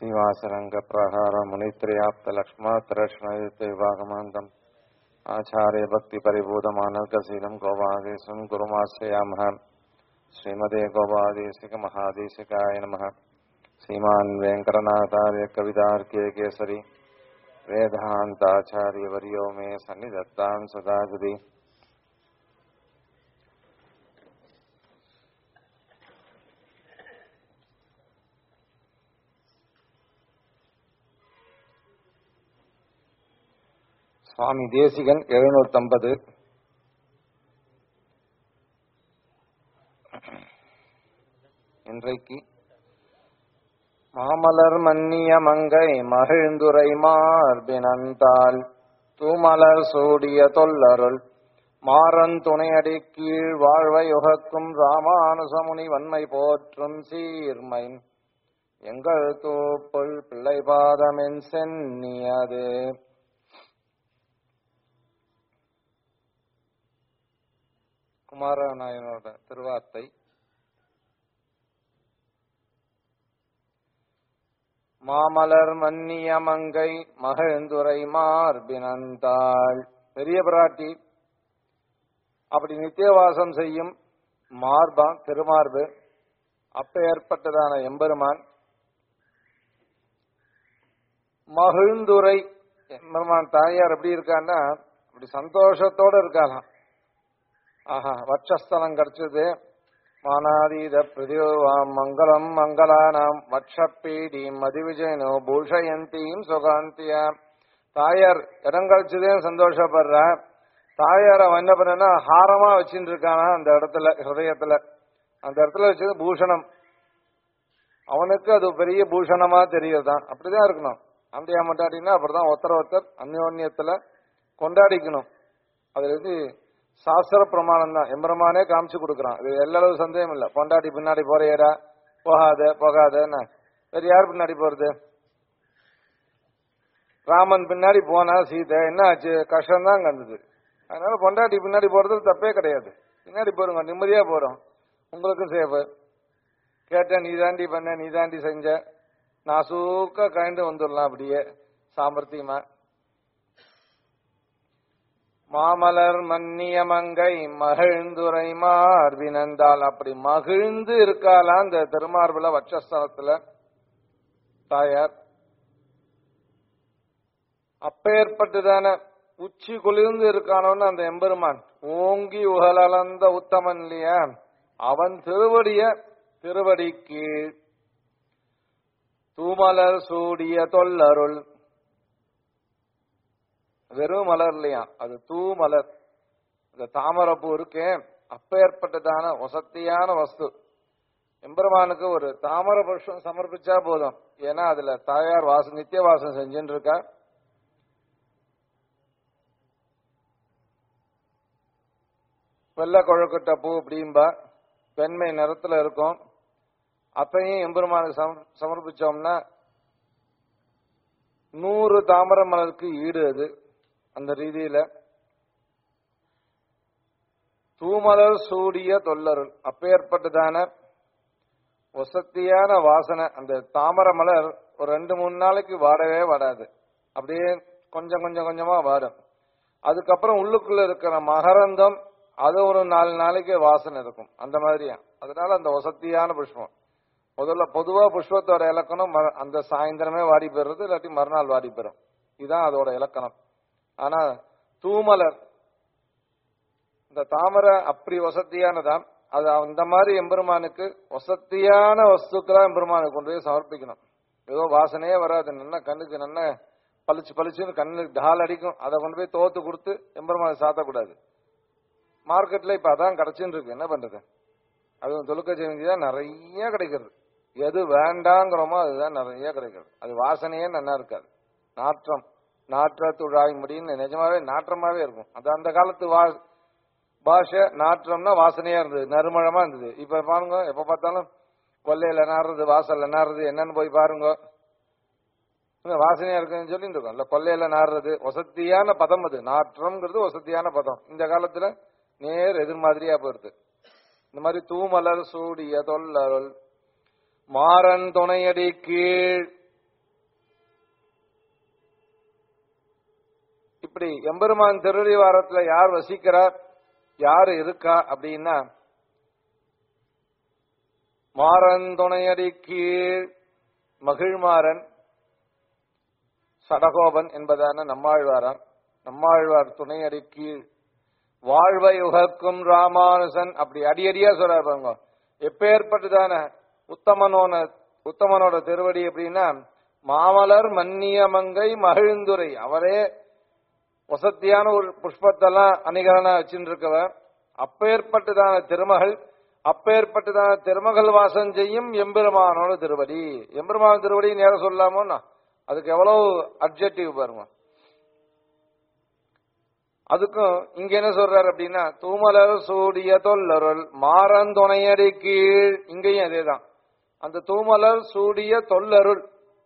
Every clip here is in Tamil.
श्रीवासरङ्गप्रहार मुनित्रयाप्तलक्ष्मणतरक्ष्मयुक्तविभागमान्तम् आचार्य भक्तिपरिबोधमानर्गशीलम् गोपादेशम् गुरुमाश्रयामः श्रीमते गोपादेशिकमहादेशिकाय नमः श्रीमान् वेङ्कटनाथार्य कवितार्क्य केसरी वेदान्ताचार्यवर्यो मे सन्निधत्ताम् सदा हृदि சுவாமி தேசிகன் எழுநூத்தம்பது இன்றைக்கு மாமலர் மன்னிய மங்கை மகிழ்ந்துரை மார்பினந்தால் தூமலர் சூடிய தொல்லருள் மாறன் துணையடி கீழ் வாழ்வை உகக்கும் ராமானுசமுனி வன்மை போற்றும் சீர்மை எங்கள் தூப்புள் பிள்ளை பாதமென் சென்னியது குமாரநாயனோட திருவார்த்தை மாமலர் மன்னிய மங்கை மகிழ்ந்துரை மார்பினந்தாள் பெரிய பிராட்டி அப்படி நித்தியவாசம் செய்யும் மார்பான் திருமார்பு அப்ப ஏற்பட்டதான எம்பெருமான் மகிழ்ந்துரை எம்பெருமான் தாயார் எப்படி இருக்கான்னா அப்படி சந்தோஷத்தோட இருக்காளாம் ஆஹா வட்சஸ்தலம் கிடைச்சது மானாதீத பிரதியோவாம் மங்களம் மங்களானாம் வட்சப்பீடி மதிவிஜயனோ பூஷயந்தியும் சுகாந்தியா தாயார் இடம் கழிச்சதே சந்தோஷப்படுற தாயார் அவன் என்ன பண்ணா ஹாரமா வச்சுட்டு இருக்கானா அந்த இடத்துல ஹிருதயத்துல அந்த இடத்துல வச்சது பூஷணம் அவனுக்கு அது பெரிய பூஷணமா தெரியறதான் அப்படிதான் இருக்கணும் அந்தியா மட்டாடினா அப்படிதான் ஒருத்தர் ஒருத்தர் அந்யோன்யத்துல கொண்டாடிக்கணும் அதுல இருந்து சாஸ்திர பிரமாணம் தான் எம்பெருமானே காமிச்சு கொடுக்குறான் இது எல்லளவு சந்தேகம் இல்ல பொண்டாட்டி பின்னாடி போறியரா போகாத போகாதன்னு வேற யார் பின்னாடி போறது ராமன் பின்னாடி போனா சீதை என்ன ஆச்சு கஷ்டம் தான் கண்டது அதனால பொண்டாட்டி பின்னாடி போறது தப்பே கிடையாது பின்னாடி போறோங்க நிம்மதியா போறோம் உங்களுக்கும் சேஃப் கேட்டேன் நீ தாண்டி பண்ண நீ தாண்டி செஞ்ச நான் சூக்க கண்டு வந்துடலாம் அப்படியே சாமர்த்தியமா மாமலர் மன்னிய மங்கை மகிழ்ந்துரை மார்பினந்தால் அப்படி மகிழ்ந்து இருக்காளா அந்த திருமார்புல வட்சஸ்தலத்துல தாயார் அப்பேற்பட்டுதான உச்சி குளிர்ந்து இருக்கானோன்னு அந்த எம்பெருமான் ஓங்கி உகலந்த உத்தமன் இல்லையா அவன் திருவடிய திருவடி கீழ் தூமலர் சூடிய தொல்லருள் வெறும் மலர் இல்லையா அது தூ மலர் இந்த தாமரப்பூ இருக்கே அப்பேற்பட்டதான வசத்தியான வஸ்து எம்பெருமானுக்கு ஒரு தாமர புருஷம் சமர்ப்பிச்சா போதும் ஏன்னா அதுல தாயார் வாசம் நித்திய வாசம் செஞ்சுட்டு இருக்கா வெள்ளை கொழக்கட்ட பூ அப்படின்பா வெண்மை நிறத்துல இருக்கும் அப்பையும் எம்பெருமானுக்கு சமர்ப்பிச்சோம்னா நூறு தாமர மலருக்கு ஈடு அது அந்த ரீதியில தூமலர் சூடிய தொல்லருள் அப்பேற்பட்டதான வசத்தியான வாசனை அந்த தாமர மலர் ஒரு ரெண்டு மூணு நாளைக்கு வாடவே வாடாது அப்படியே கொஞ்சம் கொஞ்சம் கொஞ்சமா வாடும் அதுக்கப்புறம் உள்ளுக்குள்ள இருக்கிற மகரந்தம் அது ஒரு நாலு நாளைக்கு வாசனை இருக்கும் அந்த மாதிரியா அதனால அந்த வசத்தியான புஷ்பம் முதல்ல பொதுவா புஷ்பத்தோட இலக்கணம் அந்த சாயந்தரமே வாடி போயிடுறது இல்லாட்டி மறுநாள் வாடி போயிடும் இதுதான் அதோட இலக்கணம் ஆனா தூமலர் இந்த தாமரை அப்படி வசதியானதான் அது அந்த மாதிரி எம்பெருமானுக்கு வசதியான வஸ்துக்களா எம்பெருமானுக்கு கொண்டு போய் சமர்ப்பிக்கணும் ஏதோ வாசனையே வராது நல்ல கண்ணுக்கு நல்ல பளிச்சு பளிச்சுன்னு கண்ணுக்கு டால் அடிக்கும் அதை கொண்டு போய் தோத்து கொடுத்து எம்பெருமானுக்கு சாத்தக்கூடாது மார்க்கெட்ல இப்ப அதான் கிடைச்சுன்னு இருக்கு என்ன பண்றது அதுவும் தொழுக்க செஞ்சு தான் நிறைய கிடைக்கிறது எது வேண்டாங்கிறோமோ அதுதான் நிறைய கிடைக்கிறது அது வாசனையே நல்லா இருக்காது நாற்றம் நாற்ற துழாய் முடின்னு நிஜமாவே நாற்றமாவே இருக்கும் அது அந்த காலத்து வா பாஷை நாற்றம்னா வாசனையா இருந்தது நறுமணமா இருந்தது இப்ப பாருங்க எப்ப பார்த்தாலும் கொல்லையில நாடுறது வாசல்ல நாடுறது என்னன்னு போய் பாருங்க வாசனையா இருக்குன்னு சொல்லிட்டு இருக்கோம் இல்ல கொல்லையில நாடுறது வசதியான பதம் அது நாற்றம்ங்கிறது வசதியான பதம் இந்த காலத்துல நேர் எதிர் மாதிரியா போயிருது இந்த மாதிரி தூமலர் சூடிய தொல்லருள் மாறன் துணையடி கீழ் இப்படி எம்பெருமான் திருவடி வாரத்துல யார் வசிக்கிறார் யார் இருக்கா அப்படின்னா மாறன் துணையடி கீழ் மகிழ்மாறன் சடகோபன் என்பதான நம்மாழ்வாராம் நம்மாழ்வார் துணையடி கீழ் வாழ்வை உகக்கும் ராமானுசன் அப்படி அடியடியா சொல்றாரு பாருங்க எப்பேற்பட்டதான உத்தமனோன உத்தமனோட திருவடி அப்படின்னா மாமலர் மன்னிய மங்கை மகிழ்ந்துரை அவரே வசத்தியான ஒரு புஷ்பத்தெல்லாம் அணிகலனா வச்சுட்டு இருக்கவர் அப்பேற்பட்டதான திருமகள் அப்பேற்பட்டதான திருமகள் வாசம் செய்யும் எம்பெருமானோட திருவடி எம்பெருமான திருவடி நேரம் சொல்லாமோன்னா அதுக்கு எவ்வளவு அப்ஜெக்டிவ் பாருங்க அதுக்கும் இங்க என்ன சொல்றாரு அப்படின்னா தூமலர் சூடிய தொல்லருள் மாறன் துணையடி கீழ் இங்கேயும் அதேதான் அந்த தூமலர் சூடிய தொல்லருள்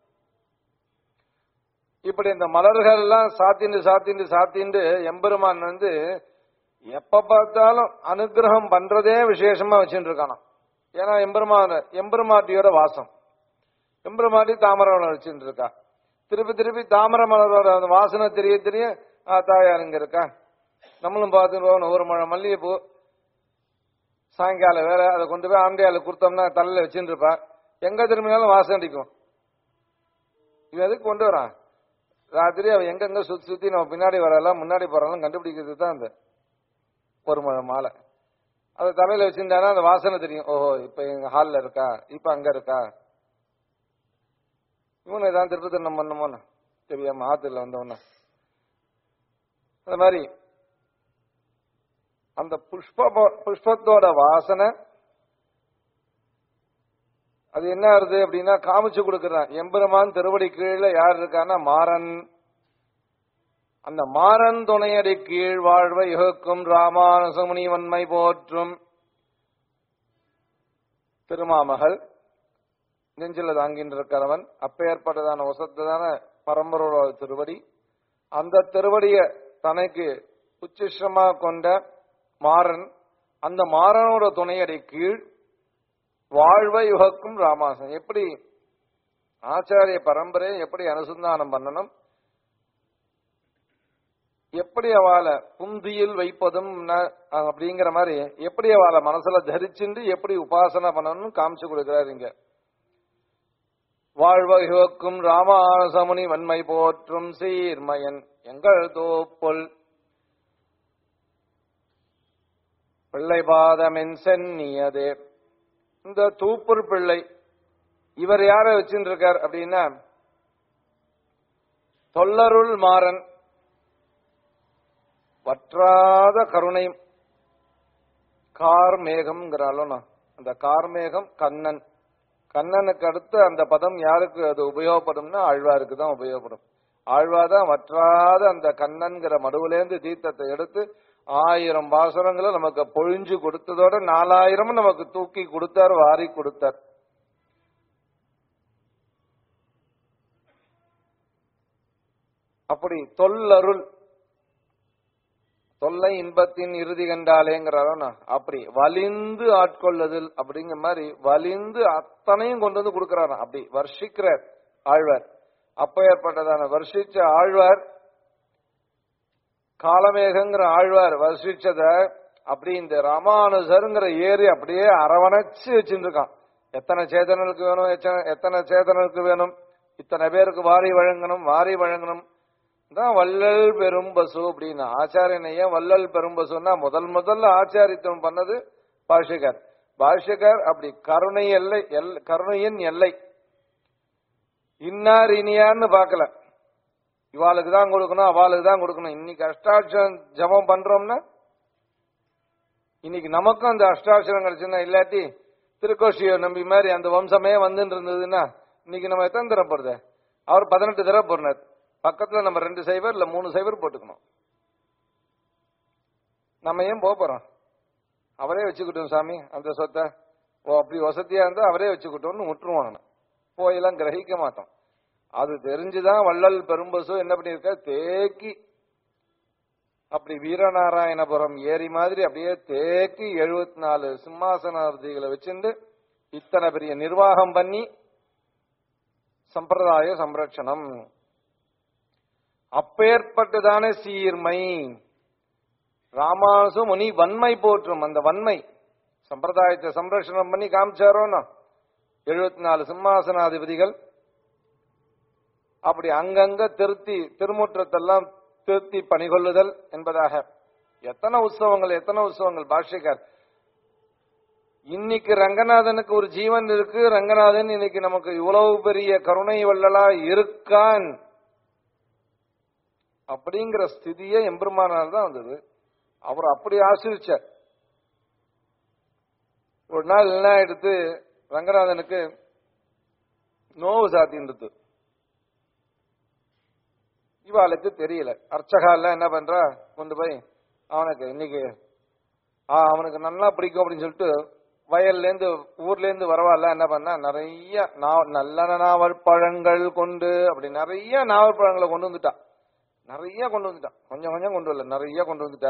இப்படி இந்த மலர்கள் எல்லாம் சாத்திண்டு சாத்திண்டு சாத்திண்டு எம்பெருமான் வந்து எப்ப பார்த்தாலும் அனுகிரகம் பண்றதே விசேஷமா வச்சுட்டு இருக்கானாம் ஏன்னா எம்பெருமான எம்பெருமாட்டியோட வாசம் எம்பெருமாட்டி தாமரை மலர் வச்சுட்டு இருக்கா திருப்பி திருப்பி தாமரை மலரோட அந்த வாசனை தெரிய தெரிய ஆ, தாயார் இங்க இருக்கா நம்மளும் பார்த்துட்டு போகணும் ஒரு மழை மல்லிகைப்பூ சாயங்காலம் வேற அதை கொண்டு போய் ஆண்டையால கொடுத்தோம்னா தலையில வச்சுட்டு இருப்பா எங்க திரும்பினாலும் வாசம் அடிக்கும் இவன் எதுக்கு கொண்டு வரான் ராத்திரி அவன் எங்கெங்க சுத்தி சுத்தி நம்ம பின்னாடி வரலாம் முன்னாடி போறலாம் கண்டுபிடிக்கிறது தான் அந்த ஒரு முழ மாலை அதை தலையில வச்சிருந்தானா அந்த வாசனை தெரியும் ஓஹோ இப்ப எங்க ஹால்ல இருக்கா இப்ப அங்க இருக்கா இவனு ஏதாவது திருப்பதி நம்ம பண்ணமோன்னு தெரியாம ஆத்துல வந்தவன அந்த மாதிரி அந்த புஷ்ப புஷ்பத்தோட வாசனை அது என்ன ஆறுது அப்படின்னா காமிச்சு கொடுக்கறான் எம்பெருமான் திருவடி கீழே யார் இருக்கான்னா மாறன் அந்த மாறன் துணையடி கீழ் வாழ்வை யுகக்கும் ராமானுசமுனி வன்மை போற்றும் திருமாமகள் நெஞ்சில தாங்கின்ற இருக்கிறவன் அப்பேற்பட்டதான வசத்ததான பரம்பரோட திருவடி அந்த திருவடிய தனக்கு உச்சிஷ்டமா கொண்ட மாறன் அந்த மாறனோட துணையடி கீழ் வாழ்வை யுகக்கும் ராமாசன் எப்படி ஆச்சாரிய பரம்பரையை எப்படி அனுசந்தானம் பண்ணணும் எப்படி அவளை புந்தியில் வைப்பதும் ந- அப்படிங்கிற மாதிரி எப்படி அவளை மனசுல தரிச்சுண்டு எப்படி உபாசனை பண்ணணும்னு காமிச்சு கொடுக்கிறார் இங்க வாழ்வகுக்கும் ராமானுசமுனி வன்மை போற்றும் சீர்மயன் எங்கள் தோப்புல் பிள்ளை பாதமென் சென்னியதே இந்த தூப்பூர் பிள்ளை இவர் யார வச்சுட்டு இருக்கார் அப்படின்னா தொல்லருள் மாறன் வற்றாத கருணை கார்மேகம்ங்கிறாலும் அந்த கார்மேகம் கண்ணன் கண்ணனுக்கு அடுத்து அந்த பதம் யாருக்கு அது உபயோகப்படும்னா ஆழ்வாருக்கு தான் உபயோகப்படும் ஆழ்வார் தான் வற்றாத அந்த கண்ணன்கிற மடுவுலேருந்து தீர்த்தத்தை எடுத்து ஆயிரம் பாசுரங்களை நமக்கு பொழிஞ்சு கொடுத்ததோட நாலாயிரம் நமக்கு தூக்கி கொடுத்தார் வாரி கொடுத்தார் அப்படி தொல்லருள் தொல்லை இன்பத்தின் இறுதி கண்டாலேங்கிறாரோ அப்படி வலிந்து ஆட்கொள்ளுதல் அப்படிங்கிற மாதிரி வலிந்து அத்தனையும் கொண்டு வந்து கொடுக்கிறாராம் அப்படி வர்ஷிக்கிறார் ஆழ்வார் அப்ப ஏற்பட்டதான வர்ஷிச்ச ஆழ்வார் காலமேகங்கிற ஆழ்வார் வர்ஷிச்சத அப்படி இந்த ராமானுஜருங்கிற ஏரி அப்படியே அரவணைச்சு வச்சுட்டு இருக்கான் எத்தனை சேதனனுக்கு வேணும் எச்ச- எத்தனை சேதனனுக்கு வேணும் இத்தனை பேருக்கு வாரி வழங்கணும் வாரி வழங்கணும் தான் வள்ளல் பெரும்பசு அப்படின்னு ஆச்சாரியனை ஏன் வள்ளல் பெரும்பசுன்னா முதல் முதல்ல ஆச்சாரித்துவம் பண்ணது பாஷ்யகர் பாஷ்யகர் அப்படி கருணை எல்லை எல்- கருணையின் எல்லை இன்னார் இனியார்னு பார்க்கல இவாளுக்கு தான் கொடுக்கணும் அவளுக்கு தான் கொடுக்கணும் இன்னைக்கு அஷ்டாட்சரம் ஜபம் பண்றோம்னா இன்னைக்கு நமக்கும் அந்த அஷ்டாட்சரம் கிடைச்சுன்னா இல்லாட்டி திருக்கோஷியை நம்பி மாதிரி அந்த வம்சமே வந்துட்டு இருந்ததுன்னா இன்னைக்கு நம்ம எத்தனை தடவை போடுறது அவர் பதினெட்டு தடவை போடுறார் பக்கத்துல நம்ம ரெண்டு சைவர் இல்ல மூணு சைவர் போட்டுக்கணும் நம்ம ஏன் போக போறோம் அவரே வச்சுக்கிட்டோம் சாமி அந்த சொத்தை ஓ அப்படி வசதியா இருந்தா அவரே வச்சுக்கிட்டோம்னு விட்டுருவோம் நான் போயெல்லாம் கிரகிக்க மாட்டோம் அது தெரிஞ்சுதான் வள்ளல் பெரும்பசு என்ன பண்ணியிருக்க தேக்கி அப்படி வீரநாராயணபுரம் ஏரி மாதிரி அப்படியே தேக்கி எழுபத்தி நாலு சிம்மாசனார்த்திகளை வச்சிருந்து இத்தனை பெரிய நிர்வாகம் பண்ணி சம்பிரதாய சம்ரட்சணம் அப்பேற்பட்டதான சீர்மை ராமாசு முனி வன்மை போற்றும் அந்த வன்மை சம்பிரதாயத்தை சம்ரட்சணம் பண்ணி காமிச்சாரோன்னா எழுபத்தி நாலு சிம்மாசனாதிபதிகள் அப்படி அங்கங்க திருத்தி திருமுற்றத்தெல்லாம் திருத்தி பணிகொள்ளுதல் என்பதாக எத்தனை உற்சவங்கள் எத்தனை உற்சவங்கள் பாஷ்யக்கார் இன்னைக்கு ரங்கநாதனுக்கு ஒரு ஜீவன் இருக்கு ரங்கநாதன் இன்னைக்கு நமக்கு இவ்வளவு பெரிய கருணை வள்ளலா இருக்கான் அப்படிங்கிற ஸ்திதியே எம்பெருமானால் தான் வந்தது அவர் அப்படி ஆசிரிச்சார் ஒரு நாள் எல்லாம் எடுத்து ரங்கநாதனுக்கு நோவு சாத்தின்றது இவாளுக்கு தெரியல அர்ச்சகால என்ன பண்றா கொண்டு போய் அவனுக்கு இன்னைக்கு ஆ, அவனுக்கு நல்லா பிடிக்கும் அப்படின்னு சொல்லிட்டு வயல்ல இருந்து ஊர்ல இருந்து வரவால என்ன பண்ணா நிறைய நா- நல்ல நாவல் பழங்கள் கொண்டு அப்படி நிறைய நாவல் பழங்களை கொண்டு வந்துட்டா நிறைய கொண்டு வந்துட்டா கொஞ்சம் கொஞ்சம் கொண்டு வரல நிறைய கொண்டு வந்துட்டா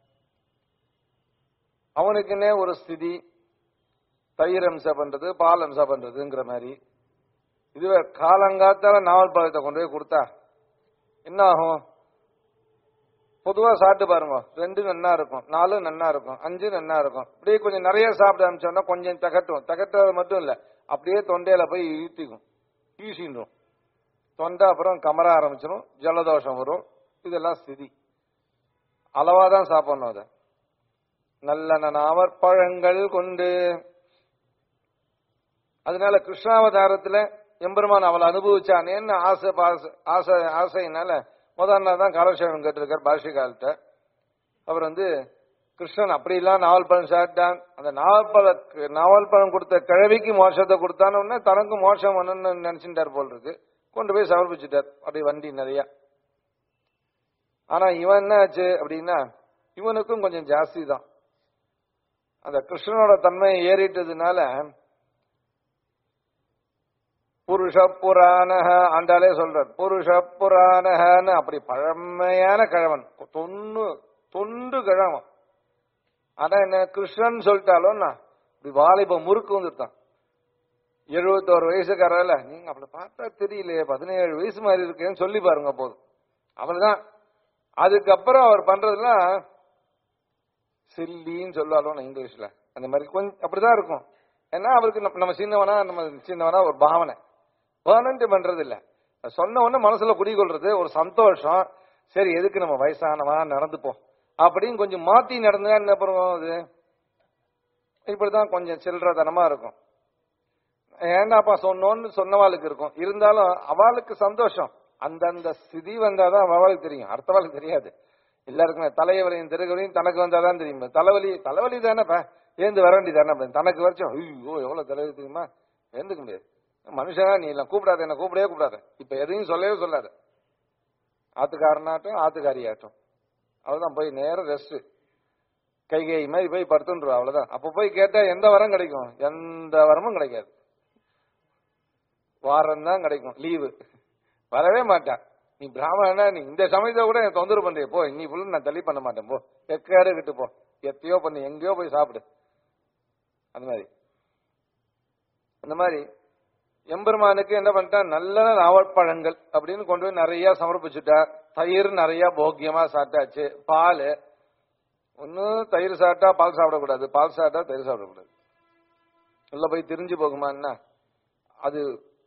அவனுக்குன்னே ஒரு ஸ்திதி தயிர் அம்சம் பண்றது பால் அம்சம் பண்றதுங்கிற மாதிரி இதுவே காலங்காத்தால நாவல் பழத்தை கொண்டு போய் கொடுத்தா என்ன ஆகும் பொதுவா சாப்பிட்டு பாருங்க ரெண்டு நன்னா இருக்கும் நாலு நன்னா இருக்கும் அஞ்சு நன்னா இருக்கும் அப்படியே கொஞ்சம் நிறைய சாப்பிட ஆரம்பிச்சோம்னா கொஞ்சம் தகட்டும் தகட்டுறது மட்டும் இல்ல அப்படியே தொண்டையில போய் ஈட்டிக்கும் ஈசின்றும் தொண்டை அப்புறம் கமர ஆரம்பிச்சிடும் ஜலதோஷம் வரும் இதெல்லாம் ஸ்திதி அளவா தான் சாப்பிடணும் அதை நல்ல நாவற்பழங்கள் கொண்டு அதனால கிருஷ்ணாவதாரத்துல எம்பெருமான் அவளை அனுபவிச்சானேன்னு ஆசை பாச- ஆசை ஆசையினால முதல் நாள் தான் காலக்ஷேபம் கேட்டிருக்கார் பாஷிகால்கிட்ட அவர் வந்து கிருஷ்ணன் அப்படிலாம் நாவல் பழம் சாப்பிட்டான் அந்த நாவல் பழ நாவல் பழம் கொடுத்த கிழவிக்கு மோட்சத்தை கொடுத்தான உடனே தனக்கு மோட்சம் வேணும்னு நினைச்சுட்டார் போல் இருக்கு கொண்டு போய் சமர்ப்பிச்சுட்டார் அப்படியே வண்டி நிறைய ஆனா இவன் என்ன ஆச்சு அப்படின்னா இவனுக்கும் கொஞ்சம் ஜாஸ்தி தான் அந்த கிருஷ்ணனோட தன்மை ஏறிட்டதுனால புருஷ புராணக ஆண்டாலே சொல்றார் புருஷ புராணகன்னு அப்படி பழமையான கிழவன் தொன்னு தொண்டு கிழவன் ஆனா என்ன கிருஷ்ணன் சொல்லிட்டாலும் இப்படி வாலிப முறுக்கு வந்துட்டான் எழுபத்தோரு வயசுக்காரல நீங்க அவளை பார்த்தா தெரியலையே பதினேழு வயசு மாதிரி இருக்கேன்னு சொல்லி பாருங்க போதும் அவள்தான் அதுக்கப்புறம் அவர் பண்றதுலாம் சில்லின்னு சொல்லுவாலும் இங்கிலீஷ்ல அந்த மாதிரி கொஞ்சம் அப்படிதான் இருக்கும் ஏன்னா அவருக்கு நம்ம- நம்ம சின்னவனா நம்ம சின்னவனா ஒரு பாவனை பேர்னன்ட் பண்றது இல்ல சொன்ன உடனே மனசுல குடிகொள்றது ஒரு சந்தோஷம் சரி எதுக்கு நம்ம வயசானவா நடந்துப்போம் அப்படின்னு கொஞ்சம் மாத்தி நடந்தா என்ன பண்ணுவோம் அது இப்படிதான் கொஞ்சம் சில்லறதனமா இருக்கும் ஏண்டாப்பா சொன்னோன்னு சொன்னவாளுக்கு இருக்கும் இருந்தாலும் அவளுக்கு சந்தோஷம் அந்தந்த ஸ்திதி வந்தாதான் அவளுக்கு தெரியும் அடுத்தவாளுக்கு தெரியாது எல்லாருக்குமே தலைவலியும் திருகவலியும் தனக்கு வந்தாதான் தெரியும் தலைவலி தலைவலி தானேப்பா ஏந்து வர வேண்டியதானே தனக்கு வரைக்கும் ஐயோ எவ்வளவு தலைவலி தெரியுமா ஏந்துக்க முடியாது மனுஷனா நீ எல்லாம் கூப்பிடாத என்ன கூப்பிடவே கூப்பிடாத இப்ப எதையும் சொல்லவே சொல்லாத ஆத்துக்காரனாட்டும் ஆத்துக்காரியாட்டும் அவ்வளவுதான் போய் நேரம் ரெஸ்ட் கைகை மாதிரி போய் படுத்துன்றா அவ்வளவுதான் அப்ப போய் கேட்டா எந்த வரம் கிடைக்கும் எந்த வரமும் கிடைக்காது வாரம் தான் கிடைக்கும் லீவு வரவே மாட்டான் நீ பிராமணனா நீ இந்த சமயத்தை கூட எனக்கு தொந்தரவு பண்றிய போ நீ ஃபுல்லு நான் தள்ளி பண்ண மாட்டேன் போ எக்காரு கிட்டு போ எத்தையோ பண்ணு எங்கேயோ போய் சாப்பிடு அந்த மாதிரி அந்த மாதிரி எம்பெருமானுக்கு என்ன பண்ணிட்டான் நல்ல நாவற்பழங்கள் அப்படின்னு கொண்டு போய் நிறைய சமர்ப்பிச்சுட்டா தயிர் நிறைய போக்கியமா சாப்பிட்டாச்சு பால் ஒன்னு தயிர் சாப்பிட்டா பால் சாப்பிடக்கூடாது பால் சாப்பிட்டா தயிர் சாப்பிடக்கூடாது உள்ள போய் திரிஞ்சு போகுமான்னா அது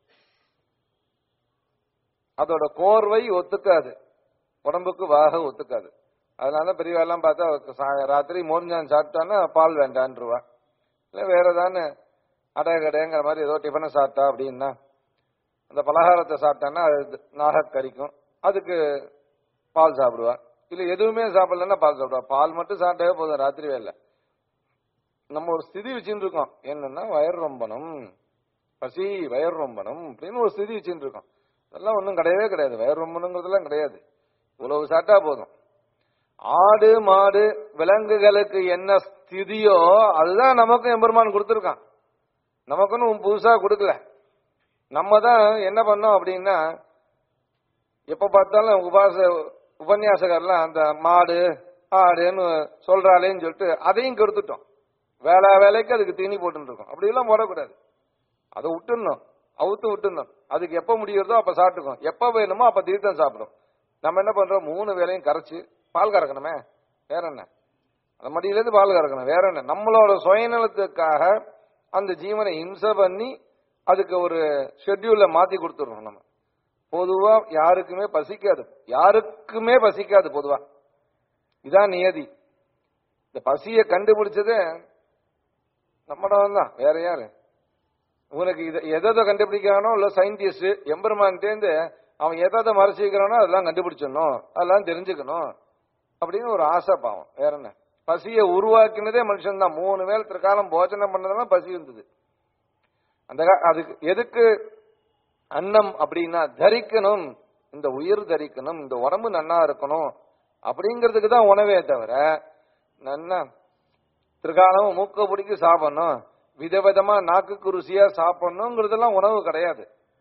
அதோட கோர்வை ஒத்துக்காது உடம்புக்கு வாக ஒத்துக்காது அதனால பெரியவாள்லாம் பார்த்தா அவருக்கு சா- ராத்திரி மோர்ஞ்சான் சாப்பிட்டான்னா பால் வேண்டான்ருவா இல்ல வேற ஏதானு அடை கடைங்கிற மாதிரி ஏதோ டிஃபனை சாப்பிட்டா அப்படின்னா அந்த பலகாரத்தை சாப்பிட்டான்னா அது நாகக் கறிக்கும் அதுக்கு பால் சாப்பிடுவா இல்ல எதுவுமே சாப்பிடலன்னா பால் சாப்பிடுவா பால் மட்டும் சாப்பிட்டாவே போதும் ராத்திரி வேலை நம்ம ஒரு ஸ்திதி வச்சுட்டு இருக்கோம் என்னன்னா வயர் ரொம்பணும் பசி வயர் ரொம்பணும் அப்படின்னு ஒரு ஸ்திதி வச்சுட்டு இருக்கோம் அதெல்லாம் ஒன்றும் கிடையவே கிடையாது வயர் ரொம்பணுங்கிறதுலாம் கிடையாது இவ்வளவு சாப்பிட்டா போதும் ஆடு மாடு விலங்குகளுக்கு என்ன ஸ்திதியோ அதுதான் நமக்கும் எம்பெருமான் கொடுத்துருக்கான் நமக்குன்னு ஒண்ணும் புதுசா கொடுக்கல நம்ம தான் என்ன பண்ணோம் அப்படின்னா எப்ப பார்த்தாலும் உபாச உபன்யாசகர்லாம் அந்த மாடு ஆடுன்னு சொல்றாளேன்னு சொல்லிட்டு அதையும் கெடுத்துட்டோம் வேலை வேலைக்கு அதுக்கு தீனி போட்டுன்னு இருக்கோம் அப்படி எல்லாம் போடக்கூடாது அதை விட்டுடணும் அவுத்து விட்டுடணும் அதுக்கு எப்ப முடியுறதோ அப்ப சாப்பிட்டுக்கும் எப்ப வேணுமோ அப்ப தீர்த்தம் சாப்பிடும் நம்ம என்ன பண்றோம் மூணு வேலையும் கரைச்சு பால் கறக்கணுமே வேற என்ன அந்த மடியிலேருந்து பால் கறக்கணும் வேற என்ன நம்மளோட சுயநலத்துக்காக அந்த ஜீவனை இம்சை பண்ணி அதுக்கு ஒரு ஷெட்யூல்ல மாத்தி கொடுத்துடுறோம் நம்ம பொதுவா யாருக்குமே பசிக்காது யாருக்குமே பசிக்காது பொதுவா இதான் நியதி இந்த பசியை கண்டுபிடிச்சதே நம்மளவன் தான் வேற யாரு உனக்கு இதை எதை கண்டுபிடிக்கிறானோ இல்ல சயின்டிஸ்ட் எம்பெருமான்ட்டேந்து அவன் எதை மறைச்சிக்கிறானோ அதெல்லாம் கண்டுபிடிச்சிடணும் அதெல்லாம் தெரிஞ்சுக்கணும் அப்படின்னு ஒரு ஆசை பாவம் வேற என்ன பசியை உருவாக்கினதே மனுஷன் தான் மூணு வேல் திருக்காலம் போஜனம் பண்ணதெல்லாம் பசி இருந்தது அந்த கா- அதுக்கு எதுக்கு அன்னம் அப்படின்னா தரிக்கணும் இந்த உயிர் தரிக்கணும் இந்த உடம்பு நன்னா இருக்கணும் அப்படிங்கிறதுக்கு தான் உணவே தவிர நன்னா திருக்காலமும் மூக்க பிடிக்க சாப்பிடணும் விதவிதமா நாக்குக்கு ருசியா சாப்பிடணுங்கிறதெல்லாம் உணவு கிடையாது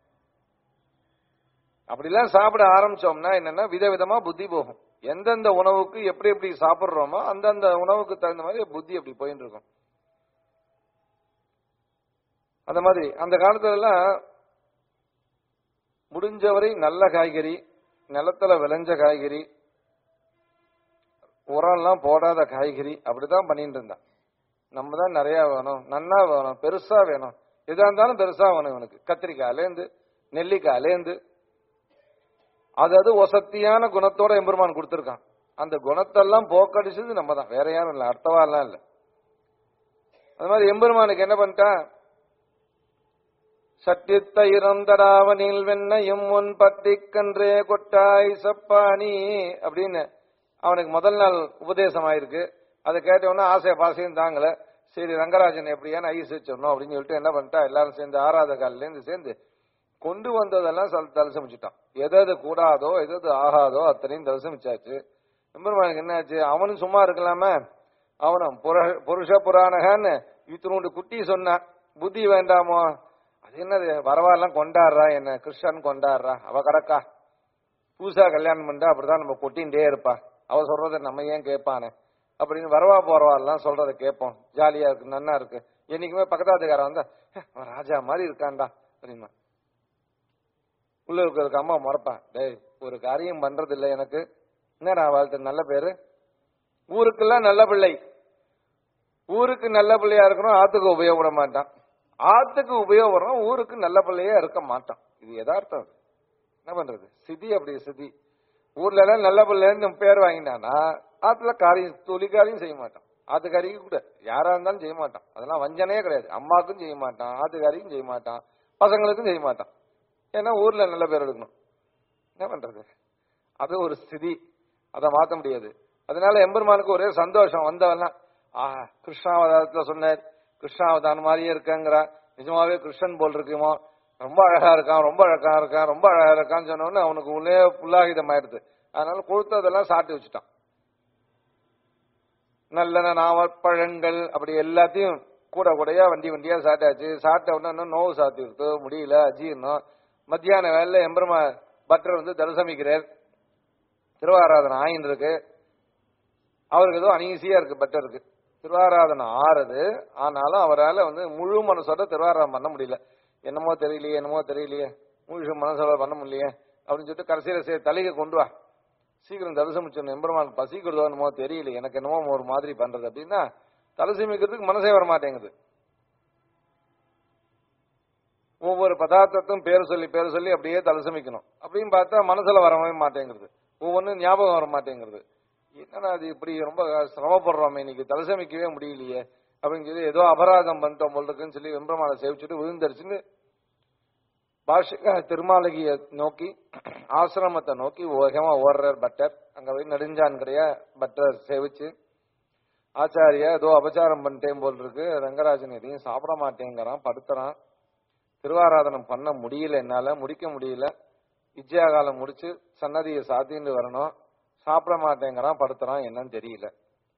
அப்படிலாம் சாப்பிட ஆரம்பிச்சோம்னா என்னன்னா விதவிதமா புத்தி போகும் எந்தெந்த உணவுக்கு எப்படி எப்படி சாப்பிடுறோமோ அந்தந்த உணவுக்கு தகுந்த மாதிரி புத்தி அப்படி போயிட்டு இருக்கும் அந்த மாதிரி அந்த காலத்துல எல்லாம் முடிஞ்சவரை நல்ல காய்கறி நிலத்துல விளைஞ்ச காய்கறி உரம்லாம் போடாத காய்கறி அப்படிதான் பண்ணிட்டு இருந்தான் நம்ம தான் நிறைய வேணும் நன்னா வேணும் பெருசா வேணும் எதா இருந்தாலும் பெருசா வேணும் இவனுக்கு கத்திரிக்காயிலேருந்து நெல்லிக்காயிலேருந்து அது அது ஒசத்தியான குணத்தோட எம்பெருமான் கொடுத்திருக்கான் அந்த குணத்தெல்லாம் போக்கடிச்சது நம்ம தான் வேற யாரும் இல்லை அர்த்தவாலாம் இல்லை அது மாதிரி எம்பெருமானுக்கு என்ன பண்ணிட்டான் சட்டித்த இறந்தடாவனில் வெண்ணையும் முன் பட்டிக்கன்றே கொட்டாய் சப்பானி அப்படின்னு அவனுக்கு முதல் நாள் உபதேசம் ஆயிருக்கு அதை கேட்டவொன்னே ஆசை பாசையும் தாங்கல சரி ரங்கராஜன் எப்படியான ஐஸ் வச்சிடணும் அப்படின்னு சொல்லிட்டு என்ன பண்ணிட்டா எல்லாரும் சேர்ந்து ஆறாத காலிலேருந்து சேர்ந்து கொண்டு வந்ததெல்லாம் சல் தலசமிச்சுட்டான் எது எது கூடாதோ எது எது ஆகாதோ அத்தனையும் தலசமிச்சாச்சு எம்பெருமானுக்கு என்னாச்சு அவனும் சும்மா இருக்கலாமே அவனும் புர- புருஷ புராணகன்னு இத்தினோண்டு குட்டி சொன்னான் புத்தி வேண்டாமோ அது என்னது வரவாலாம் கொண்டாடுறா என்ன கிருஷ்ணன் கொண்டாடுறா அவ கடக்கா பூசா கல்யாணம் பண்ணா அப்படிதான் நம்ம கொட்டின்டே இருப்பா அவ சொல்றத நம்ம ஏன் கேட்பானே அப்படின்னு வரவா போறவாள்லாம் சொல்றத கேட்போம் ஜாலியா இருக்கு நன்னா இருக்கு என்னைக்குமே பக்கத்தாத்துக்காரன் வந்தா "ஹே, அவன் ராஜா மாதிரி இருக்கான்டா அப்படின்னா உள்ள இருக்கிறதுக்கு அம்மா முறப்பான் டேய் ஒரு காரியம் பண்றது இல்ல எனக்கு என்னடா வாழ்த்து நல்ல பேரு ஊருக்கெல்லாம் நல்ல பிள்ளை ஊருக்கு நல்ல பிள்ளையா இருக்கணும் ஆத்துக்கு உபயோகப்பட மாட்டான் ஆத்துக்கு உபயோகப்படுறோம் ஊருக்கு நல்ல பிள்ளையா இருக்க மாட்டான் இது யதார்த்தம் அது. என்ன பண்றது சிதி அப்படி சிதி ஊர்ல எல்லாம் நல்ல பிள்ளைன்னு பேர் வாங்கினானா ஆத்துல காரியம் தொழில் காரியம் செய்ய மாட்டான் ஆத்துக்காரிக்கு கூட யாரா இருந்தாலும் செய்ய மாட்டான் அதெல்லாம் வஞ்சனையே கிடையாது அம்மாவுக்கும் செய்ய மாட்டான் ஆத்துக்காரிக்கும் செய்ய மாட்டான் பசங்களுக்கும் செய்ய மாட்டான் ஏன்னா ஊர்ல நல்ல பேர் எடுக்கணும் என்ன பண்றது அது ஒரு ஸ்திதி அதை மாத்த முடியாது அதனால எம்பெருமானுக்கு ஒரே சந்தோஷம் வந்தவெல்லாம் ஆஹா கிருஷ்ணாவதாரத்துல சொன்னார் கிருஷ்ணாவதாரம் மாதிரியே இருக்காங்கிறா நிஜமாவே கிருஷ்ணன் போல் இருக்குமோ ரொம்ப அழகா இருக்கான் ரொம்ப அழகா இருக்கான் ரொம்ப அழகா இருக்கான்னு சொன்ன உடனே அவனுக்கு உள்ளே புல்லாகிதம் ஆயிடுது அதனால கொடுத்ததெல்லாம் சாட்டி வச்சுட்டான் நல்ல நாவற்பழங்கள் அப்படி எல்லாத்தையும் கூட கூடையா வண்டி வண்டியா சாட்டாச்சு சாப்பிட்ட உடனே இன்னும் நோவு சாத்தி இருக்கு முடியல அஜீர்ணம் மத்தியான வேலையில எம்பெருமா பட்டர் வந்து தரிசமிக்கிறார் திருவாராதனை ஆயின் இருக்கு அவருக்கு ஏதோ அனீசியா இருக்கு பட்டருக்கு திருவாராதனை ஆறுது ஆனாலும் அவரால் வந்து முழு மனசோட திருவாராதனம் பண்ண முடியல என்னமோ தெரியலையே என்னமோ தெரியலையே முழு மனசோட பண்ண முடியலையே அப்படின்னு சொல்லிட்டு கடைசியில சரி தலைக்கு கொண்டு வா சீக்கிரம் தரிசமிச்சோம் எம்பெருமான் பசிக்கிறதோ என்னமோ தெரியல எனக்கு என்னமோ ஒரு மாதிரி பண்றது அப்படின்னா தரிசமிக்கிறதுக்கு மனசே வர மாட்டேங்குது ஒவ்வொரு பதார்த்தத்தும் பேர் சொல்லி பேர் சொல்லி அப்படியே தலசமிக்கணும் அப்படின்னு பார்த்தா மனசுல வரவே மாட்டேங்கிறது ஒவ்வொன்றும் ஞாபகம் வர மாட்டேங்கிறது என்னடா அது இப்படி ரொம்ப சிரமப்படுறோமே இன்னைக்கு தலசமிக்கவே முடியலையே அப்படின்னு சொல்லி ஏதோ அபராதம் பண்ணிட்டோம் போல் இருக்குன்னு சொல்லி வெம்பரமாலை சேவிச்சுட்டு விழுந்தரிச்சுன்னு பாஷிக திருமாலகிய நோக்கி ஆசிரமத்தை நோக்கி வேகமா ஓடுறார் பட்டர் அங்க போய் நெடுஞ்சான் கிடையா பட்டர் சேவிச்சு ஆச்சாரியா ஏதோ அபச்சாரம் பண்ணிட்டேன் போல் இருக்கு ரங்கராஜன் எதையும் சாப்பிட மாட்டேங்கிறான் படுத்துறான் திருவாராதனம் பண்ண முடியல என்னால முடிக்க முடியல விஜயா காலம் முடிச்சு சன்னதியை சாத்தின்னு வரணும் சாப்பிட மாட்டேங்கிறான் படுத்துறான் என்னன்னு தெரியல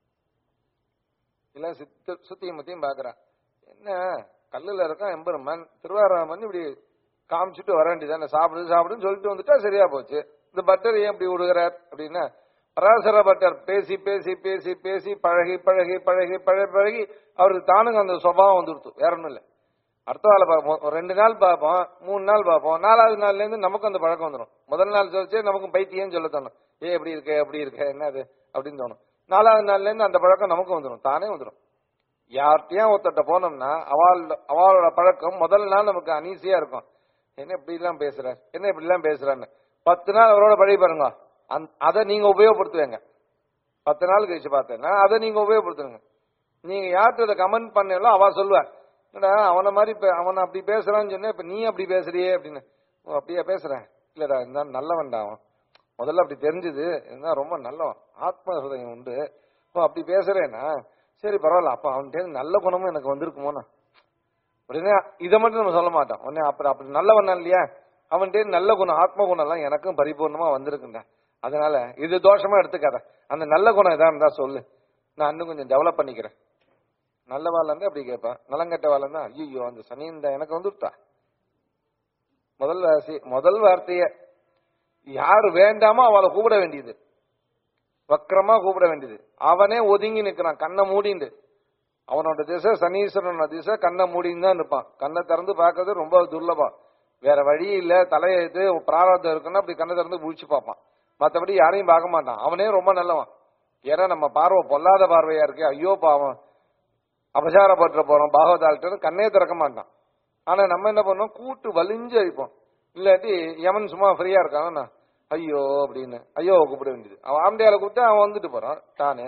இல்ல சித்து சுத்தியும் முத்தியும் பாக்குறான் என்ன கல்லுல இருக்கான் எம்பெருமான் திருவாராதனம் பண்ணி இப்படி காமிச்சிட்டு வர வேண்டியதானே சாப்பிடு சாப்பிடுன்னு சொல்லிட்டு வந்துட்டா சரியா போச்சு இந்த பட்டர் ஏன் இப்படி விடுகிறார் அப்படின்னா பராசர பட்டர் பேசி பேசி பேசி பேசி பழகி பழகி பழகி பழகி பழகி அவருக்கு தானுங்க அந்த சுபாவம் வந்துடுத்து வேற ஒண்ணும் இல்ல அடுத்த வாழை பார்ப்போம் ஒரு ரெண்டு நாள் பார்ப்போம் மூணு நாள் பார்ப்போம் நாலாவது நாள்ல இருந்து நமக்கும் அந்த பழக்கம் வந்துடும் முதல் நாள் சொல்லிச்சு நமக்கும் பைத்தியம் சொல்ல தோணும் ஏ எப்படி இருக்க எப்படி இருக்க என்னது அப்படின்னு தோணும் நாலாவது நாள்ல இருந்து அந்த பழக்கம் நமக்கும் வந்துடும் தானே வந்துடும் யார்கிட்டயும் ஒருத்தட்ட போனோம்னா அவள் அவளோட பழக்கம் முதல் நாள் நமக்கு அனீசியா இருக்கும் என்ன இப்படி எல்லாம் பேசுற என்ன இப்படி எல்லாம் பேசுறான்னு பத்து நாள் அவரோட பழகி பாருங்க அந்த- அதை நீங்க உபயோகப்படுத்துவீங்க பத்து நாள் கழிச்சு பார்த்தேன்னா அதை நீங்க உபயோகப்படுத்துங்க நீங்க யார்கிட்ட இதை கமெண்ட் பண்ணீங்களோ அவ சொல்லுவா என்னடா அவனை மாதிரி இப்ப அவன் அப்படி பேசுறான்னு சொன்னா இப்ப நீ அப்படி பேசுறியே அப்படின்னு ஓ அப்படியா பேசுறேன் இல்லடா இருந்தாலும் நல்லவன்டா அவன் முதல்ல அப்படி தெரிஞ்சது இருந்தா ரொம்ப நல்லவன் ஆத்ம ஹிருதயம் உண்டு ஓ அப்படி பேசுறேன்னா சரி பரவாயில்ல அப்ப அவன்கிட்ட நல்ல குணமும் எனக்கு வந்திருக்குமோண்ணா உடனே இதை மட்டும் நம்ம சொல்ல மாட்டோம் உடனே அப்புறம் அப்படி நல்லவன் இல்லையா அவன்கிட்ட நல்ல குணம் ஆத்ம குணம் எல்லாம் எனக்கும் பரிபூர்ணமா வந்திருக்குண்டா அதனால இது தோஷமா எடுத்துக்காத அந்த நல்ல குணம் எதா இருந்தா சொல்லு நான் இன்னும் கொஞ்சம் டெவலப் பண்ணிக்கிறேன் நல்ல வாழ இருந்தா அப்படி கேட்பேன் நலங்கட்ட வாழ இருந்தா ஐயோ அந்த சனியன் எனக்கு வந்துட்டா முதல் வாசி முதல் வார்த்தைய யாரு வேண்டாமோ அவளை கூப்பிட வேண்டியது வக்கரமா கூப்பிட வேண்டியது அவனே ஒதுங்கி நிக்கிறான் கண்ணை மூடிண்டு அவனோட திசை சனீஸ்வரனோட திசை கண்ணை மூடின்னு தான் இருப்பான் கண்ணை திறந்து பார்க்கறது ரொம்ப துர்லபம் வேற வழி இல்ல தலையெழுத்து பிராரதம் இருக்குன்னா அப்படி கண்ணை திறந்து முழிச்சு பார்ப்பான் மத்தபடி யாரையும் பார்க்க மாட்டான் அவனே ரொம்ப நல்லவன் ஏன்னா நம்ம பார்வை பொல்லாத பார்வையா இருக்கு ஐயோ பாவம் அபசாரப்பட்டு போறோம் பாகவதால்ட்டு கண்ணே திறக்க மாட்டான் ஆனா நம்ம என்ன பண்ணோம் கூட்டு வலிஞ்சு அழிப்போம் இல்லாட்டி யமன் சும்மா ஃப்ரீயா இருக்கான் ஐயோ அப்படின்னு ஐயோ கூப்பிட வேண்டியது அவன் ஆம்டியால கூப்பிட்டு அவன் வந்துட்டு போறான் தானே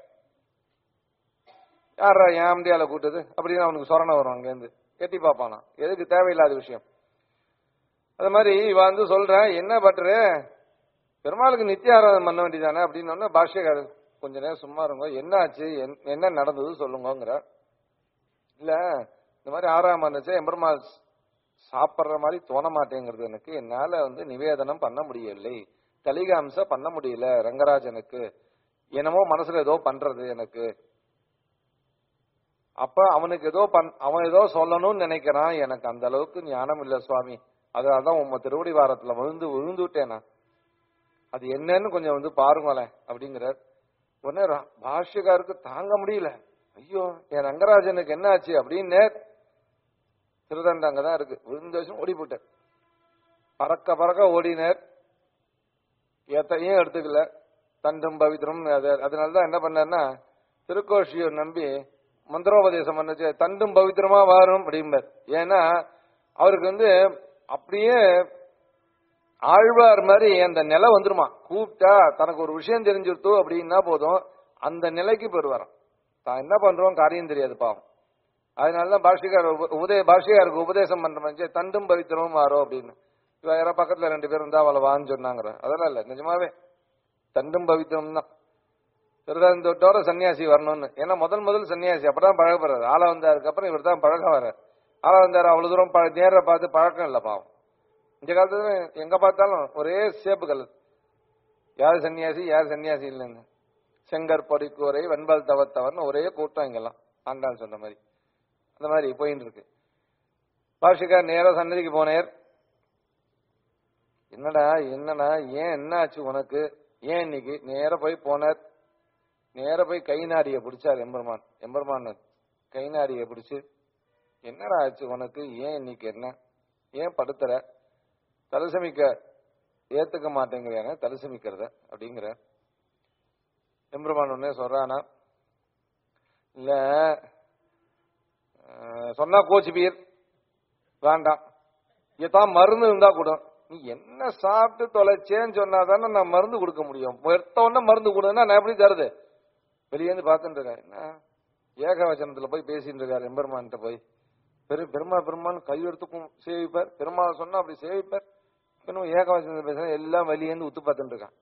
யாரா என் ஆம்டியால கூட்டது அப்படின்னு அவனுக்கு சொரணை வரும் அங்கேருந்து எட்டி பார்ப்பானா எதுக்கு தேவையில்லாத விஷயம் அது மாதிரி இவன் வந்து சொல்றேன் என்ன பட்டுரு பெருமாளுக்கு நித்திய ஆராதனை பண்ண வேண்டியதானே அப்படின்னு உடனே பாஷ்யக்காரர் கொஞ்ச நேரம் சும்மா இருங்க என்ன ஆச்சு என்- என்ன நடந்தது சொல்லுங்கங்கிற இல்ல இந்த மாதிரி ஆறாம் பண்ணுச்சு எம்பெருமாள் சாப்பிடுற மாதிரி தோண மாட்டேங்கிறது எனக்கு என்னால வந்து நிவேதனம் பண்ண முடியலை கலிகாம்ச பண்ண முடியல ரங்கராஜனுக்கு என்னமோ மனசுல ஏதோ பண்றது எனக்கு அப்ப அவனுக்கு ஏதோ பண் அவன் ஏதோ சொல்லணும்னு நினைக்கிறான் எனக்கு அந்த அளவுக்கு ஞானம் இல்ல சுவாமி அதனாலதான் உங்க திருவடி வாரத்துல விழுந்து விழுந்து விட்டேன் நான் அது என்னன்னு கொஞ்சம் வந்து பாருங்களேன் அப்படிங்கிறார் உடனே ரா- பாஷ்யக்காருக்கு தாங்க முடியல ஐயோ என் ரங்கராஜனுக்கு என்ன ஆச்சு அப்படின்னு திருதண்ட அங்கதான் இருக்கு விழுந்த வருஷம் ஓடி போட்டார் பறக்க பறக்க ஓடினார் ஏத்தையும் எடுத்துக்கல தண்டும் பவித்ரம் அது- அதனாலதான் என்ன பண்ணார்னா திருக்கோஷியை நம்பி மந்திரோபதேசம் பண்ணுச்சு தண்டும் பவித்திரமா வரும் அப்படிம்பார் ஏன்னா அவருக்கு வந்து அப்படியே ஆழ்வார் மாதிரி அந்த நிலை வந்துருமா கூப்பிட்டா தனக்கு ஒரு விஷயம் தெரிஞ்சிருத்தோ அப்படின்னா போதும் அந்த நிலைக்கு பெறுவாராம் தான் என்ன பண்றோம் காரியம் தெரியாது பாவம் அதனாலதான் பாஷிகார் உதய பாஷிகாருக்கு உபதேசம் பண்ற மாதிரி தண்டும் பவித்திரமும் மாறும் அப்படின்னு இவ யாரோ பக்கத்துல ரெண்டு பேரும் இருந்தா அவளை வான்னு சொன்னாங்கிற அதெல்லாம் இல்ல நிஜமாவே தண்டும் பவித்திரம் தான் திருதாந்தோட்டோட சன்னியாசி வரணும்னு ஏன்னா முதல் முதல் சன்னியாசி அப்பதான் பழக போறாரு ஆளா வந்தாருக்கு அப்புறம் இவர் தான் பழக வர ஆளா வந்தாரு அவ்வளவு தூரம் பழ- நேர பார்த்து பழக்கம் இல்ல பாவம் இந்த காலத்துல எங்க பார்த்தாலும் ஒரே சேப்பு கலர் யார் சன்னியாசி யார் சன்னியாசி இல்லைன்னு செங்கர் பொறிக்கூரை வெண்பல் தவத்தவர்னு ஒரே கூட்டம் இங்கெல்லாம் ஆண்டாள் சொன்ன மாதிரி அந்த மாதிரி போயின்னு இருக்கு பாஷிகார் நேரா சன்னதிக்கு போனேர் என்னடா என்னடா ஏன் என்ன ஆச்சு உனக்கு ஏன் இன்னைக்கு நேர போய் போனார் நேர போய் கை நாடிய பிடிச்சார் எம்பெருமான் எம்பெருமான் கை நாடிய பிடிச்சு என்னடா ஆச்சு உனக்கு ஏன் இன்னைக்கு என்ன ஏன் படுத்துற தலசமிக்க ஏத்துக்க மாட்டேங்கிறானே தலசமிக்கிறத அப்படிங்கிற எம்பெருமான் உடனே சொல்றானா இல்ல அஹ், சொன்னா கோச்சுப்பீர் வேண்டாம் இதான் மருந்து இருந்தா கூட நீ என்ன சாப்பிட்டு தொலைச்சேன்னு சொன்னா தானே நான் மருந்து கொடுக்க முடியும் எடுத்த உடனே மருந்து கொடுன்னா நான் எப்படி தருது வெளியே இருந்து பார்த்துட்டு இருக்கேன் என்ன ஏகவச்சனத்துல போய் பேசிட்டு இருக்காரு எம்பெருமான்கிட்ட போய் பெரு பெருமா பெருமான் கையெடுத்துக்கும் சேவிப்பார் பெருமாள் சொன்னா அப்படி சேவிப்பார் இன்னும் ஏகவச்சனத்துல பேசுறேன் எல்லாம் வெளியே இருந்து உத்து பார்த்துட்டு இருக்கான்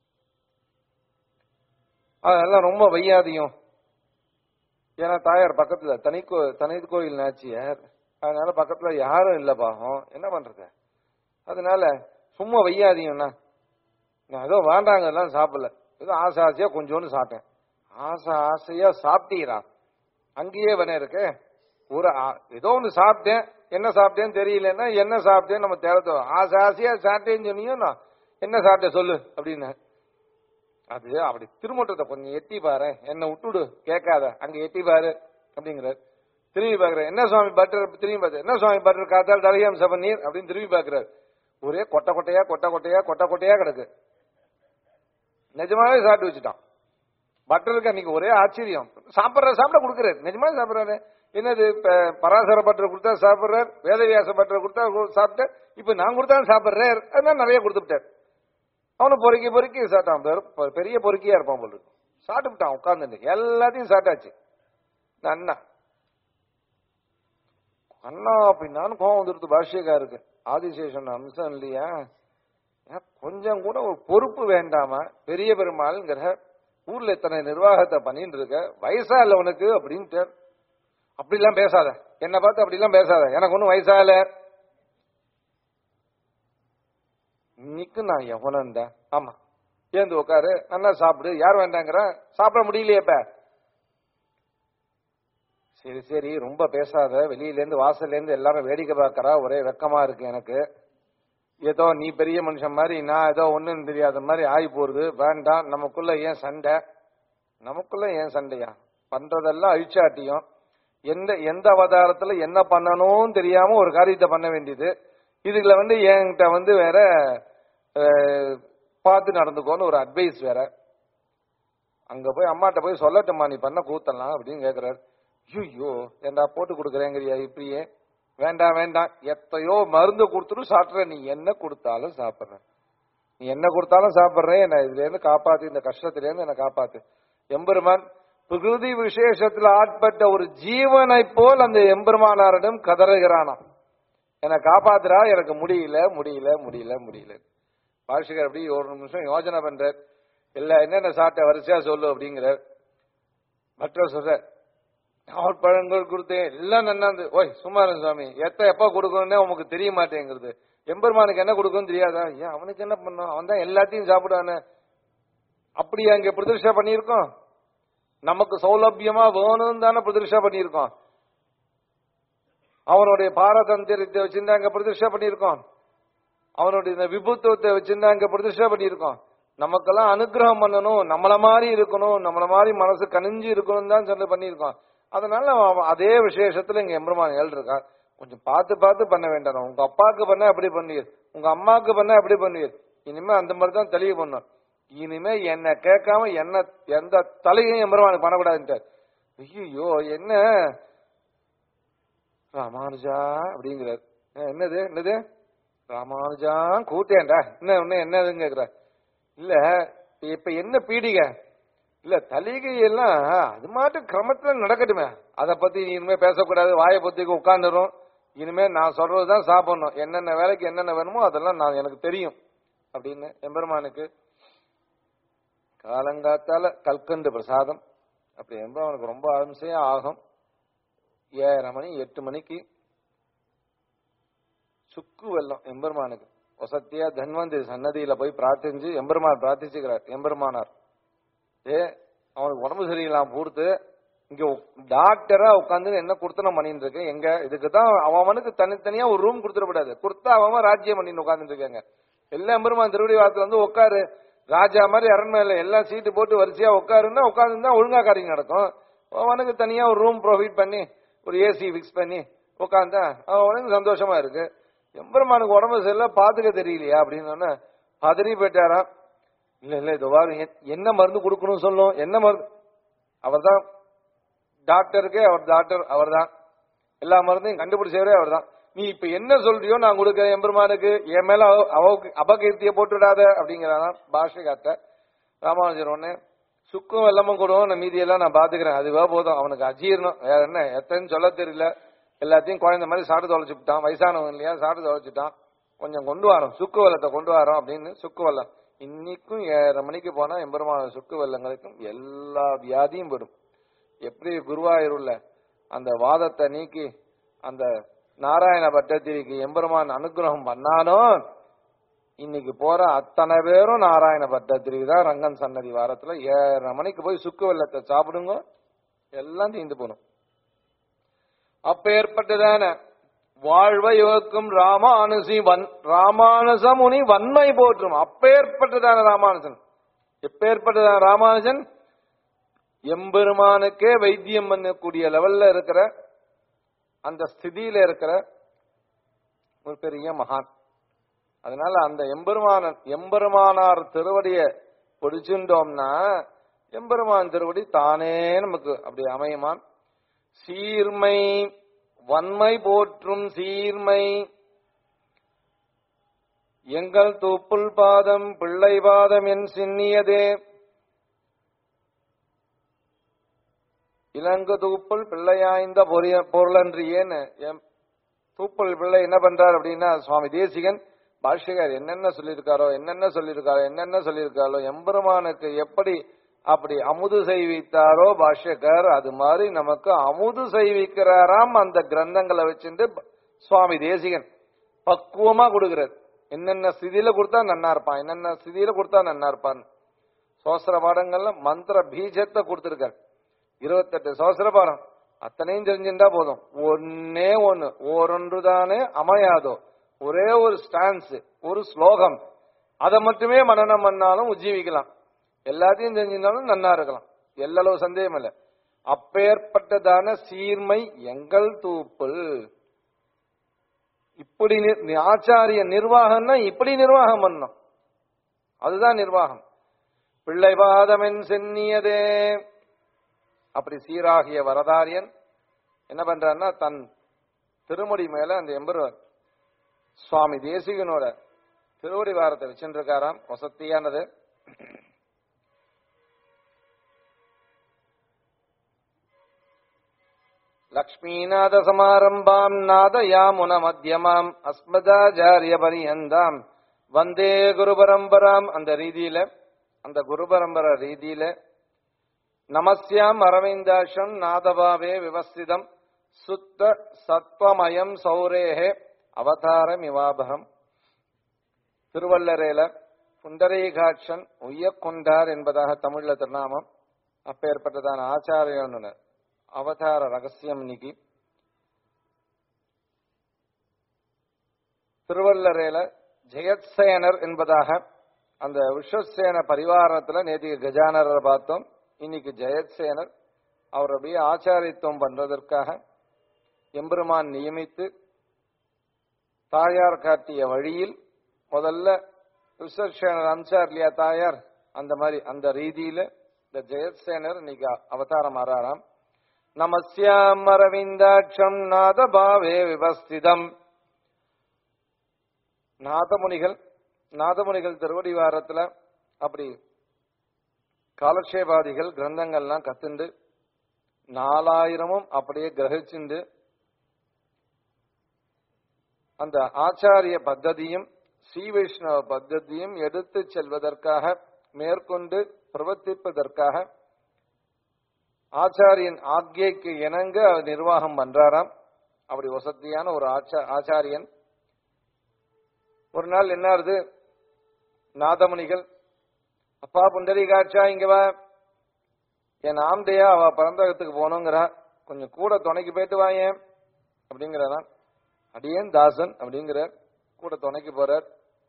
அதெல்லாம் ரொம்ப வையாதியும் ஏன்னா தாயார் பக்கத்துல தனி கோ தனி கோயில் நாச்சியார் அதனால பக்கத்துல யாரும் இல்ல பாகம் என்ன பண்றது அதனால சும்மா வையாதீங்கண்ணா நான் ஏதோ வேண்டாங்க எல்லாம் சாப்பிடல ஏதோ ஆசை ஆசையா கொஞ்சோண்டு சாப்பிட்டேன் ஆசை ஆசையா சாப்பிட்டீரா அங்கேயே வேணே இருக்கு ஒரு ஆ- ஏதோ ஒன்று சாப்பிட்டேன் என்ன சாப்பிட்டேன்னு தெரியலன்னா என்ன சாப்பிட்டேன்னு நம்ம தேவை ஆசை ஆசையா சாப்பிட்டேன்னு சொன்னீங்க நான் என்ன சாப்பிட்டேன் சொல்லு அப்படின்னு அது அப்படி திருமட்டத்தை கொஞ்சம் எட்டி பாரு என்னை விட்டுடு கேட்காத அங்க எட்டி பாரு அப்படிங்கிறார் திரும்பி பாக்குறாரு என்ன சுவாமி பட்டர் திரும்பி பார்த்து என்ன சுவாமி பட்டர் காத்தால் தலகம் சபநீர் அப்படின்னு திரும்பி பாக்குறாரு ஒரே கொட்டை கொட்டையா கொட்டை கொட்டையா கொட்டை கொட்டையா கிடக்கு நிஜமாவே சாப்பிட்டு வச்சுட்டான் பட்டருக்கு அன்னைக்கு ஒரே ஆச்சரியம் சாப்பிடுற சாப்பிட கொடுக்குறாரு நிஜமாவே சாப்பிடுறாரு என்னது இப்ப பராசர பட்டர் கொடுத்தா சாப்பிடுறார் வேதவியாச பட்டர் கொடுத்தா கு- சாப்பிட்டார் இப்ப நான் கொடுத்தாலும் சாப்பிடுறார் அதனால நிறைய கொடுத்துட்டார் அவனை பொறுக்கி பொறுக்கி சாப்பிட்டான் பெரு- பெ- பெரிய பொறுக்கியா இருப்பான் போல இருக்கு. சாப்பிட்டுட்டான் உட்கார்ந்து எல்லாத்தையும் சாப்பிட்டாச்சு அண்ணா அண்ணா பின்னான்னு கோவம் வந்துருது பாஷ்யக்காருக்கு ஆதிசேஷன் அம்சம் இல்லையா ஏன் கொஞ்சம் கூட ஒரு பொறுப்பு வேண்டாமா பெரிய பெருமாள்ங்கிற ஊர்ல இத்தனை நிர்வாகத்தை பண்ணிட்டு இருக்க வயசா இல்ல உனக்கு அப்படின்ட்டு அப்படிலாம் பேசாத என்ன பார்த்து அப்படிலாம் பேசாத எனக்கு ஒன்றும் வயசா இல்ல இன்னைக்கு நான் எவனண்டா ஆமா ஏந்து உட்காரு நல்லா சாப்பிடு யார் வேண்டாங்கிற சாப்பிட முடியலையே இப்ப சரி சரி ரொம்ப பேசாத வெளியில இருந்து வாசல்ல இருந்து எல்லாரும் வேடிக்கை பார்க்கறா ஒரே வெக்கமா இருக்கு எனக்கு ஏதோ நீ பெரிய மனுஷன் மாதிரி நான் ஏதோ ஒண்ணும் தெரியாத மாதிரி ஆகி போறது வேண்டாம் நமக்குள்ள ஏன் சண்டை நமக்குள்ள ஏன் சண்டையா பண்றதெல்லாம் அழிச்சாட்டியும் எந்த எந்த அவதாரத்துல என்ன பண்ணணும்னு தெரியாம ஒரு காரியத்தை பண்ண வேண்டியது இதுல வந்து என்கிட்ட வந்து வேற அஹ், பார்த்து நடந்துக்கோன்னு ஒரு அட்வைஸ் வேற அங்க போய் அம்மாட்ட போய் சொல்லட்டுமா நீ பண்ண கூத்தலாம் அப்படின்னு கேக்குறாரு ஐயோ ஏண்டா போட்டு கொடுக்குறேங்கிறியா இப்படியே வேண்டாம் வேண்டாம் எத்தையோ மருந்து கொடுத்துட்டு சாப்பிட்ற நீ என்ன கொடுத்தாலும் சாப்பிட்ற நீ என்ன கொடுத்தாலும் சாப்பிட்றேன் என்ன இதுல இருந்து காப்பாத்து இந்த கஷ்டத்துல இருந்து என்ன காப்பாத்து எம்பெருமான் பிரகிருதி விசேஷத்துல ஆட்பட்ட ஒரு ஜீவனை போல் அந்த எம்பெருமானாரிடம் கதறுகிறானாம் என்னை காப்பாத்துறா எனக்கு முடியல முடியல முடியல முடியல பாஷகர் அப்படி ஒரு நிமிஷம் யோசனை பண்றார் இல்ல என்னென்ன சாப்பிட்ட வரிசையா சொல்லு அப்படிங்கிறார் மற்ற சொல்ற நாவல் பழங்கள் கொடுத்தேன் எல்லாம் நன்னாந்து ஓய் சும்மா இருங்க சுவாமி எத்த எப்ப கொடுக்கணும்னே உமக்கு தெரிய மாட்டேங்கிறது எம்பெருமானுக்கு என்ன கொடுக்கணும் தெரியாதா ஏன் அவனுக்கு என்ன பண்ணும் அவன் தான் எல்லாத்தையும் சாப்பிடானே அப்படி அங்க பிரதிஷ்டா பண்ணியிருக்கோம் நமக்கு சௌலபியமா வேணும்னு தானே பிரதிஷ்டா பண்ணியிருக்கோம் அவனுடைய பாரதந்திரத்தை வச்சிருந்தா அங்க பிரதிஷ்டா பண்ணியிருக்கோம் அவனுடைய இந்த விபுத்துவத்தை வச்சிருந்தா அங்க பிரதிஷ்டா பண்ணியிருக்கோம் நமக்கெல்லாம் அனுகிரகம் பண்ணணும் நம்மள மாதிரி இருக்கணும் நம்மள மாதிரி மனசு கனிஞ்சு இருக்கணும் தான் சொல்லி பண்ணியிருக்கோம் அதனால அவன் அதே விசேஷத்துல இங்க எம்பெருமான் ஏழு இருக்கான் கொஞ்சம் பார்த்து பார்த்து பண்ண வேண்டாம் உங்க அப்பாவுக்கு பண்ண அப்படி பண்ணுவீர் உங்க அம்மாவுக்கு பண்ண அப்படி பண்ணுவீர் இனிமே அந்த மாதிரி தான் தெளிவு பண்ணும் இனிமே என்ன கேட்காம என்ன எந்த தலையும் எம்பெருமானுக்கு பண்ணக்கூடாதுன்ட்டார் ஐயோ என்ன ராமானுஜா அப்படிங்கிறார் அஹ் என்னது என்னது ராமானுஜா கூட்டேன்டா என்ன ஒண்ணு என்னதுன்னு கேக்குற இல்ல இப்ப என்ன பீடிகை இல்ல தலிகை எல்லாம் அது மாட்டு கிரமத்துல நடக்கட்டுமே அத பத்தி நீ இனிமே பேசக்கூடாது வாயை பத்திக்கு உட்கார்ந்துரும் இனிமே நான் சொல்றதுதான் சாப்பிடணும் என்னென்ன வேலைக்கு என்னென்ன வேணுமோ அதெல்லாம் நான் எனக்கு தெரியும் அப்படின்னு எம்பெருமானுக்கு காலங்காத்தால கல்கண்டு பிரசாதம் அப்படி எம்பெருமானுக்கு ரொம்ப அம்சையா ஆகும் ஏழரை மணி எட்டு மணிக்கு சுக்கு வெல்லம் எம்பெருமானுக்கு வசத்தியா தன்வந்திரி சன்னதியில போய் பிரார்த்திச்சு எம்பெருமான் பிரார்த்திச்சுக்கிறார் எம்பெருமானார் ஏ அவனுக்கு உடம்பு சரியில்லாம கொடுத்து இங்க டாக்டரா உட்காந்து என்ன குடுத்தனம் பண்ணிட்டு இருக்கு எங்க இதுக்கு தான் அவனுக்கு தனித்தனியா ஒரு ரூம் கொடுத்துடக்கூடாது கொடுத்தா அவன் ராஜ்யம் பண்ணிட்டு உட்காந்துட்டு இருக்காங்க எல்லா எம்பெருமான் திருவடி வாரத்துல வந்து உட்காரு ராஜா மாதிரி அரண்மனையில எல்லாம் சீட்டு போட்டு வரிசையா உட்காருன்னா உட்காந்துருந்தா ஒழுங்கா காரியம் நடக்கும் அவனுக்கு தனியா ஒரு ரூம் ப்ரொவைட் பண்ணி ஒரு ஏசி ஃபிக்ஸ் பண்ணி உட்காந்தா அவனுக்கு சந்தோஷமா இருக்கு எம்பெருமானுக்கு உடம்பு சரியில்லை பாத்துக்க தெரியலையா அப்படின்னு பதறி போயிட்டாராம் இல்ல இல்ல இது வாரு என்ன மருந்து கொடுக்கணும் சொல்லும் என்ன மருந்து அவர்தான் டாக்டருக்கே அவர் டாக்டர் அவர்தான் எல்லா மருந்தையும் கண்டுபிடிச்சவரே அவர்தான் நீ இப்ப என்ன சொல்றியோ நான் கொடுக்கிறேன் எம்பெருமானுக்கு என் மேல அவ- அவக்கு அபகீர்த்திய போட்டுடாத அப்படிங்கிறான் பாஷைகாட்ட ராமானுஜர் ஒண்ணு சுக்கும் வெள்ளமும் கொடுவோம் நான் மீதியெல்லாம் நான் பாத்துக்கிறேன் அதுவா போதும் அவனுக்கு அஜீர்ணம் வேற என்ன எத்தனை சொல்ல தெரியல எல்லாத்தையும் குழந்தை மாதிரி சாப்பிட்டு தொலைச்சுட்டான் வயசானவன் இல்லையா சாப்பிட்டு தொலைச்சுட்டான் கொஞ்சம் கொண்டு வரோம் சுக்கு வெள்ளத்தை கொண்டு வரோம் அப்படின்னு சுக்கு வெள்ளம் இன்னைக்கும் ஏழரை மணிக்கு போனா எம்பெருமான சுக்கு வெள்ளங்களுக்கும் எல்லா வியாதியும் வரும் எப்படி குருவாயூருள்ள அந்த வாதத்தை நீக்கி அந்த நாராயண பட்டத்திரிக்கு எம்பெருமான் அனுகிரகம் பண்ணானோ இன்னைக்கு போற அத்தனை பேரும் நாராயண பட்டத்திரிக்கு தான் ரங்கன் சன்னதி வாரத்துல ஏழரை மணிக்கு போய் சுக்கு வெள்ளத்தை சாப்பிடுங்க எல்லாம் தீந்து போகணும் அப்ப ஏற்பட்டதான வாழ்வை யோக்கும் ராமானுசி வன் ராமானுச முனி வன்மை போற்றும் அப்பேற்பட்டதான ராமானுஜன் எப்பேற்பட்டதான ராமானுஜன் எம்பெருமானுக்கே வைத்தியம் பண்ணக்கூடிய லெவல்ல இருக்கிற அந்த ஸ்திதியில இருக்கிற ஒரு பெரிய மகான் அதனால அந்த எம்பெருமான எம்பெருமானார் திருவடிய பிடிச்சுட்டோம்னா எம்பெருமான் திருவடி தானே நமக்கு அப்படி அமையுமான் சீர்மை வன்மை போற்றும் சீர்மை எங்கள் தூப்புள் பாதம் பிள்ளை பாதம் என் சின்னியதே இலங்கு தூப்புள் பிள்ளையாய்ந்த பொரிய பொருளன்றியேன்னு எம் தூப்புள் பிள்ளை என்ன பண்றார் அப்படின்னா சுவாமி தேசிகன் பாஷ்யகர் என்னென்ன சொல்லியிருக்காரோ என்னென்ன சொல்லியிருக்காரோ என்னென்ன சொல்லியிருக்காரோ எம்பெருமானுக்கு எப்படி அப்படி அமுது செய்வித்தாரோ பாஷ்யகர் அது மாதிரி நமக்கு அமுது செய்விக்கிறாராம் அந்த கிரந்தங்களை வச்சுட்டு சுவாமி தேசிகன் பக்குவமா கொடுக்கிறார் என்னென்ன ஸ்திதியில கொடுத்தா நன்னா இருப்பான் என்னென்ன ஸ்திதியில கொடுத்தா நன்னா இருப்பான் சோசர பாடங்கள்ல மந்திர பீஜத்தை கொடுத்திருக்கார் இருபத்தெட்டு சோசர பாடம் அத்தனையும் தெரிஞ்சுட்டா போதும் ஒன்னே ஒன்னு ஓரொன்று தானே அமையாதோ ஒரே ஒரு ஸ்டான்ஸ் ஒரு ஸ்லோகம் அதை மட்டுமே மனனம் பண்ணாலும் உஜ்ஜீவிக்கலாம் எல்லாத்தையும் தெரிஞ்சிருந்தாலும் நன்னா இருக்கலாம் எல்லளவு சந்தேகம் இல்லை அப்பேற்பட்டதான சீர்மை எங்கள் தூப்புல் இப்படி நி- ஆச்சாரிய நிர்வாகம்னா இப்படி நிர்வாகம் பண்ணணும் அதுதான் நிர்வாகம் பிள்ளை பாதமென் சென்னியதே அப்படி சீராகிய வரதாரியன் என்ன பண்றாருன்னா தன் திருமுடி மேல அந்த எம்பெருவர் சுவாமி தேசிகனோட திருவடி வாரத்தை வச்சுருக்காராம் வசத்தியானது லக்ஷ்மீநாத சமாரம்பாம் நாதயாமுன மத்தியமாம் அஸ்மதாச்சாரிய பரியந்தாம் வந்தே குரு பரம்பராம் அந்த ரீதியில அந்த குரு பரம்பரை ரீதியில நமஸ்யாம் அரவிந்தாஷம் நாதபாவே விவஸ்திதம் சுத்த சத்வமயம் சௌரேகே அவதாரம் இவாபகம் திருவள்ளரேல புண்டரீகாட்சன் உய்யக்கொண்டார் என்பதாக தமிழ்ல திருநாமம் அப்பேற்பட்டதான ஆச்சாரியனுனர் அவதார ரகசியம் இன்னைக்கு திருவள்ளரேல ஜெயத்சேனர் என்பதாக அந்த விஸ்வசேன பரிவாரத்துல நேற்று கஜானரை பார்த்தோம் இன்னைக்கு ஜெயத்சேனர் அவர் அப்படியே ஆச்சாரித்துவம் பண்றதற்காக எம்பெருமான் நியமித்து தாயார் காட்டிய வழியில் முதல்ல விஸ்வசேனர் அம்சார் இல்லையா தாயார் அந்த மாதிரி அந்த ரீதியில இந்த ஜெயத்சேனர் இன்னைக்கு அவதாரம் ஆறாராம் நமஸ்யாம் அரவிந்தாட்சம் நாதபாவே விவஸ்திதம் நாதமுனிகள் நாதமுனிகள் திருவடி வாரத்துல அப்படி காலக்ஷேபாதிகள் கிரந்தங்கள்லாம் கத்துண்டு நாலாயிரமும் அப்படியே கிரகிச்சுண்டு அந்த ஆச்சாரிய பத்ததியும் ஸ்ரீ வைஷ்ணவ பத்ததியும் எடுத்து செல்வதற்காக மேற்கொண்டு பிரவர்த்திப்பதற்காக ஆச்சாரியன் ஆக்ஞைக்கு இணங்க அவர் நிர்வாகம் பண்றாராம் அப்படி வசதியான ஒரு ஆச்சா- ஆச்சாரியன் ஒரு நாள் என்ன ஆகுது நாதமுனிகள் அப்பா புண்டரீகாட்சா இங்க வா என் ஆம்தையா அவ பரந்தகத்துக்கு போகணுங்கிறா கொஞ்சம் கூட துணைக்கு போயிட்டு வாயேன் அப்படிங்கிறாராம் அடியேன் தாசன் அப்படிங்கிறார் கூட துணைக்கு போறார்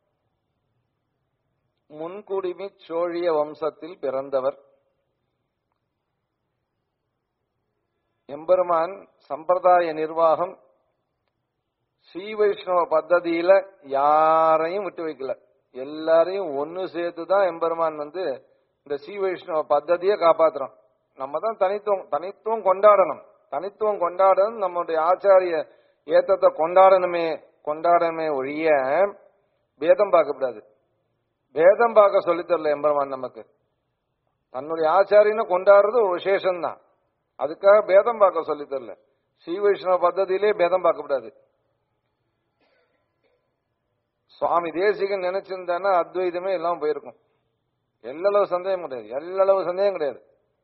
முன்குடிமி சோழிய வம்சத்தில் பிறந்தவர் எம்பெருமான் சம்பிரதாய நிர்வாகம் ஸ்ரீ வைஷ்ணவ பத்ததியில யாரையும் விட்டு வைக்கல எல்லாரையும் ஒன்னு சேர்த்து தான் எம்பெருமான் வந்து இந்த ஸ்ரீ வைஷ்ணவ பத்ததியை காப்பாத்துறோம் நம்ம தான் தனித்துவம் தனித்துவம் கொண்டாடணும் தனித்துவம் கொண்டாடணும் நம்முடைய ஆச்சாரிய ஏத்தத்தை கொண்டாடணுமே கொண்டாடணுமே ஒழிய பேதம் பார்க்கக்கூடாது பேதம் பார்க்க சொல்லித் தரல எம்பெருமான் நமக்கு தன்னுடைய ஆச்சாரியனை கொண்டாடுறது ஒரு விசேஷம்தான் அதுக்காக பேதம் பார்க்க சொல்லித் தரல ஸ்ரீ வைஷ்ணவ பద్ధதியிலே பேதம் பார்க்கக்கூடாது சுவாமி தேசிகன் நினைச்சிருந்தானா அத்வைதமே எல்லாம் போயிருக்கும் எல்லளவு சந்தேகம் கிடையாது எல்லளவு சந்தேகம் கிடையாது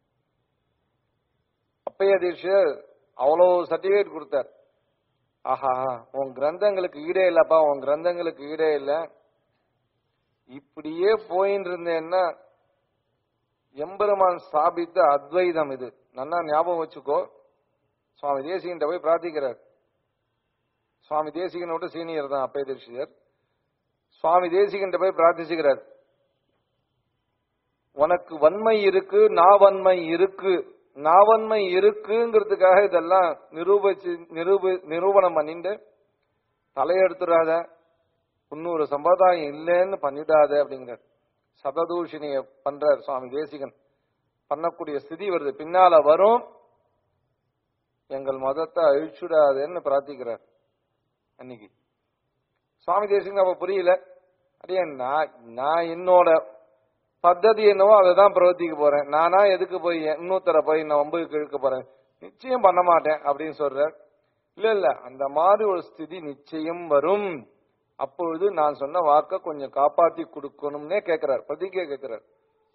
அப்பைய தீட்சர் அவ்வளவு சர்டிபிகேட் கொடுத்தார் ஆஹா உன் கிரந்தங்களுக்கு ஈடே இல்லப்பா உன் கிரந்தங்களுக்கு ஈடே இல்ல இப்படியே போயின்னு இருந்தேன்னா எம்பெருமான் ஸ்தாபித்த அத்வைதம் இது நன்னா ஞாபகம் வச்சுக்கோ சுவாமி தேசிகன்ட்ட போய் பிரார்த்திக்கிறார் சுவாமி தேசிகனோட சீனியர் தான் அப்பைய தீட்சிதர் சுவாமி தேசிகன்ட்ட போய் பிரார்த்திச்சுக்கிறார் உனக்கு வன்மை இருக்கு நாவன்மை இருக்கு நாவன்மை இருக்குங்கிறதுக்காக இதெல்லாம் நிரூபிச்சு நிரூபி நிரூபணம் பண்ணிட்டு தலையெடுத்துடாத இன்னொரு சம்பிரதாயம் இல்லைன்னு பண்ணிடாத அப்படிங்கிற சததூஷணிய பண்றார் சுவாமி தேசிகன் பண்ணக்கூடிய ஸ்திதி வருது பின்னால வரும் எங்கள் மதத்தை அழிச்சுடாதேன்னு பிரார்த்திக்கிறார் அன்னைக்கு சுவாமி தேசிகன் அப்ப புரியல அடியே நான் நான் என்னோட பத்ததி என்னவோ அதை தான் பிரவர்த்திக்க போறேன் நானா எதுக்கு போய் இன்னொருத்தர போய் நான் வம்புக்கு இழுக்க போறேன் நிச்சயம் பண்ண மாட்டேன் அப்படின்னு சொல்றார் இல்ல இல்ல அந்த மாதிரி ஒரு ஸ்திதி நிச்சயம் வரும் அப்பொழுது நான் சொன்ன வாக்க கொஞ்சம் காப்பாத்தி கொடுக்கணும்னே கேட்கிறார் பிரதிகை கேட்கிறார்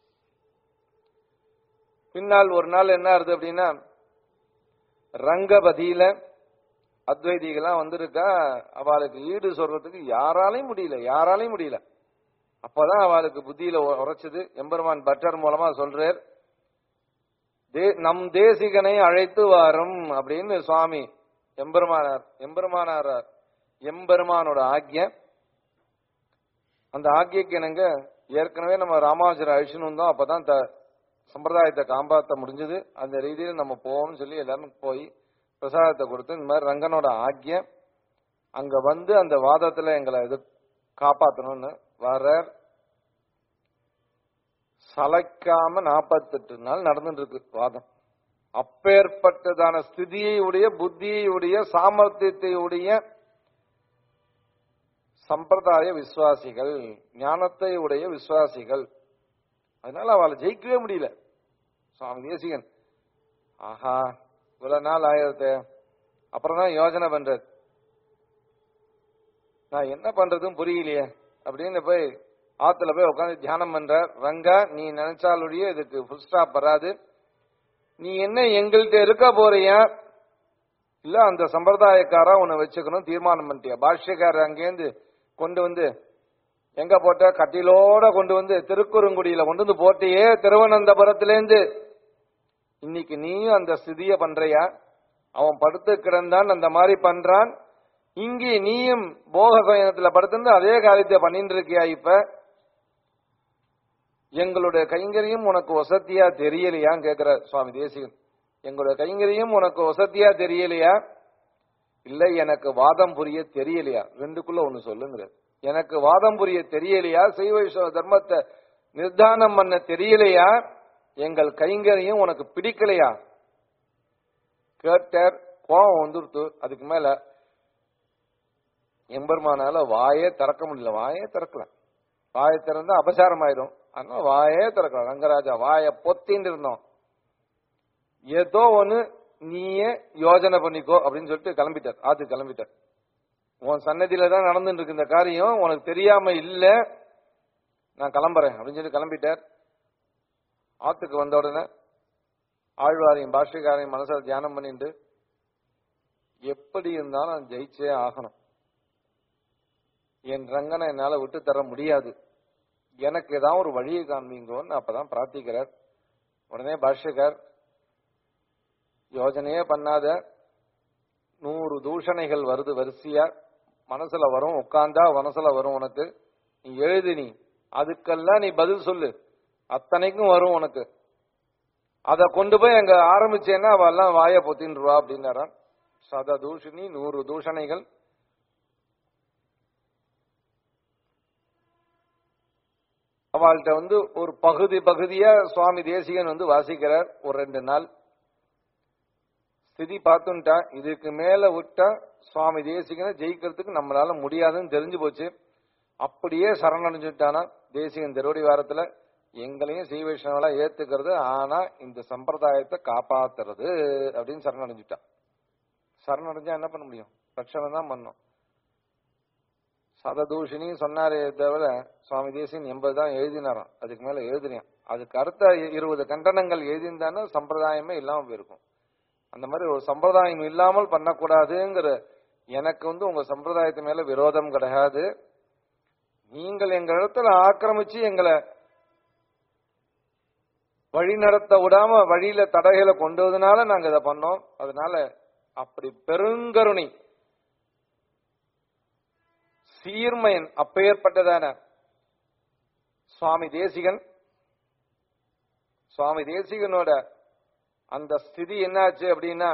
பின்னால் ஒரு நாள் என்ன ஆகுது அப்படின்னா ரங்கபதியில அத்வைதிகள்லாம் வந்திருக்கா அவளுக்கு ஈடு சொல்றதுக்கு யாராலையும் முடியல யாராலையும் முடியல அப்பதான் அவளுக்கு புத்தியில உ- உரைச்சது எம்பெருமான் பட்டர் மூலமா சொல்றார் தே- நம் தேசிகனை அழைத்து வாரும் அப்படின்னு சுவாமி எம்பெருமானார் எம்பெருமானார் எம்பெருமானோட ஆக்ய அந்த ஆக்கியக்கு என்னங்க ஏற்கனவே நம்ம ராமானுஜர் அழிச்சுன்னு வந்தோம் அப்பதான் த- சம்பிரதாயத்தை காப்பாற்ற முடிஞ்சது அந்த ரீதியில் நம்ம போவோம்னு சொல்லி எல்லாரும் போய் பிரசாதத்தை கொடுத்து இந்த மாதிரி ரங்கனோட ஆக்ய அங்க வந்து அந்த வாதத்துல எங்களை இது காப்பாத்தணும்னு வர்றார் சளைக்காம நாற்பத்தெட்டு நாள் நடந்துட்டு இருக்கு வாதம் அப்பேற்பட்டதான ஸ்திதியை உடைய புத்தியை உடைய சாமர்த்தியத்தை உடைய சம்பிரதாய விசுவாசிகள் ஞானத்தை உடைய விசுவாசிகள் அதனால அவளை ஜெயிக்கவே முடியல சுவாமி தேசிகன் ஆஹா இவ்வளவு நாள் ஆயிரத்து அப்புறம் தான் யோசனை பண்றது நான் என்ன பண்றதும் புரியலையே அப்படின்னு போய் ஆத்துல போய் உட்காந்து தியானம் பண்றார் ரங்கா நீ நினைச்சாலுடைய இதுக்கு ஃபுல் ஸ்டாப் வராது நீ என்ன எங்கள்கிட்ட இருக்க போறியா இல்ல அந்த சம்பிரதாயக்காரா உன்னை வச்சுக்கணும் தீர்மானம் பண்ணிட்டியா பாஷ்யக்காரர் அங்கேருந்து கொண்டு வந்து எங்க போட்ட கட்டிலோட கொண்டு வந்து திருக்குறுங்குடியில கொண்டு வந்து போட்டியே திருவனந்தபுரத்திலேருந்து இன்னைக்கு நீயும் அந்த ஸ்திதிய பண்றியா அவன் படுத்து கிடந்தான் அந்த மாதிரி பண்றான் இங்கே நீயும் போக சயனத்துல படுத்திருந்து அதே காரியத்தை பண்ணிட்டு இருக்கியா இப்ப எங்களுடைய கைங்கரியம் உனக்கு வசதியா தெரியலையான்னு கேக்குற சுவாமி தேசிகன் எங்களுடைய கைங்கரியம் உனக்கு வசதியா தெரியலையா இல்ல எனக்கு வாதம் புரிய தெரியலையா ரெண்டுக்குள்ள ஒண்ணு சொல்லுங்கிற எனக்கு வாதம் புரிய தெரியலையா சைவ வைஷ்ணவ தர்மத்தை நிர்தானம் பண்ண தெரியலையா எங்கள் கைங்கரியம் உனக்கு பிடிக்கலையா கேட்டார் கோபம் வந்துருத்து அதுக்கு மேல எம்பெருமானால வாயே திறக்க முடியல வாயே திறக்கல வாயை திறந்தா அபசாரம் ஆயிடும் அதனால வாயே திறக்கல ரங்கராஜா வாயை பொத்தின்னு இருந்தோம் ஏதோ ஒண்ணு நீயே யோஜனை பண்ணிக்கோ அப்படின்னு சொல்லிட்டு கிளம்பிட்டார் ஆத்து கிளம்பிட்டார் உன் சன்னதியில தான் நடந்துட்டு இருக்கு இந்த காரியம் உனக்கு தெரியாம இல்ல நான் கிளம்புறேன் அப்படின்னு சொல்லி கிளம்பிட்டார் ஆத்துக்கு வந்த உடனே ஆழ்வாரையும் பாஷ்யக்காரையும் மனசுல தியானம் பண்ணிட்டு எப்படி இருந்தாலும் நான் ஜெயிச்சே ஆகணும் என் ரங்கனை என்னால விட்டு தர முடியாது எனக்கு ஏதாவது ஒரு வழியை காண்பீங்கன்னு அப்பதான் பிரார்த்திக்கிறார் உடனே பாஷ்யக்கார் யோஜனையே பண்ணாத நூறு தூஷணைகள் வருது வரிசையா மனசுல வரும் உட்கார்ந்தா மனசுல வரும் உனக்கு நீ எழுது நீ அதுக்கெல்லாம் நீ பதில் சொல்லு அத்தனைக்கும் வரும் உனக்கு அத கொண்டு போய் அங்க ஆரம்பிச்சேன்னா அவ எல்லாம் வாய பொத்தின்றுவா அப்படின்னாராம் சத தூஷணி நூறு தூஷணைகள் அவள்கிட்ட வந்து ஒரு பகுதி பகுதியா சுவாமி தேசிகன் வந்து வாசிக்கிறார் ஒரு ரெண்டு நாள் ஸ்திதி பார்த்துட்டா இதுக்கு மேல விட்டா சுவாமி தேசிகனை ஜெயிக்கிறதுக்கு நம்மளால முடியாதுன்னு தெரிஞ்சு போச்சு அப்படியே சரணடைஞ்சுட்டானா தேசிகன் திருவடி வாரத்துல எங்களையும் ஸ்ரீ வைஷ்ணவலா ஏத்துக்கிறது ஆனா இந்த சம்பிரதாயத்தை காப்பாத்துறது அப்படின்னு சரணடைஞ்சுட்டான் சரணடைஞ்சா என்ன பண்ண முடியும் ரட்சணை தான் பண்ணும் சததூஷினி சொன்னாரே தவிர சுவாமி தேசியன் எண்பது தான் எழுதினாராம் அதுக்கு மேல எழுதுனியான் அதுக்கு அடுத்த இருபது கண்டனங்கள் எழுதியிருந்தானே சம்பிரதாயமே இல்லாம போயிருக்கும் அந்த மாதிரி ஒரு சம்பிரதாயம் இல்லாமல் பண்ணக்கூடாதுங்கிற எனக்கு வந்து உங்க சம்பிரதாயத்து மேல விரோதம் கிடையாது நீங்கள் எங்க இடத்துல ஆக்கிரமிச்சு எங்களை வழி நடத்த விடாம வழியில தடைகளை கொண்டு வந்ததுனால நாங்க இதை பண்ணோம் அதனால அப்படி பெருங்கருணை சீர்மையன் அப்பேற்பட்டதான சுவாமி தேசிகன் சுவாமி தேசிகனோட அந்த ஸ்திதி என்னாச்சு அப்படின்னா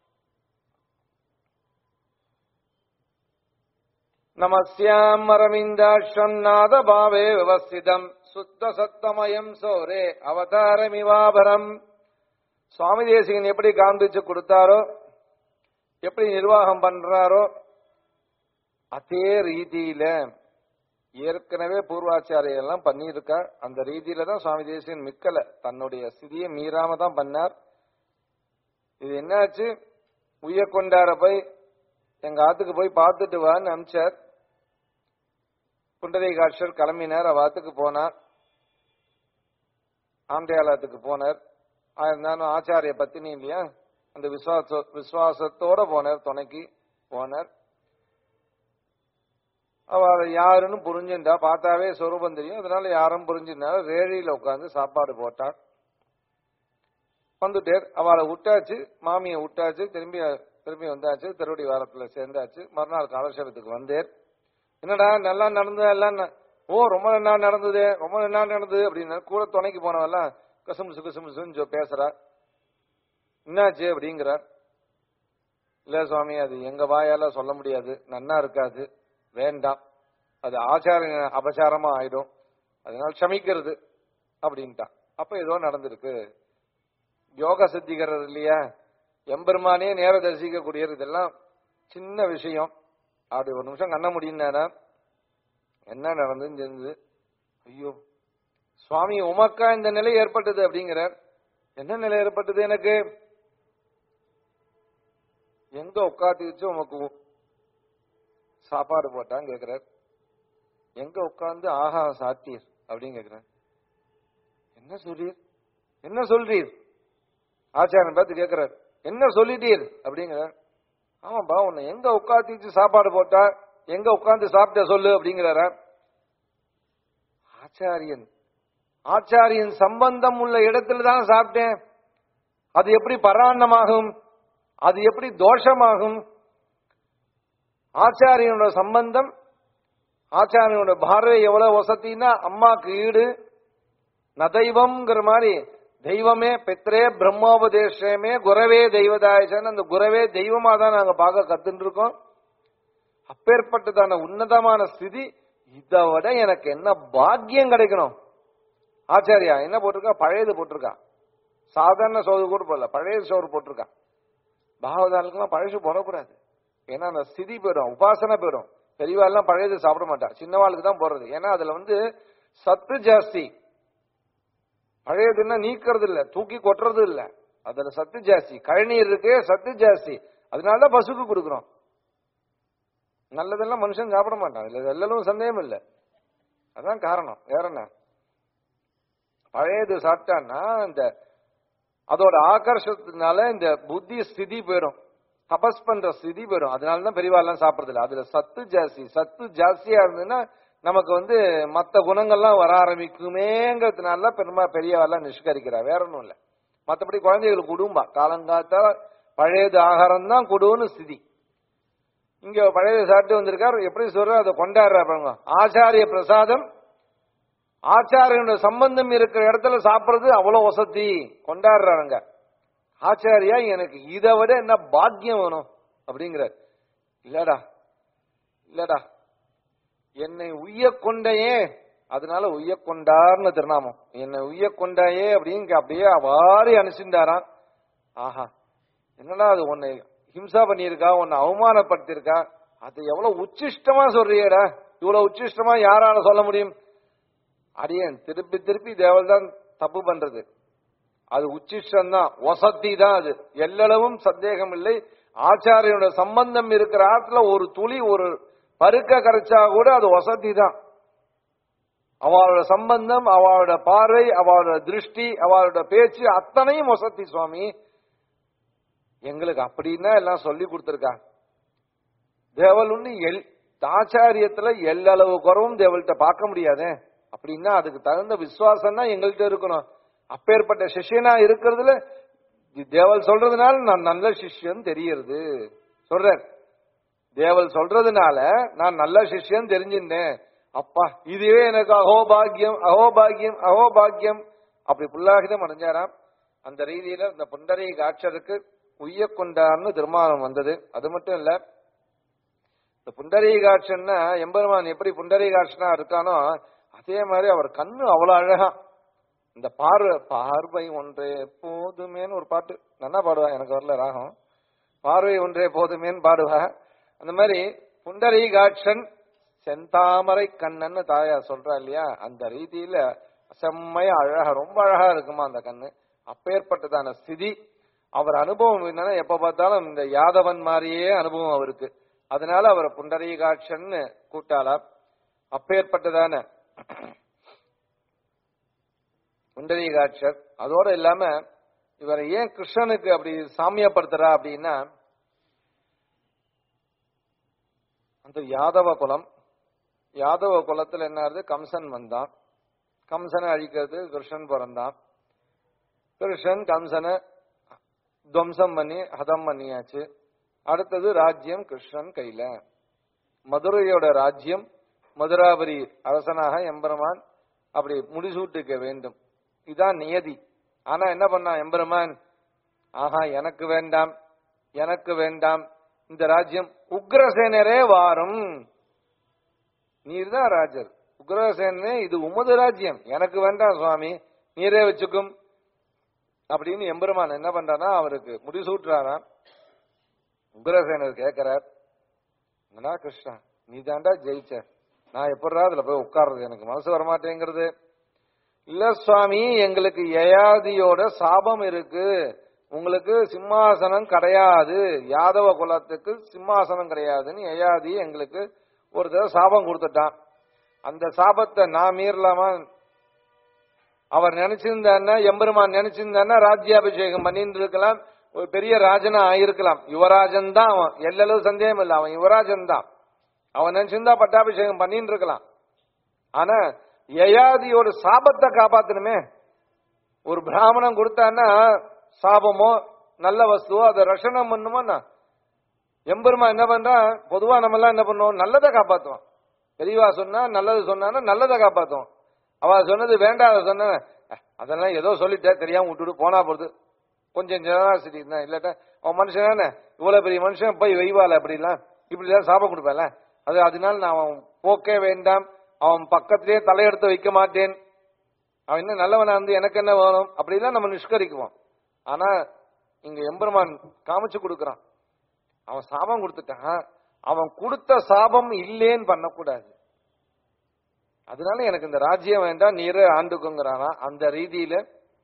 நமஸ்யாம் அரவிந்தாட்சம் நாத பாவே விவஸ்திதம் சுத்த சத்தமயம் சோரே அவதாரமிவாபரம் சுவாமி தேசிகன் எப்படி காண்பிச்சு கொடுத்தாரோ எப்படி நிர்வாகம் பண்றாரோ அதே ரீதியில ஏற்கனவே பூர்வாச்சாரியர் எல்லாம் பண்ணியிருக்கார் அந்த ரீதியில தான் சுவாமி தேசிகன் மிக்கல தன்னுடைய ஸ்திதியை மீறாம தான் பண்ணார் இது என்னாச்சு உய்ய கொண்டார போய் எங்க ஆத்துக்கு போய் பார்த்துட்டு வான்னு அனுப்பிச்சார் புண்டரீகாட்சர் கிளம்பினார் அவ ஆத்துக்கு போனார் ஆண்டையாளத்துக்கு போனார் இருந்தாலும் ஆச்சாரிய பத்தினி இல்லையா அந்த விசுவாச விசுவாசத்தோட போனார் துணைக்கு போனார் அவ யாருன்னு புரிஞ்சுட்டா பார்த்தாவே சொரூபம் தெரியும் அதனால யாரும் புரிஞ்சுனால ரேழியில உட்காந்து சாப்பாடு போட்டார் வந்துட்டேர் அவளை விட்டாச்சு மாமியை விட்டாச்சு திரும்பி திரும்பி வந்தாச்சு திருவடி வாரத்துல சேர்ந்தாச்சு மறுநாள் காலட்சேபத்துக்கு வந்தேர் என்னடா நல்லா நடந்தது எல்லாம் ந- ஓ ரொம்ப நல்லா நடந்தது ரொம்ப நல்லா நடந்தது அப்படின்னு கூட துணைக்கு போனவெல்லாம் கசுமுசு கசுமுசுன்னு சொ- பேசுறா என்னாச்சு அப்படிங்கிறார் இல்ல சுவாமி அது எங்க வாயால சொல்ல முடியாது நன்னா இருக்காது வேண்டாம் அது ஆச்சார அபசாரமா ஆயிடும் அதனால க்ஷமிக்கிறது அப்படின்ட்டான் அப்ப ஏதோ நடந்திருக்கு யோக சித்திக்கிறது இல்லையா எம்பெருமானே நேர தரிசிக்க கூடியது இதெல்லாம் சின்ன விஷயம் அப்படி ஒரு நிமிஷம் கண்ண முடியும்னா என்ன நடந்துன்னு தெரிஞ்சது ஐயோ சுவாமி உமக்கா இந்த நிலை ஏற்பட்டது அப்படிங்கிறார் என்ன நிலை ஏற்பட்டது எனக்கு எங்க உட்காந்து வச்சு உமக்கு சாப்பாடு போட்டான்னு கேக்குறார் எங்க உட்கார்ந்து ஆகாரம் சாத்தீர் அப்படின்னு கேக்குறார் என்ன சொல்றீர் என்ன சொல்றீர் ஆச்சாரன் பார்த்து கேக்குறார் என்ன சொல்லிட்டீர் அப்படிங்கிறார் ஆமாப்பா உன்னை எங்க உட்காந்து வச்சு சாப்பாடு போட்டா எங்க உட்கார்ந்து சாப்பிட்ட சொல்லு அப்படிங்கிறாரா ஆச்சாரியன் ஆச்சாரியன் சம்பந்தம் உள்ள இடத்துல தான் சாப்பிட்டேன் அது எப்படி பராண்ணமாகும் அது எப்படி தோஷமாகும் ஆச்சாரியனோட சம்பந்தம் ஆச்சாரியனோட பார்வை எவ்வளவு வசத்தின்னா அம்மாக்கு ஈடு நதைவம்ங்கிற மாதிரி தெய்வமே பித்ரே பிரம்மோபதேசமே குரவே தெய்வதாயசன் அந்த குரவே தெய்வமா தான் நாங்க பார்க்க கத்துட்டு இருக்கோம் அப்பேற்பட்டதான உன்னதமான ஸ்திதி இதை விட எனக்கு என்ன பாக்கியம் கிடைக்கணும் ஆச்சாரியா என்ன போட்டிருக்கா பழையது போட்டிருக்கா சாதாரண சோறு கூட போடல பழைய சோறு போட்டிருக்கா பாகவதாளுக்கெல்லாம் பழசு போடக்கூடாது ஏன்னா அந்த ஸ்திதி போயிடும் உபாசனை போயிடும் பெரியவாள்லாம் பழையது சாப்பிட மாட்டா சின்னவாளுக்கு தான் போடுறது ஏன்னா அதுல வந்து சத்து ஜாஸ்தி பழையதுன்னா நீக்கிறது இல்ல தூக்கி கொட்டுறது இல்ல அதுல சத்து ஜாஸ்தி கழநீர் இருக்கு சத்து ஜாஸ்தி அதனாலதான் பசுக்கு கொடுக்குறோம் நல்லதெல்லாம் மனுஷன் சாப்பிட மாட்டான் இதுல எல்லாம் சந்தேகம் இல்ல அதான் காரணம் வேற என்ன பழையது சாப்பிட்டான்னா இந்த அதோட ஆகர்ஷத்தினால இந்த புத்தி ஸ்திதி போயிடும் தபஸ் பண்ற ஸ்திதி போயிடும் அதனாலதான் பெரியவாள்லாம் சாப்பிடுறது இல்ல அதுல சத்து ஜாஸ்தி சத்து ஜாஸ்தியா இருந்ததுன்னா நமக்கு வந்து மத்த குணங்கள்லாம் வர ஆரம்பிக்குமேங்கிறதுனால பெருமா பெரியவாள்லாம் நிஷ்கரிக்கிறா வேற ஒண்ணும் இல்ல மத்தபடி குழந்தைகளுக்கு குடும்பா காலங்காத்தா பழையது ஆகாரம் தான் கொடுன்னு ஸ்திதி இங்க பழையது சாப்பிட்டு வந்திருக்கார் எப்படி சொல்ற அதை கொண்டாடுற பாருங்க ஆச்சாரிய பிரசாதம் ஆச்சாரியனோட சம்பந்தம் இருக்கிற இடத்துல சாப்பிடுறது அவ்வளவு வசதி கொண்டாடுறாங்க ஆச்சாரியா எனக்கு இதை விட என்ன பாக்கியம் வேணும் அப்படிங்கிறார் இல்லடா இல்லடா என்னை உய்ய கொண்டையே அதனால உய்ய கொண்டார்னு திருநாமம் என்னை உய்ய கொண்டாயே அப்படின்னு அப்படியே அவாரி அனுப்பிச்சுட்டாராம் ஆஹா என்னடா அது உன்னை ஹிம்சா பண்ணியிருக்கா உன்னை அவமானப்படுத்தியிருக்கா அது எவ்வளவு உச்சிஷ்டமா சொல்றியேடா இவ்வளவு உச்சிஷ்டமா யாரால சொல்ல முடியும் அடியேன் திருப்பி திருப்பி தேவல் தான் தப்பு பண்றது அது உச்சிஷ்டம் தான் வசதி தான் அது எல்லளவும் சந்தேகம் இல்லை ஆச்சாரியனோட சம்பந்தம் இருக்கிற ஆத்துல ஒரு துளி ஒரு பருக்க கரைச்சா கூட அது வசதி தான் அவளோட சம்பந்தம் அவளோட பார்வை அவளோட திருஷ்டி அவளோட பேச்சு அத்தனையும் வசதி சுவாமி எங்களுக்கு அப்படின்னா எல்லாம் சொல்லி கொடுத்திருக்கா தேவல் ஒண்ணு எல் ஆச்சாரியத்துல எல்லளவு குறவும் தேவல்கிட்ட பார்க்க முடியாதே அப்படின்னா அதுக்கு தகுந்த விசுவாசம் தான் எங்கள்கிட்ட இருக்கணும் அப்பேற்பட்ட சிஷ்யனா இருக்கிறதுல தேவல் சொல்றதுனால நான் நல்ல சிஷ்யன் தெரியறது சொல்றேன் தேவல் சொல்றதுனால நான் நல்ல சிஷ்யன் தெரிஞ்சிருந்தேன் அப்பா இதுவே எனக்கு அகோபாகியம் அகோபாகியம் அகோபாகியம் அப்படி புல்லாகிதம் அடைஞ்சாராம் அந்த ரீதியில இந்த புண்டரீகாட்சருக்கு உய்ய கொண்டார்னு திருமாலம் வந்தது அது மட்டும் இல்ல இந்த புண்டரீகாட்சன்னா எம்பெருமான் எப்படி புண்டரீகாட்சனா இருக்கானோ அதே மாதிரி அவர் கண்ணு அவ்வளவு அழகா இந்த பார்வை பார்வை ஒன்றே போதுமேன்னு ஒரு பாட்டு நல்லா பாடுவா எனக்கு வரல ராகம் பார்வை ஒன்றே போதுமேன்னு பாடுவா அந்த மாதிரி புண்டரீகாட்சன் செந்தாமரை கண்ணன்னு தாயா சொல்றா இல்லையா அந்த ரீதியில செம்மையா அழகா ரொம்ப அழகா இருக்குமா அந்த கண்ணு அப்பேற்பட்டதான ஸ்திதி அவர் அனுபவம் என்னன்னா எப்ப பார்த்தாலும் இந்த யாதவன் மாதிரியே அனுபவம் அவருக்கு அதனால அவர் புண்டரீகாட்சன்னு கூட்டாளாம் அப்பேற்பட்டதான புண்டரீகாட்சர் அதோட இல்லாம இவரை ஏன் கிருஷ்ணனுக்கு அப்படி சாமியப்படுத்துறா அப்படின்னா அந்த யாதவ குலம் யாதவ குலத்துல என்ன ஆகுது கம்சன் வந்தான் கம்சனை அழிக்கிறது கிருஷ்ணன் பிறந்தான் கிருஷ்ணன் கம்சனை துவம்சம் பண்ணி ஹதம் பண்ணியாச்சு அடுத்தது ராஜ்யம் கிருஷ்ணன் கையில மதுரையோட ராஜ்யம் மதுராபுரி அரசனாக எம்பெருமான் அப்படி முடிசூட்டுக்க வேண்டும் இதான் நியதி ஆனா என்ன பண்ணான் எம்பெருமான் ஆஹா எனக்கு வேண்டாம் எனக்கு வேண்டாம் இந்த ராஜ்யம் உக்ரசேனரே வாரும் நீர் தான் ராஜர் உக்ரசேனே இது உமது ராஜ்யம் எனக்கு வேண்டாம் சுவாமி நீரே வச்சுக்கும் அப்படின்னு எம்பெருமான் என்ன பண்றானா அவருக்கு முடிசூட்டுறாராம் உக்ரசேனர் கேட்கிறார் என்னடா கிருஷ்ணா நீ தாண்டா ஜெயிச்ச நான் எப்படா அதுல போய் உட்கார்றது எனக்கு மனசு வரமாட்டேங்கிறது இல்ல சுவாமி எங்களுக்கு யயாதியோட சாபம் இருக்கு உங்களுக்கு சிம்மாசனம் கிடையாது யாதவ குலத்துக்கு சிம்மாசனம் கிடையாதுன்னு யயாதி எங்களுக்கு ஒரு தடவை சாபம் கொடுத்துட்டான் அந்த சாபத்தை நான் மீறலாமா அவர் நினைச்சிருந்தான்னா எம்பெருமான் நினைச்சிருந்தான்னா ராஜ்யாபிஷேகம் பண்ணிட்டு இருக்கலாம் ஒரு பெரிய ராஜனா ஆயிருக்கலாம் யுவராஜன் தான் அவன் எல்லளவு சந்தேகம் இல்லை அவன் யுவராஜன் தான் அவன் நினைச்சிருந்தா பட்டாபிஷேகம் பண்ணிட்டு இருக்கலாம் ஆனா யயாதியோட சாபத்தை காப்பாத்தணுமே ஒரு பிராமணன் கொடுத்தான்னா சாபமோ நல்ல வஸ்துவோ அதை ரஷணம் பண்ணுமோன்னா எம்பெருமா என்ன பண்றான் பொதுவா நம்ம எல்லாம் என்ன பண்ணுவோம் நல்லதை காப்பாத்துவோம் பெரியவா சொன்னா நல்லது சொன்னான்னா நல்லதை காப்பாத்துவோம் அவ சொன்னது வேண்டாத சொன்ன அதெல்லாம் ஏதோ சொல்லிட்டே தெரியாம விட்டுட்டு போனா போகுது கொஞ்சம் ஜெனராசிட்டி தான் இல்லாட்டா அவன் மனுஷன் தானே இவ்வளவு பெரிய மனுஷன் போய் வெய்வால அப்படிலாம் இப்படிலாம் சாபம் கொடுப்பேன்ல அது அதனால நான் அவன் போக்கே வேண்டாம் அவன் பக்கத்திலேயே தலையெடுத்து வைக்க மாட்டேன் அவன் என்ன நல்லவனா வந்து எனக்கு என்ன வேணும் அப்படிலாம் நம்ம நிஷ்கரிக்குவோம் ஆனா இங்க எம்பெருமான் காமிச்சு கொடுக்கறான் அவன் சாபம் கொடுத்துட்டான் அவன் கொடுத்த சாபம் இல்லேன்னு பண்ணக்கூடாது அதனால எனக்கு இந்த ராஜ்யம் வேண்டாம் நீரே ஆண்டுக்குங்கிறானா அந்த ரீதியில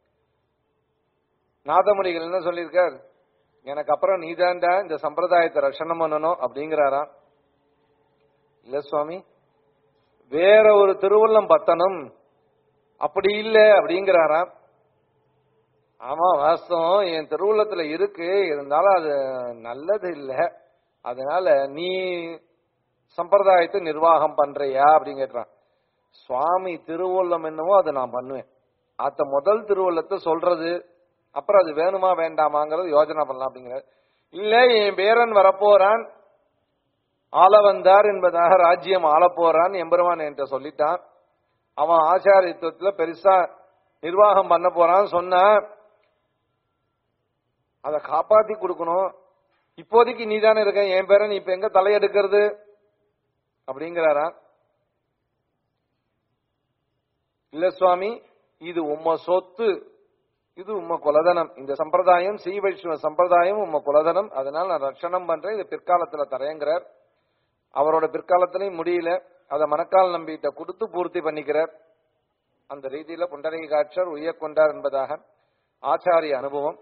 நாதமுனிகள் என்ன சொல்லியிருக்கார் எனக்கு அப்புறம் நீதாண்டா இந்த சம்பிரதாயத்தை ரஷணம் பண்ணணும் அப்படிங்கிறாராம் இல்ல சுவாமி வேற ஒரு திருவள்ளம் பத்தனம் அப்படி இல்லை அப்படிங்கிறாராம் ஆமா வாஸ்தவம் என் திருவுள்ளத்துல இருக்கு இருந்தாலும் அது நல்லது இல்ல அதனால நீ சம்பிரதாயத்தை நிர்வாகம் பண்றியா அப்படின்னு கேட்டான் சுவாமி திருவுள்ளம் என்னவோ அதை நான் பண்ணுவேன் அத்த முதல் திருவுள்ளத்தை சொல்றது அப்புறம் அது வேணுமா வேண்டாமாங்கிறது யோஜனை பண்ணலாம் அப்படிங்கிற இல்ல என் பேரன் வரப்போறான் ஆள வந்தார் என்பதாக ராஜ்யம் ஆளப்போறான் எம்பெருமான் என்கிட்ட சொல்லிட்டான் அவன் ஆச்சாரியத்துவத்துல பெருசா நிர்வாகம் பண்ண போறான்னு சொன்ன அதை காப்பாத்தி கொடுக்கணும் இப்போதைக்கு நீ தானே இருக்க என் பேரன் இப்ப எங்க தலையெடுக்கிறது அப்படிங்கிறாரா இல்ல சுவாமி இது உம்ம சொத்து இது உம்ம குலதனம் இந்த சம்பிரதாயம் ஸ்ரீ வைஷ்ணவ சம்பிரதாயம் உம்ம குலதனம் அதனால நான் ரட்சணம் பண்றேன் இது பிற்காலத்துல தரேங்கிறார் அவரோட பிற்காலத்திலையும் முடியல அதை மணக்கால் நம்பிட்ட கொடுத்து பூர்த்தி பண்ணிக்கிறார் அந்த ரீதியில புண்டரீகாட்சர் உய்யக்கொண்டார் என்பதாக ஆச்சாரிய அனுபவம்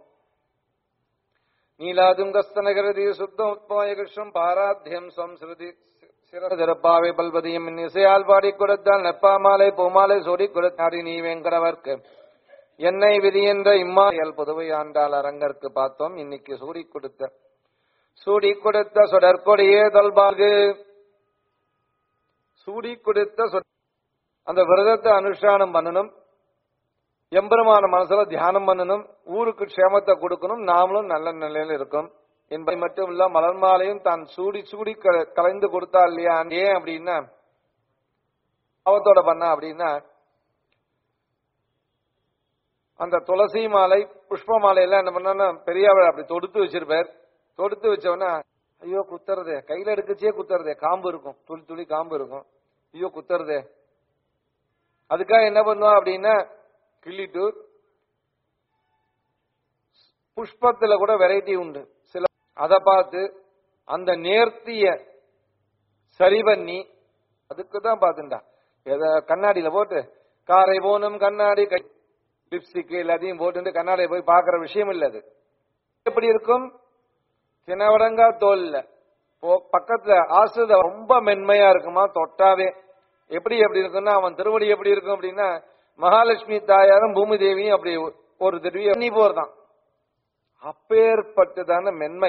நீலாதுங்கஸ்தனகரதி சுத்த உத்மாய கிருஷ்ணம் பாராத்தியம் சம்ஸ்ருதி சிறப்பாவை பல்பதியம் இசையால் பாடி கொடுத்தால் நெப்பாமாலை பூமாலை சோடி கொடுத்தாடி நீ வெங்கடவர்க்கு என்னை விதி என்ற இம்மாயல் புதுவை ஆண்டாள் அரங்கற்கு பார்த்தோம் இன்னைக்கு சூடி கொடுத்த சூடி கொடுத்த சொடற்கொடியே தொல்பாகு சூடி கொடுத்த சொ- அந்த விரதத்தை அனுஷ்டானம் பண்ணணும் எம்பெருமான மனசுல தியானம் பண்ணணும் ஊருக்கு க்ஷேமத்தை கொடுக்கணும் நாமளும் நல்ல நிலையில இருக்கும் என்பதை மட்டும் இல்ல மலர் மாலையும் தான் சூடி சூடி க- கலைந்து கொடுத்தா இல்லையா ஏன் அப்படின்னா பாவத்தோட பண்ணா அப்படின்னா அந்த துளசி மாலை புஷ்ப மாலை எல்லாம் என்ன பண்ணா பெரியவர் அப்படி தொடுத்து வச்சிருப்பார் தொடுத்து வச்சவொடனே ஐயோ குத்துறதே கையில எடுக்கச்சே குத்துறதே காம்பு இருக்கும் துளி துளி காம்பு இருக்கும் ஐயோ குத்துறதே அதுக்காக என்ன பண்ணுவோம் அப்படின்னா கிள்ளிட்டு புஷ்பத்துல கூட வெரைட்டி உண்டு சில அதை பார்த்து அந்த நேர்த்திய சரி பண்ணி அதுக்கு தான் பார்த்துண்டா எதை கண்ணாடியில போட்டு காரை போனும் கண்ணாடி லிப்ஸ்டிக் எல்லாத்தையும் போட்டு கண்ணாடியை போய் பார்க்கிற விஷயம் இல்ல அது எப்படி இருக்கும் தினவடங்கா தோல்ல போ- பக்கத்துல ஆசிரித ரொம்ப மென்மையா இருக்குமா தொட்டாவே எப்படி எப்படி இருக்குன்னா அவன் திருவடி எப்படி இருக்கும் அப்படின்னா மகாலட்சுமி தாயாரும் பூமி தேவியும் அப்படி ஒரு திருவி பண்ணி போறதான் அப்பேற்பட்டதான மென்மை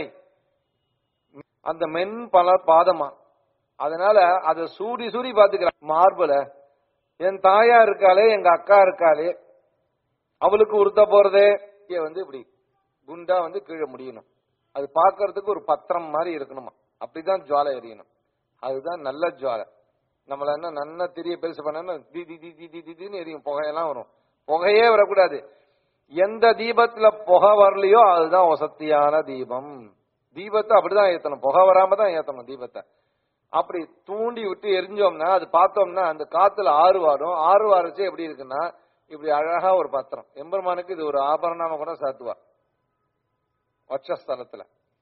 அந்த மென் பல பாதமா அதனால அதை சூடி சூடி பாத்துக்கிறான் மார்புல என் தாயா இருக்காளே எங்க அக்கா இருக்காளே அவளுக்கு உருத்த போறதே இங்க வந்து இப்படி குண்டா வந்து கீழே முடியணும் அது பார்க்கிறதுக்கு ஒரு பத்திரம் மாதிரி இருக்கணுமா அப்படிதான் ஜுவாலை எரியணும் அதுதான் நல்ல ஜுவாலை நம்மள என்ன நன்னா திரிய பெருசு பண்ணா தி தி தி தி தி தி தின்னு எரியும் புகையெல்லாம் வரும் புகையே வரக்கூடாது எந்த தீபத்துல புகை வரலையோ அதுதான் வசத்தியான தீபம் தீபத்தை அப்படிதான் ஏத்தணும் புகை வராம தான் ஏத்தணும் தீபத்தை அப்படி தூண்டி விட்டு எரிஞ்சோம்னா அது பார்த்தோம்னா அந்த காத்துல ஆறு வாரம் ஆறு வாரச்சு எப்படி இருக்குன்னா இப்படி அழகா ஒரு பத்திரம் எம்பெருமானுக்கு இது ஒரு ஆபரணமா கூட சாத்துவா வட்சஸ்தலத்துல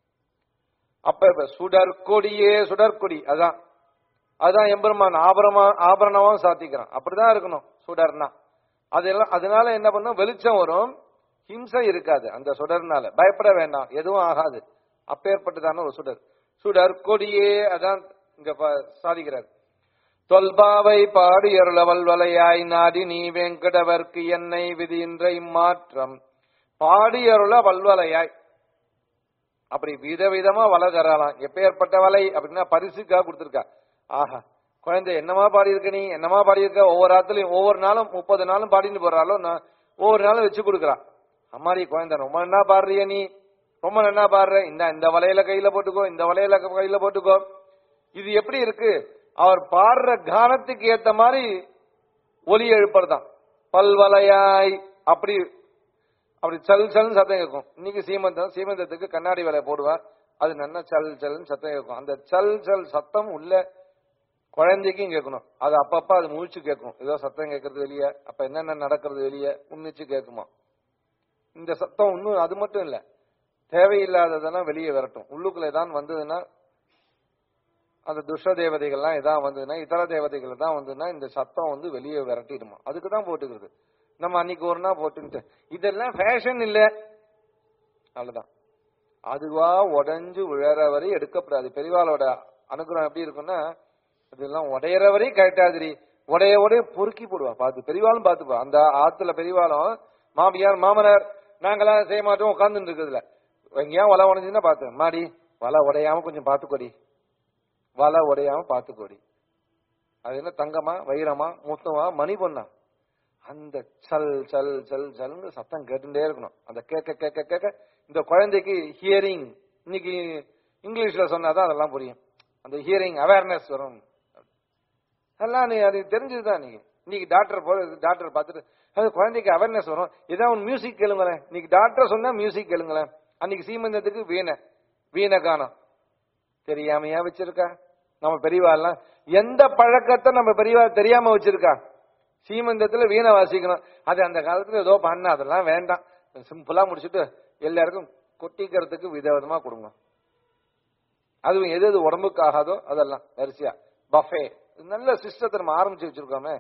அப்ப இப்ப சுடற்கொடியே சுடற்கொடி அதான் அதான் எம்பெருமான் ஆபரணமா ஆபரணமா சாத்திக்கிறான் அப்படிதான் இருக்கணும் சுடர்னா அதெல்லாம் அதனால என்ன பண்ணும் வெளிச்சம் வரும் ஹிம்சை இருக்காது அந்த சுடர்னால பயப்பட வேண்டாம் எதுவும் ஆகாது அப்பேற்பட்டதான ஒரு சுடர் சுடர் கொடியே அதான் இங்க ப- சாதிக்கிறார் தொல்பாவை பாடி அருளவல்வலையாய் நாடி நீ வெங்கடவர்க்கு என்னை விதின்ற இம்மாற்றம் பாடி அருள வல்வலையாய் அப்படி விதவிதமா வலை தரலாம் எப்பேற்பட்ட வலை அப்படின்னா பரிசுக்காக கொடுத்துருக்கா ஆஹா குழந்தை என்னமா பாடியிருக்க நீ என்னமா பாடியிருக்க ஒவ்வொரு ஆத்துலயும் ஒவ்வொரு நாளும் முப்பது நாளும் பாடிட்டு போறாலும் நான் ஒவ்வொரு நாளும் வச்சு கொடுக்குறா அம்மாடி குழந்தை ரொம்ப என்ன பாடுறிய நீ ரொம்ப நல்லா பாடுற இந்த இந்த வலையில கையில போட்டுக்கோ இந்த வலையில கையில போட்டுக்கோ இது எப்படி இருக்கு அவர் பாடுற கானத்துக்கு ஏத்த மாதிரி ஒலி எழுப்புறதான் பல்வலையாய் அப்படி அப்படி சல் சல்னு சத்தம் கேட்கும் இன்னைக்கு சீமந்தம் சீமந்தத்துக்கு கண்ணாடி வேலை போடுவா அது நல்லா சல் சல்னு சத்தம் கேட்கும் அந்த சல் சல் சத்தம் உள்ள குழந்தைக்கும் கேட்கணும் அது அப்பப்ப அது முழிச்சு கேட்கும் ஏதோ சத்தம் கேட்கறது வெளியே அப்ப என்னென்ன நடக்கிறது வெளியே உன்னிச்சு கேட்குமா இந்த சத்தம் இன்னும் அது மட்டும் இல்ல தேவையில்லாததெல்லாம் வெளியே விரட்டும் உள்ளுக்குள்ள தான் வந்ததுன்னா அந்த துஷ்ட தேவதைகள்லாம் எதாவது வந்ததுன்னா இதர தேவதைகள் தான் வந்ததுன்னா இந்த சத்தம் வந்து வெளியே விரட்டிடுமா அதுக்கு தான் போட்டுக்கிறது நம்ம அன்னைக்கு ஒரு நாள் போட்டுன்ட்டு இதெல்லாம் ஃபேஷன் இல்ல அவ்வளவுதான் அதுவா உடைஞ்சு விழற வரை எடுக்கப்படாது பெரியவாளோட அனுகிரகம் எப்படி இருக்கும்னா இதெல்லாம் உடையற வரை கரெக்டாதிரி உடைய உடைய பொறுக்கி போடுவா பார்த்து பெரியவாளும் பார்த்துப்பா அந்த ஆத்துல பெரியவாளும் மாமியார் மாமனார் நாங்களாம் செய்ய மாட்டோம் உட்காந்துட்டு இருக்குதுல எங்கேயா வலை உடஞ்சுன்னா பார்த்தேன் மாடி வலை உடையாம கொஞ்சம் பார்த்துக்கோடி வலை உடையாம பார்த்துக்கோடி அது என்ன தங்கமா வைரமா முத்தமா மணி பொண்ணா அந்த சல் சல் சல் சல்னு சத்தம் கேட்டுட்டே இருக்கணும் அந்த கேட்க கேட்க கேட்க இந்த குழந்தைக்கு ஹியரிங் இன்னைக்கு இங்கிலீஷ்ல சொன்னாதான் அதெல்லாம் புரியும் அந்த ஹியரிங் அவேர்னஸ் வரும் அதெல்லாம் நீ அது தெரிஞ்சதுதான் நீங்க இன்னைக்கு டாக்டர் போல டாக்டர் பார்த்துட்டு அது குழந்தைக்கு அவேர்னஸ் வரும் ஏதாவது ஒரு மியூசிக் கேளுங்களேன் இன்னைக்கு டாக்டர் சொன்னா மியூசிக் கேளுங்களேன் அன்னைக்கு சீமந்தத்துக்கு வீணை வீணை காணோம் தெரியாமையா வச்சிருக்கா நம்ம பெரியவா எல்லாம் எந்த பழக்கத்தை நம்ம பெரியவா தெரியாம வச்சிருக்கா சீமந்தத்துல வீணை வாசிக்கணும் அது அந்த காலத்துல ஏதோ பண்ண அதெல்லாம் வேண்டாம் சிம்பிளா முடிச்சுட்டு எல்லாருக்கும் கொட்டிக்கிறதுக்கு விதவிதமா கொடுங்க அதுவும் எது எது உடம்புக்கு ஆகாதோ அதெல்லாம் வரிசையா பஃபே நல்ல சிஸ்டத்தை நம்ம ஆரம்பிச்சு வச்சிருக்கோமே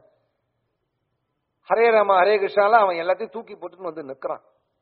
ஹரே ராமா ஹரே கிருஷ்ணாலாம் அவன் எல்லாத்தையும் தூக்கி போட்டுன்னு வந்து நிக்கிறான்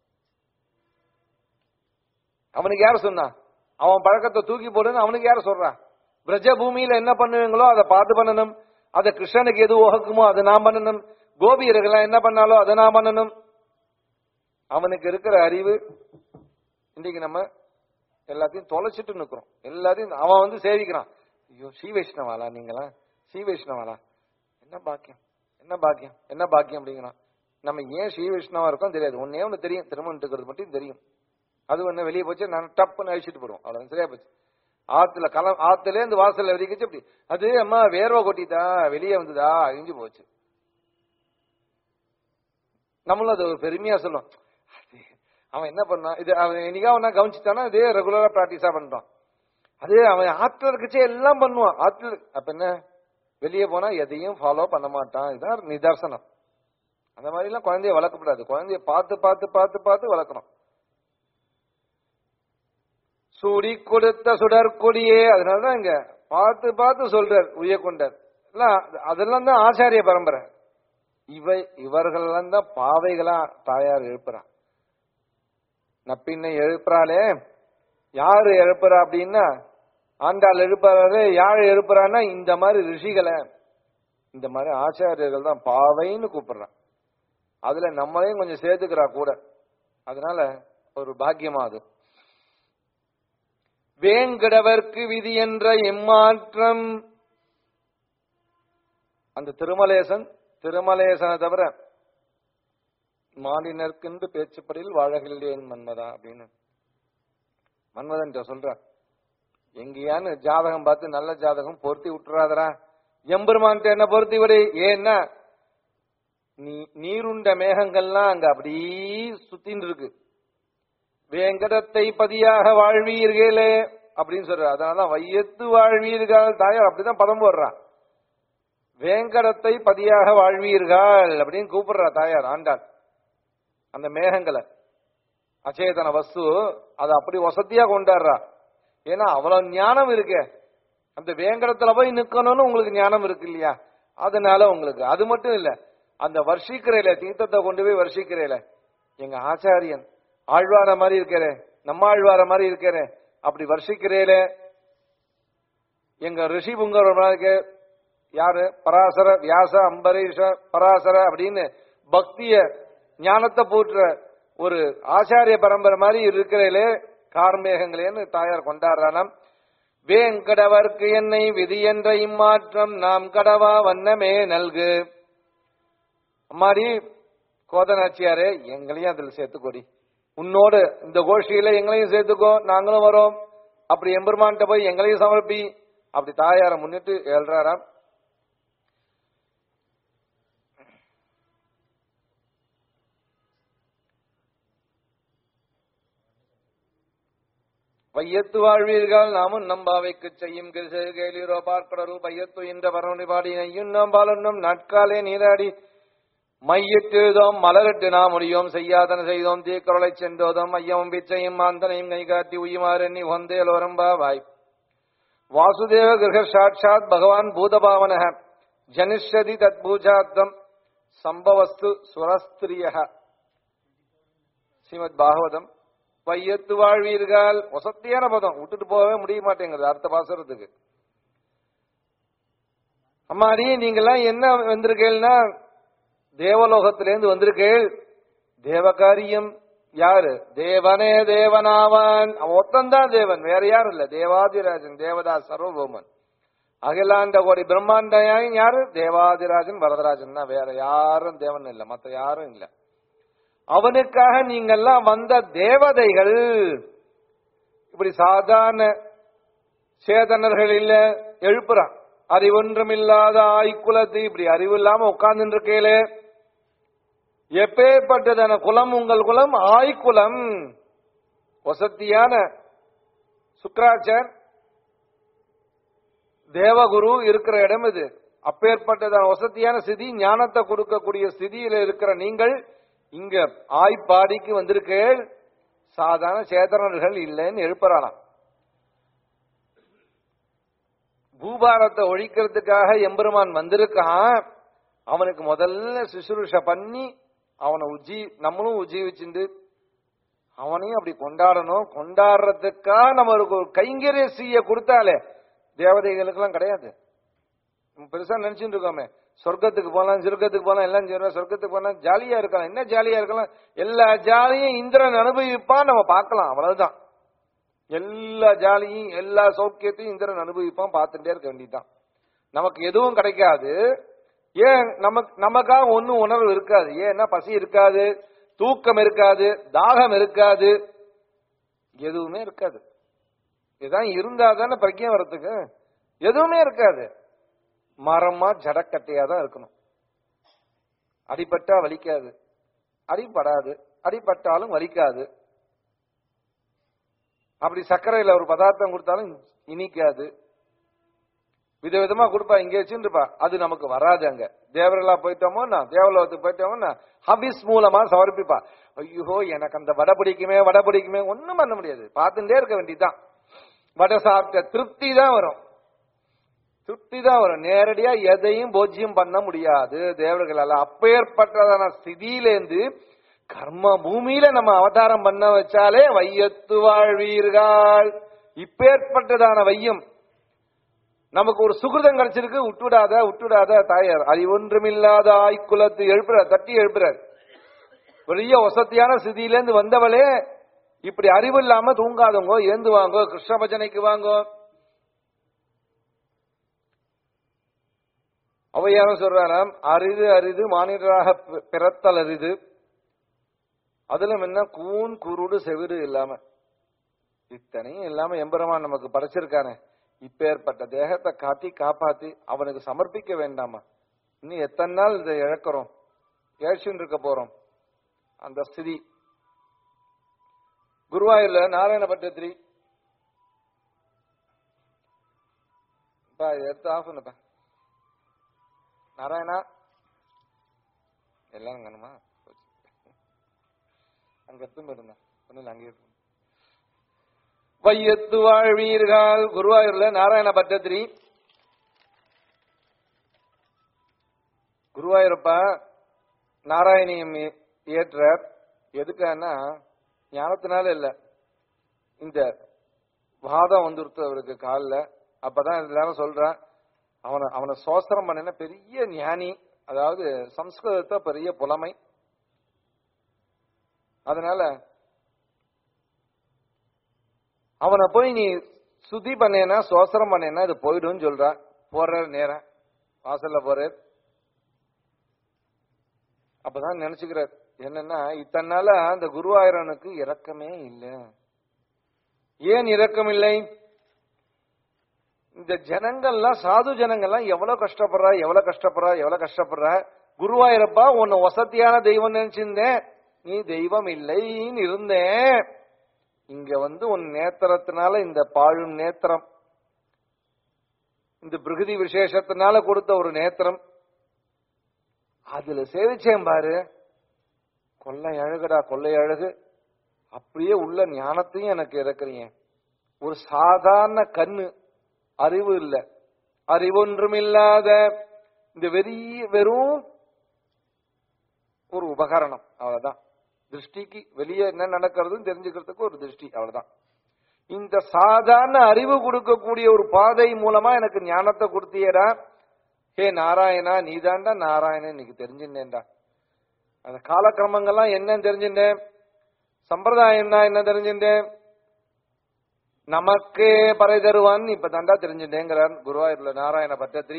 அவனுக்கு யார் சொன்னா அவன் பழக்கத்தை தூக்கி போடுன்னு அவனுக்கு யார் சொல்றான் பிரஜ பூமியில என்ன பண்ணுவீங்களோ அதை பார்த்து பண்ணணும் அதை கிருஷ்ணனுக்கு எது உகக்குமோ அதை நான் பண்ணணும் கோபியர்கள்லாம் என்ன பண்ணாலோ அதை நான் பண்ணணும் அவனுக்கு இருக்கிற அறிவு இன்னைக்கு நம்ம எல்லாத்தையும் தொலைச்சிட்டு நிக்கிறோம் எல்லாத்தையும் அவன் வந்து சேவிக்கிறான் ஐயோ ஸ்ரீ வைஷ்ணவாலா நீங்களா ஸ்ரீ வைஷ்ணவாலா என்ன பாக்கியம் என்ன பாக்கியம் என்ன பாக்கியம் அப்படிங்கிறான் நம்ம ஏன் ஸ்ரீ வைஷ்ணவா இருக்கோம் தெரியாது ஒன்னே ஒண்ணு தெரியும் திருமணத்துக்கிறது மட்டும் தெரியும் அது ஒண்ணு வெளியே போச்சு நான் டப்புன்னு அழிச்சிட்டு போடுவோம் அவ்வளவு சரியா போச்சு ஆத்துல கலம் ஆத்துல இருந்து வாசல்ல வரைக்கும் அப்படி அது அம்மா வேர்வை கொட்டிதா வெளியே வந்ததா அழிஞ்சு போச்சு நம்மளும் அது ஒரு பெருமையா சொல்லுவோம் அது அவன் என்ன பண்ணான் இது அவன் என்னைக்கா ஒன்னா கவனிச்சுட்டானா இதே ரெகுலரா பிராக்டிஸா பண்றான் அது அவன் ஆத்துல இருக்கச்சே எல்லாம் பண்ணுவான் ஆத்துல அப்ப என்ன வெளியே போனா எதையும் ஃபாலோ பண்ண மாட்டான் இதுதான் நிதர்சனம் அந்த மாதிரி எல்லாம் குழந்தைய வளர்க்கக்கூடாது குழந்தைய பார்த்து பார்த்து பார்த்து பார்த்து வளர்க்கணும் சூடி கொடுத்த சுடற்கொடியே அதனாலதான் இங்க பார்த்து பார்த்து சொல்றார் உய கொண்டார் எல்லாம் அதெல்லாம் தான் ஆச்சாரிய பரம்பரை இவை இவர்களெல்லாம் தான் பாவைகளா தாயார் எழுப்புறான் நப்பின்னை எழுப்புறாளே யாரு எழுப்புறா அப்படின்னா ஆண்டாள் எழுப்புறாரு யார் எழுப்புறான்னா இந்த மாதிரி ரிஷிகளை இந்த மாதிரி ஆச்சாரியர்கள் தான் பாவைன்னு கூப்பிடுறான் அதுல நம்மளையும் கொஞ்சம் சேர்த்துக்கிறா கூட அதனால ஒரு பாக்கியமா அது வேங்கடவர்க்கு விதி என்ற எம்மாற்றம் அந்த திருமலேசன் திருமலேசனை தவிர மாடினர்க்கென்று பேச்சுப்படியில் வாழகில்லேன் மன்மதா அப்படின்னு மன்மதன் சொல்ற எங்கேயான்னு ஜாதகம் பார்த்து நல்ல ஜாதகம் பொருத்தி விட்டுறாதரா எம்பெருமான்ட்ட என்ன பொருத்தி விடு ஏன்னா நீ நீருண்ட மேகங்கள்லாம் அங்க அப்படியே சுத்தின்னு இருக்கு வேங்கடத்தை பதியாக வாழ்வீர்களே அப்படின்னு சொல்ற அதனால வையத்து வாழ்வீர்கள் தாயார் அப்படிதான் பதம் போடுறான் வேங்கடத்தை பதியாக வாழ்வீர்கள் அப்படின்னு கூப்பிடுறா தாயார் ஆண்டாள் அந்த மேகங்களை அச்சேதன வஸ்து அதை அப்படி வசதியா கொண்டாடுறா ஏன்னா அவ்வளவு ஞானம் இருக்கே அந்த வேங்கடத்துல போய் நிக்கணும்னு உங்களுக்கு ஞானம் இருக்கு இல்லையா அதனால உங்களுக்கு அது மட்டும் இல்ல அந்த வர்ஷிக்கிறேல தீர்த்தத்தை கொண்டு போய் வர்ஷிக்கிறேல எங்க ஆச்சாரியன் ஆழ்வார மாதிரி இருக்கிறே நம்ம ஆழ்வார மாதிரி இருக்கிறே அப்படி வர்ஷிக்கிறேல எங்க ரிஷி புங்கர் யாரு பராசர வியாச அம்பரீஷ பராசர அப்படின்னு பக்திய ஞானத்தை போற்ற ஒரு ஆச்சாரிய பரம்பரை மாதிரி இருக்கிறேலே கார்மேகங்களேன்னு தாயார் கொண்டாடுறானாம் வேங்கடவர்க்கு என்னை விதி என்ற இம்மாற்றம் நாம் கடவா வண்ணமே நல்கு அம்மாடி கோதனாச்சியாரே எங்களையும் அதுல சேர்த்துக்கோடி உன்னோடு இந்த கோஷ்டியில எங்களையும் சேர்த்துக்கோ நாங்களும் வரோம் அப்படி எம்பெருமான்கிட்ட போய் எங்களையும் சமர்ப்பி அப்படி தாயார முன்னிட்டு எழுறாராம் வையத்து வாழ்வீர்கள் நாமும் நம்பாவைக்கு செய்யும் கேளீரோ பார்க்கடல் பையத்து என்ற பரவணி பாடி நெய்யும் நாம் பாலன்னும் நாட்காலே நீராடி மையிட்டெழுதோம் மலரிட்டு நாம் முடியோம் செய்யாதன செய்தோம் தீக்கரலை சென்றோதோம் ஐயமும் பிச்சையும் மாந்தனையும் கை காட்டி உய்யுமாறெண்ணி வந்தேலோரம்பா வாய் வாசுதேவ கிரக சாட்சாத் பகவான் பூதபாவன ஜனிஷ்யதி தத் பூஜாத்தம் சம்பவஸ்து சுரஸ்திரிய ஸ்ரீமத் பாகவதம் வையத்து வாழ்வீர்கள் வசத்தியான பதம் விட்டுட்டு போகவே முடிய மாட்டேங்குது அடுத்த பாசுறதுக்கு அம்மாடி நீங்கெல்லாம் என்ன வந்திருக்கேன்னா தேவலோகத்திலேருந்து வந்திருக்கேள் தேவகாரியம் யாரு தேவனே தேவனாவான் அவன் ஒத்தந்தான் தேவன் வேற யாரும் இல்ல தேவாதிராஜன் தேவதாஸ் சர்வபௌமன் அகிலாண்ட கோடி பிரம்மாண்டம் யாரு தேவாதிராஜன் வரதராஜன் தான் வேற யாரும் தேவன் இல்ல மத்த யாரும் இல்ல அவனுக்காக நீங்கெல்லாம் வந்த தேவதைகள் இப்படி சாதாரண சேதனர்கள் இல்ல எழுப்புறான் அறிவொன்றுமில்லாத ஆய்குலத்து இப்படி அறிவு இல்லாம உட்கார்ந்து இருக்கேலே எப்பேற்பட்டதான குலம் உங்கள் குலம் ஆய்குலம் வசத்தியான சுக்கராச்சர் தேவகுரு இருக்கிற இடம் இது அப்பேற்பட்டதான வசதியான ஸ்திதி ஞானத்தை கொடுக்கக்கூடிய ஸ்திதியில இருக்கிற நீங்கள் இங்க ஆய்ப்பாடிக்கு வந்திருக்கேள் சாதாரண சேதனர்கள் இல்லைன்னு எழுப்புறானாம் பூபாரத்தை ஒழிக்கிறதுக்காக எம்பெருமான் வந்திருக்கான் அவனுக்கு முதல்ல சுசுருஷ பண்ணி அவனை உஜ்ஜி நம்மளும் உஜ்ஜீவிச்சுண்டு அவனையும் அப்படி கொண்டாடணும் கொண்டாடுறதுக்காக நம்ம ஒரு கைங்கரிய செய்ய கொடுத்தாலே தேவதைகளுக்கெல்லாம் கிடையாது நம்ம பெருசா நினைச்சுட்டு இருக்கோமே சொர்க்கத்துக்கு போலாம் சொர்க்கத்துக்கு போலாம் எல்லாம் செய்யறோம் சொர்க்கத்துக்கு போனா ஜாலியா இருக்கலாம் என்ன ஜாலியா இருக்கலாம் எல்லா ஜாலியும் இந்திரன் அனுபவிப்பான் நம்ம பார்க்கலாம் அவ்வளவுதான் எல்லா ஜாலியும் எல்லா சௌக்கியத்தையும் இந்திரன் அனுபவிப்பான் பார்த்துட்டே இருக்க வேண்டியதுதான் நமக்கு எதுவும் கிடைக்காது ஏன் நமக்கு நமக்காக ஒன்னும் உணர்வு இருக்காது ஏன்னா பசி இருக்காது தூக்கம் இருக்காது தாகம் இருக்காது எதுவுமே இருக்காது இதான் இருந்தா தானே பிரக்கியம் வர்றதுக்கு எதுவுமே இருக்காது மரமா ஜடக்கட்டையா தான் இருக்கணும் அடிபட்டா வலிக்காது அடிபடாது அடிபட்டாலும் வலிக்காது அப்படி சர்க்கரையில ஒரு பதார்த்தம் கொடுத்தாலும் இனிக்காது விதவிதமா கொடுப்பா இங்க வச்சுருப்பா அது நமக்கு வராது அங்க தேவரெல்லாம் போயிட்டோமோன்னா தேவலோகத்துக்கு போயிட்டோமோன்னா ஹபிஸ் மூலமா சமர்ப்பிப்பா ஐயோ எனக்கு அந்த வடை பிடிக்குமே வடை பிடிக்குமே ஒண்ணும் பண்ண முடியாது பார்த்துட்டே இருக்க வேண்டியதுதான் வடை சாப்பிட்ட திருப்தி தான் வரும் திருப்தி தான் வரும் நேரடியா எதையும் போஜ்யம் பண்ண முடியாது தேவர்களால அப்பேற்பட்டதான ஸ்திதியிலேருந்து கர்ம பூமியில நம்ம அவதாரம் பண்ண வச்சாலே வையத்து வாழ்வீர்கள் இப்பேற்பட்டதான வையம் நமக்கு ஒரு சுகிருதம் கிடைச்சிருக்கு விட்டுடாத விட்டுடாத தாயார் அது ஒன்றுமில்லாத ஆய்க்குலத்து எழுப்புறார் தட்டி எழுப்புறார் பெரிய வசதியான ஸ்திதியிலேருந்து வந்தவளே இப்படி அறிவு இல்லாம தூங்காதவங்க ஏந்து வாங்கோ கிருஷ்ண பஜனைக்கு வாங்கோ அவையாரும் சொல்றாராம் அரிது அரிது மானிடராக பி- பிறத்தல் அரிது அதுல என்ன கூன் குருடு செவிடு இல்லாம இத்தனையும் இல்லாம எம்பெருமான் நமக்கு படைச்சிருக்கானே இப்பேற்பட்ட தேகத்தை காட்டி காப்பாத்தி அவனுக்கு சமர்ப்பிக்க வேண்டாமா இன்னும் எத்தனை நாள் இதை இழக்கிறோம் ஏழ்ச்சின்னு இருக்க போறோம் அந்த ஸ்திதி குருவாயூர்ல நாராயண பட்டத்திரி பா, இதை எடுத்து ஆஃப் பண்ணுப்பா நாராயணா எல்லாம் காணுமா போச்சு. அங்க எடுத்து போயிருந்தேன் ஒன்னும் இல்லை அங்கேயே இருக்கு. வையத்து வாழ்வீர்கள் குருவாயூர்ல நாராயண பட்டத்திரி குருவாயூரப்பா நாராயணியம் ஏ- ஏற்றார் எதுக்கான்னா ஞானத்தினால இல்ல இந்த வாதம் வந்துருத்து அவருக்கு காலில் அப்பதான் எல்லாரும் சொல்றான் அவனை அவனை சோசனம் பண்ணின பெரிய ஞானி அதாவது சம்ஸ்கிருதத்தை பெரிய புலமை அதனால அவனை போய் நீ சுத்தி பண்ணேனா சோசனம் பண்ணேனா இது போயிடும் சொல்றா போற நேரம் வாசல்ல போறார் அப்பதான் நினைச்சுக்கிறார் என்னன்னா இத்தனை நாளா அந்த குருவாயூரனுக்கு இரக்கமே இல்லை ஏன் இரக்கம் இல்லை இந்த ஜனங்கள்லாம் சாது ஜனங்கள்லாம் எவ்வளவு கஷ்டப்படுறா எவ்வளவு கஷ்டப்படுறா எவ்வளவு கஷ்டப்படுறா குருவாயூரப்பா உன்னை வசதியான தெய்வம் நினைச்சிருந்தேன் நீ தெய்வம் இல்லைன்னு இருந்தேன் இங்க வந்து உன் நேத்திரத்தினால இந்த பாழும் நேத்திரம் இந்த பிருகுதி விசேஷத்தினால கொடுத்த ஒரு நேத்திரம் அதுல சேவிச்சேன் பாரு கொள்ளை அழகுடா கொள்ளை அழகு அப்படியே உள்ள ஞானத்தையும் எனக்கு இறக்குறீங்க ஒரு சாதாரண கண்ணு அறிவு இல்ல அறிவொன்றும் இல்லாத இந்த வெறிய வெறும் ஒரு உபகரணம் அவ்வளவுதான் திருஷ்டிக்கு வெளியே என்ன நடக்கிறதுன்னு தெரிஞ்சுக்கிறதுக்கு ஒரு திருஷ்டி அவ்வளவுதான் இந்த சாதாரண அறிவு கொடுக்கக்கூடிய ஒரு பாதை மூலமா எனக்கு ஞானத்தை கொடுத்தியடா ஹே நாராயணா நீதான்டா நாராயணன் இன்னைக்கு தெரிஞ்சுட்டேன்டா அந்த காலக்கிரமங்கள்லாம் என்னன்னு தெரிஞ்சுட்டேன் சம்பிரதாயம்னா என்ன தெரிஞ்சுட்டேன் நமக்கே பறை தருவான்னு இப்ப தாண்டா தெரிஞ்சுட்டேங்கிறார் குருவாயூர்ல நாராயண பட்டத்திரி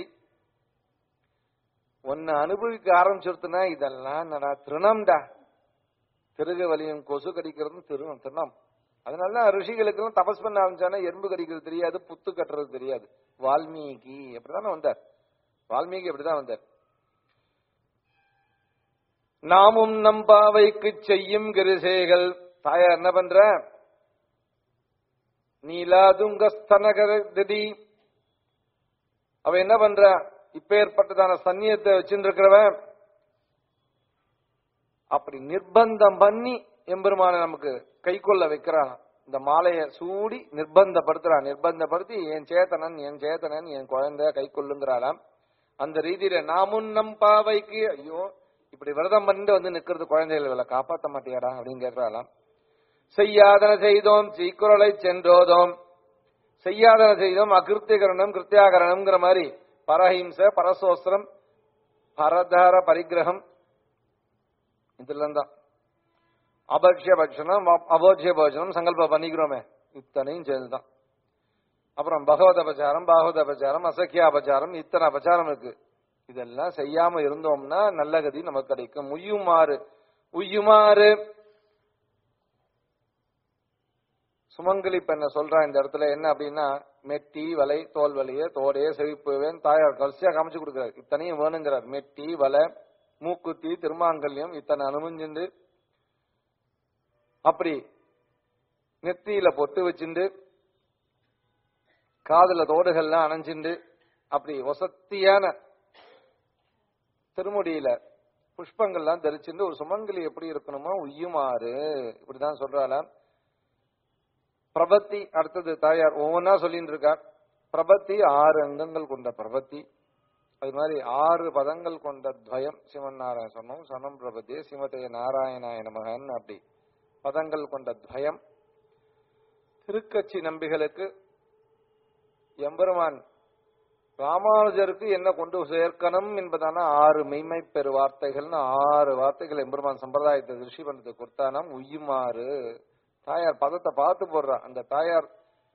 ஒன்னு அனுபவிக்க ஆரம்பிச்சிருத்துனா இதெல்லாம் நடா திருணம்டா திருக வலியும் கொசு கடிக்கிறதும் திரு திருணம் அதனால ரிஷிகளுக்கெல்லாம் தபஸ் பண்ண ஆரம்பிச்சானா எறும்பு கடிக்கிறது தெரியாது புத்து கட்டுறது தெரியாது வால்மீகி அப்படிதானே வந்தார் வால்மீகி அப்படிதான் வந்தார் நாமும் நம் பாவைக்கு செய்யும் கிருசேகள் தாயார் என்ன பண்ற நீலாதுங்கஸ்தனகதி அவ என்ன பண்ற இப்பேற்பட்டதான சன்னியத்தை வச்சுட்டு இருக்கிறவன் அப்படி நிர்பந்தம் பண்ணி எம்பெருமான நமக்கு கை கொள்ள வைக்கிறான் இந்த மாலைய சூடி நிர்பந்தப்படுத்துறான் நிர்பந்தப்படுத்தி என் சேத்தனன் என் சேத்தனன் என் குழந்தை கை கொள்ளுங்கிறாளாம் அந்த ரீதியில நாமும் நம் பாவைக்கு ஐயோ இப்படி விரதம் பண்ணிட்டு வந்து நிக்கிறது குழந்தைகள் இவளை காப்பாத்த மாட்டியாடா அப்படின்னு கேட்கிறாளாம் செய்யாதன செய்தோம் சீக்குரலை சென்றோதோம் செய்யாதன செய்தோம் அகிருத்திகரணம் கிருத்தியாகரணம்ங்கிற மாதிரி பரஹிம்ச பரசோஸ்திரம் பரதார பரிகிரகம் இதுல தான் அபக்ஷ பட்சணம் அபோஜ்ய போஜனம் சங்கல்பம் பண்ணிக்கிறோமே இத்தனையும் சேர்ந்துதான் அப்புறம் பகவத அபச்சாரம் பாகவத அபச்சாரம் அசக்கிய அபச்சாரம் இத்தனை அபச்சாரம் இருக்கு இதெல்லாம் செய்யாம இருந்தோம்னா நல்ல கதி நமக்கு கிடைக்கும் உய்யுமாறு உய்யுமாறு சுமங்கலி பெண்ண சொல்றா இந்த இடத்துல என்ன அப்படின்னா மெட்டி வலை தோல் வலிய தோடைய செவிப்புவேன் தாயார் கடைசியா காமிச்சு கொடுக்கிறார் இத்தனையும் வேணுங்கிறார் மெட்டி வலை மூக்குத்தி திருமாங்கல்யம் இத்தனை அனுமஞ்சுண்டு அப்படி நெத்தியில பொட்டு வச்சுண்டு காதுல தோடுகள்லாம் அணைஞ்சுண்டு அப்படி வசத்தியான திருமுடியில புஷ்பங்கள்லாம் தரிச்சுண்டு ஒரு சுமங்கலி எப்படி இருக்கணுமோ உய்யுமாறு இப்படிதான் சொல்றாளாம் பிரபத்தி அடுத்தது தாயார் ஒவ்வொன்னா சொல்லிட்டு இருக்கார் பிரபத்தி ஆறு அங்கங்கள் கொண்ட பிரபத்தி அது மாதிரி ஆறு பதங்கள் கொண்ட துவயம் சிவன் நாராயண சொன்னோம் சனம் பிரபத்தி சிவத்தைய நாராயணாய நமகன் அப்படி பதங்கள் கொண்ட துவயம் திருக்கட்சி நம்பிகளுக்கு எம்பெருமான் ராமானுஜருக்கு என்ன கொண்டு சேர்க்கணும் என்பதான ஆறு மெய்மை பெரு வார்த்தைகள்னு ஆறு வார்த்தைகள் எம்பெருமான் சம்பிரதாயத்தை ரிஷி பண்ணது கொடுத்தானாம் உய்யுமாறு தாயார் பதத்தை பார்த்து போடுறா அந்த தாயார்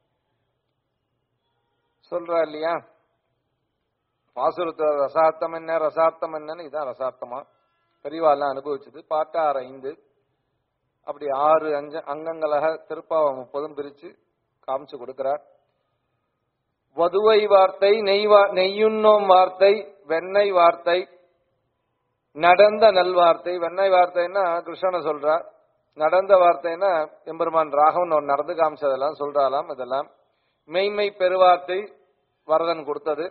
சொல்றா இல்லையா பாசுரத்துல ரசார்த்தம் என்ன ரசார்த்தம் என்னன்னு இதான் ரசார்த்தமா பெரியவாள்லாம் அனுபவிச்சது பாட்டார் ஐந்து அப்படி ஆறு அஞ்ச அங்கங்களாக திருப்பாவை முப்பதும் பிரிச்சு காமிச்சு கொடுக்கிறார் வதுவை வார்த்தை நெய் வா- நெய்யுண்ணோம் வார்த்தை வெண்ணெய் வார்த்தை நடந்த நல்வார்த்தை வெண்ணெய் வார்த்தைன்னா கிருஷ்ணனை சொல்றார் நடந்த வார்த்தைன்னா எம்பெருமான் ராகவன் ஒரு நடந்து காமிச்சதெல்லாம் சொல்றாலாம் இதெல்லாம் மெய்மை பெருவார்த்தை வரதன் கொடுத்தது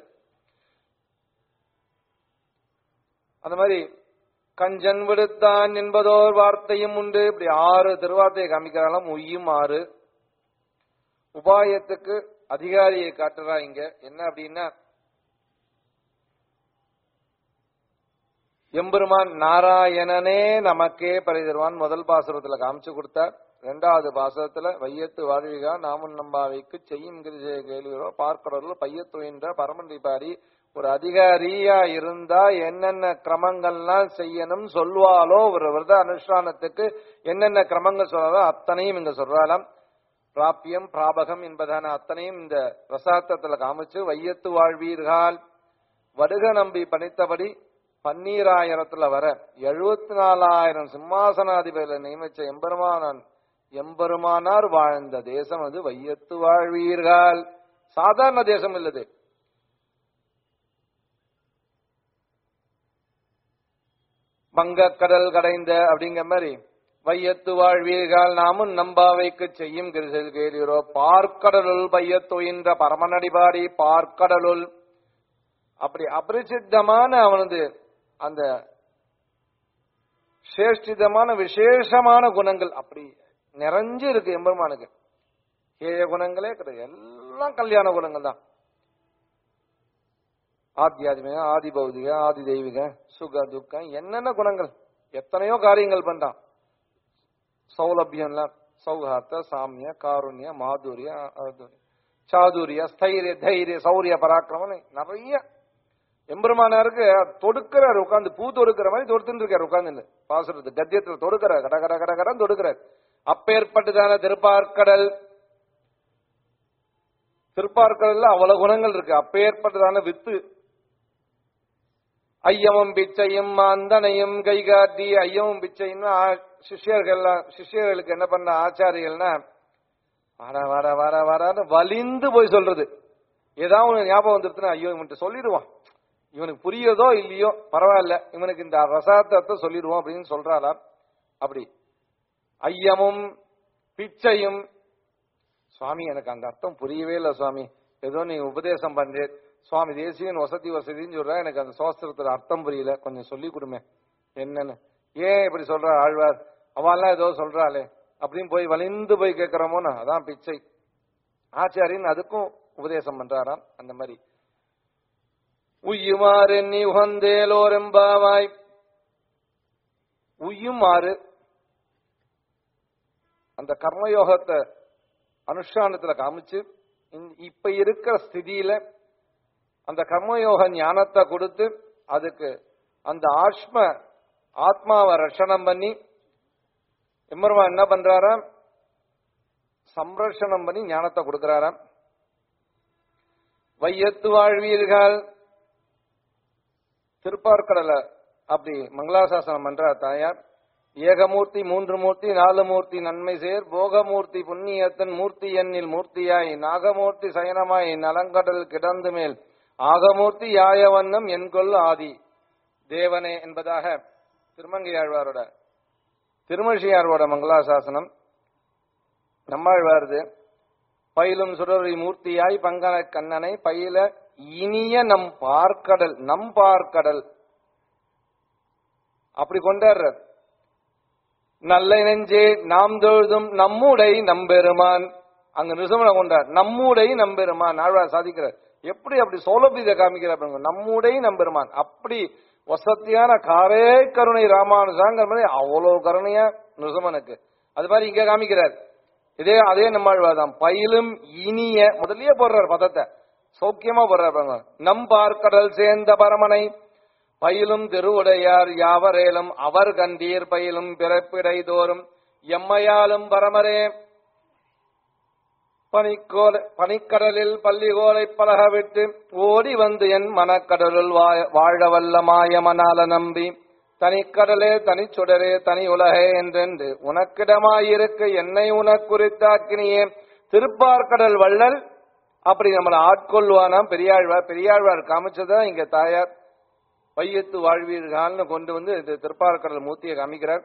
அந்த மாதிரி கஞ்சன் விடுத்தான் என்பதோர் வார்த்தையும் உண்டு இப்படி ஆறு திருவார்த்தையை காமிக்கிறாலும் உய்யும் ஆறு உபாயத்துக்கு அதிகாரியை காட்டுறா இங்க என்ன அப்படின்னா எம்பெருமான் நாராயணனே நமக்கே பரி தருவான் முதல் பாசுரத்துல காமிச்சு கொடுத்தார் இரண்டாவது பாசுரத்துல வையத்து வாழ்விகா நாமும் நம்பாவைக்கு செய்யும் கிரிஜய கேள்வியோ பார்க்கிறவர்கள் பையத்துயின்ற பரமண்டி பாடி ஒரு அதிகாரியா இருந்தா என்னென்ன கிரமங்கள்லாம் செய்யணும் சொல்வாலோ ஒரு விரத அனுஷ்டானத்துக்கு என்னென்ன கிரமங்கள் சொல்லாலோ அத்தனையும் இங்க சொல்றாலாம் பிராபியம் பிராபகம் என்பதான அத்தனையும் இந்த ரசார்த்தத்துல காமிச்சு வையத்து வாழ்வீர்கள் வடுக நம்பி பணித்தபடி பன்னீராயிரத்துல வர எழுபத்தி நாலாயிரம் சிம்மாசனாதிபதியில நியமிச்ச எம்பெருமானான் எம்பெருமானார் வாழ்ந்த தேசம் அது வையத்து வாழ்வீர்கள் சாதாரண தேசம் இல்லது வங்கக்கடல் கடைந்த அப்படிங்கிற மாதிரி வையத்து வாழ்வீர்கள் நாமும் நம்பாவைக்கு செய்யும் கிரிசல் கேளீரோ பார்க்கடலுள் பையத்துயின்ற பரமநடிபாடி பார்க்கடலுள் அப்படி அபரிசித்தமான அவனது அந்த சேஷ்டிதமான விசேஷமான குணங்கள் அப்படி நிறைஞ்சு இருக்கு எம்பெருமானுக்கு ஏழ குணங்களே கிடையாது எல்லாம் கல்யாண குணங்கள் தான் ஆத்தியாத்மிக ஆதி பௌதிக ஆதி தெய்வீக சுக துக்கம் என்னென்ன குணங்கள் எத்தனையோ காரியங்கள் பண்றான் சௌலபியம்லாம் சௌகார்த்த சாமிய காருண்ய மாதுரிய ஆதுரிய, சாதுரிய ஸ்தைரிய தைரிய சௌரிய பராக்கிரமம் நிறைய எம்பெருமானாருக்கு தொடுக்கிறார் உட்கார்ந்து பூ தொடுக்கிற மாதிரி தொடுத்துட்டு இருக்காரு உட்கார்ந்து பாசுறது கத்தியத்துல தொடுக்கிறார் கட கட கட கடன் தொடுக்கிறார் அப்பேற்பட்டுதான திருப்பார்க்கடல் திருப்பார்க்கடல்ல அவ்வளவு குணங்கள் இருக்கு அப்பேற்பட்டதான வித்து ஐயமும் பிச்சையும் அந்தனையும் கைகாட்டி ஐயமும் பிச்சையும் சிஷ்யர்கள் சிஷ்யர்களுக்கு என்ன பண்ண ஆச்சாரியர்கள்னா வாடா வாடா வாடா வாடான்னு வலிந்து போய் சொல்றது ஏதாவது ஒண்ணு ஞாபகம் வந்துருச்சுன்னா ஐயோ இவன்ட்டு சொல்லிடுவான் இவனுக்கு புரியுதோ இல்லையோ பரவாயில்ல இவனுக்கு இந்த ரசார்த்தத்தை சொல்லிடுவோம் அப்படின்னு சொல்றாளாம் அப்படி ஐயமும் பிச்சையும் சுவாமி எனக்கு அந்த அர்த்தம் புரியவே இல்லை சுவாமி ஏதோ நீ உபதேசம் பண்றேன் சுவாமி தேசியன் வசதி வசதின்னு சொல்ற எனக்கு அந்த சோஸ்திரத்துல அர்த்தம் புரியல கொஞ்சம் சொல்லி கொடுமே என்னன்னு ஏன் இப்படி சொல்ற ஆழ்வார் அவெல்லாம் ஏதோ சொல்றாளே அப்படின்னு போய் வலிந்து போய் கேட்கிறோமோன்னு அதான் பிச்சை ஆச்சாரியன் அதுக்கும் உபதேசம் பண்றாராம் அந்த மாதிரி உய்யுமாறு எண்ணி உகந்தேலோரெம்பாவாய் உய்யுமாறு அந்த கர்மயோகத்தை அனுஷ்டானத்துல காமிச்சு இந்த- இப்ப இருக்கிற ஸ்திதியில அந்த கர்மயோக ஞானத்தை கொடுத்து அதுக்கு அந்த ஆத்ம ஆத்மாவை ரட்சணம் பண்ணி எம்பெருமான் என்ன பண்றாராம் சம்ரட்சணம் பண்ணி ஞானத்தை கொடுக்கிறாராம் வையத்து வாழ்வீர்கள் திருப்பார்கடலை அப்படி மங்களாசாசனம் பண்ற தாயார் ஏகமூர்த்தி மூன்று மூர்த்தி நாலு மூர்த்தி நன்மை சேர் போகமூர்த்தி புண்ணியத்தன் மூர்த்தி எண்ணில் மூர்த்தியாய் நாகமூர்த்தி சயனமாய் நலங்கடல் கிடந்து மேல் ஆகமூர்த்தி யாயவண்ணம் என்கொள் ஆதி தேவனே என்பதாக திருமங்கையாழ்வாரோட திருமழியாரோட மங்களாசாசனம் நம்மாழ்வாருது பயிலும் சுடரி மூர்த்தியாய் பங்கன கண்ணனை பயில இனிய நம் பார்க்கடல் நம் பார்க்கடல் அப்படி கொண்டாடுறார் நல்ல நெஞ்சே நாம் தொழுதும் நம்முடை நம்பெருமான் அங்க நிசமன கொண்டார் நம்முடை நம்பெருமான் ஆழ்வார் சாதிக்கிறார் எப்படி அப்படி சௌலபியத்தை காமிக்கிறார் பாருங்க. நம்முடை நம்பெருமான் அப்படி வசத்தியான காரே கருணை ராமானுஜாங்கிற மாதிரி அவ்வளவு கருணையா நிசமனுக்கு அது மாதிரி இங்க காமிக்கிறார் இதே அதே நம்மாழ்வார் தான் பயிலும் இனிய முதல்லயே போடுறார் பதத்தை சௌக்கியமா போடுறார் பாருங்க நம் பார்க்கடல் சேர்ந்த பரமனை பயிலும் திருவுடையார் யாவரேலும் அவர் கண்டீர் பயிலும் பிறப்பிடை தோறும் எம்மையாலும் பரமரே பனிக்கோல பனிக்கடலில் பள்ளிகோலை பழக விட்டு ஓடி வந்து என் மனக்கடலுள் வாழ- வாழ வல்ல மாயமனால நம்பி தனிக்கடலே தனிச்சுடரே தனி உலகே என்றென்று உனக்கிடமாயிருக்க என்னை உனக்குறித்தாக்கினியே திருப்பார்கடல் வள்ளல் அப்படி நம்மளை ஆட்கொள்வானாம் பெரியாழ்வார் பெரியாழ்வார் காமிச்சதான் இங்க தாயார் பையத்து வாழ்வீர்கள்னு கொண்டு வந்து இந்த திருப்பார்கடல் மூர்த்தியை காமிக்கிறார்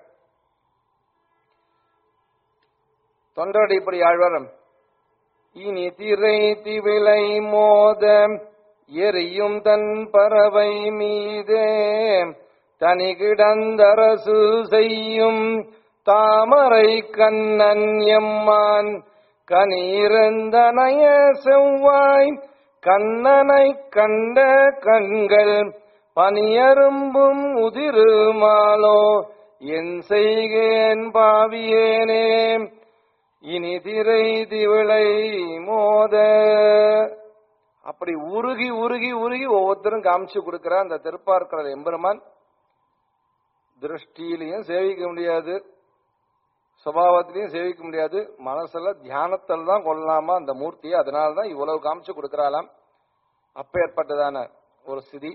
தொண்டரடி இப்படி ஆழ்வாரம் இனி திரை திவிலை மோத எரியும் தன் பறவை மீதே தனி கிடந்தரசு செய்யும் தாமரை கண்ணன் எம்மான் கனிரந்தனைய செவ்வாய் கண்ணனை கண்ட கண்கள் பனியரும்பும் உதிருமாலோ என் செய்கேன் பாவியேனே இனி திரை திவிளை மோத அப்படி உருகி உருகி உருகி ஒவ்வொருத்தரும் காமிச்சு கொடுக்கிற அந்த திருப்பார்க்கடல் எம்பெருமான் திருஷ்டியிலையும் சேவிக்க முடியாது சுபாவத்திலையும் சேவிக்க முடியாது மனசுல தியானத்தில் தான் கொள்ளலாமா அந்த மூர்த்தியை அதனால தான் இவ்வளவு காமிச்சு கொடுக்கறாளாம் அப்பேற்பட்டதான ஒரு ஸ்திதி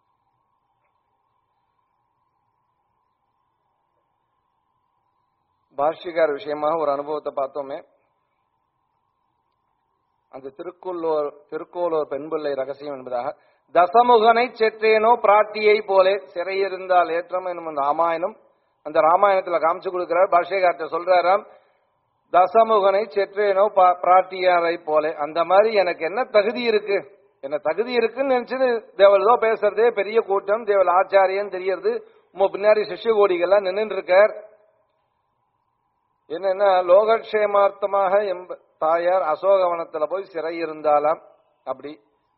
பாஷ்யக்கார விஷயமாக ஒரு அனுபவத்தை பார்த்தோமே அந்த திருக்குள்ளோர் திருக்கோளூர் பெண்பிள்ளை ரகசியம் என்பதாக தசமுகனை செற்றேனோ பிராட்டியை போலே சிறையிருந்தால் ஏற்றம் என்னும் அந்த ராமாயணம் அந்த ராமாயணத்துல காமிச்சு கொடுக்கிறார் பாஷ்யக்கார்ட்ட சொல்றாராம் தசமுகனை செற்றேனோ பா- பிராட்டியாரை போலே அந்த மாதிரி எனக்கு என்ன தகுதி இருக்கு என்ன தகுதி இருக்குன்னு நினைச்சது தேவல் ஏதோ பேசுறதே பெரிய கூட்டம் தேவல் ஆச்சாரியன் தெரியறது உங்க பின்னாடி சிஷ்ய கோடிகள்லாம் நின்னுட்டு இருக்கார் என்னன்னா லோகக்ஷேமார்த்தமாக எம்ப தாயார் அசோகவனத்துல போய் சிறை இருந்தாலாம் அப்படி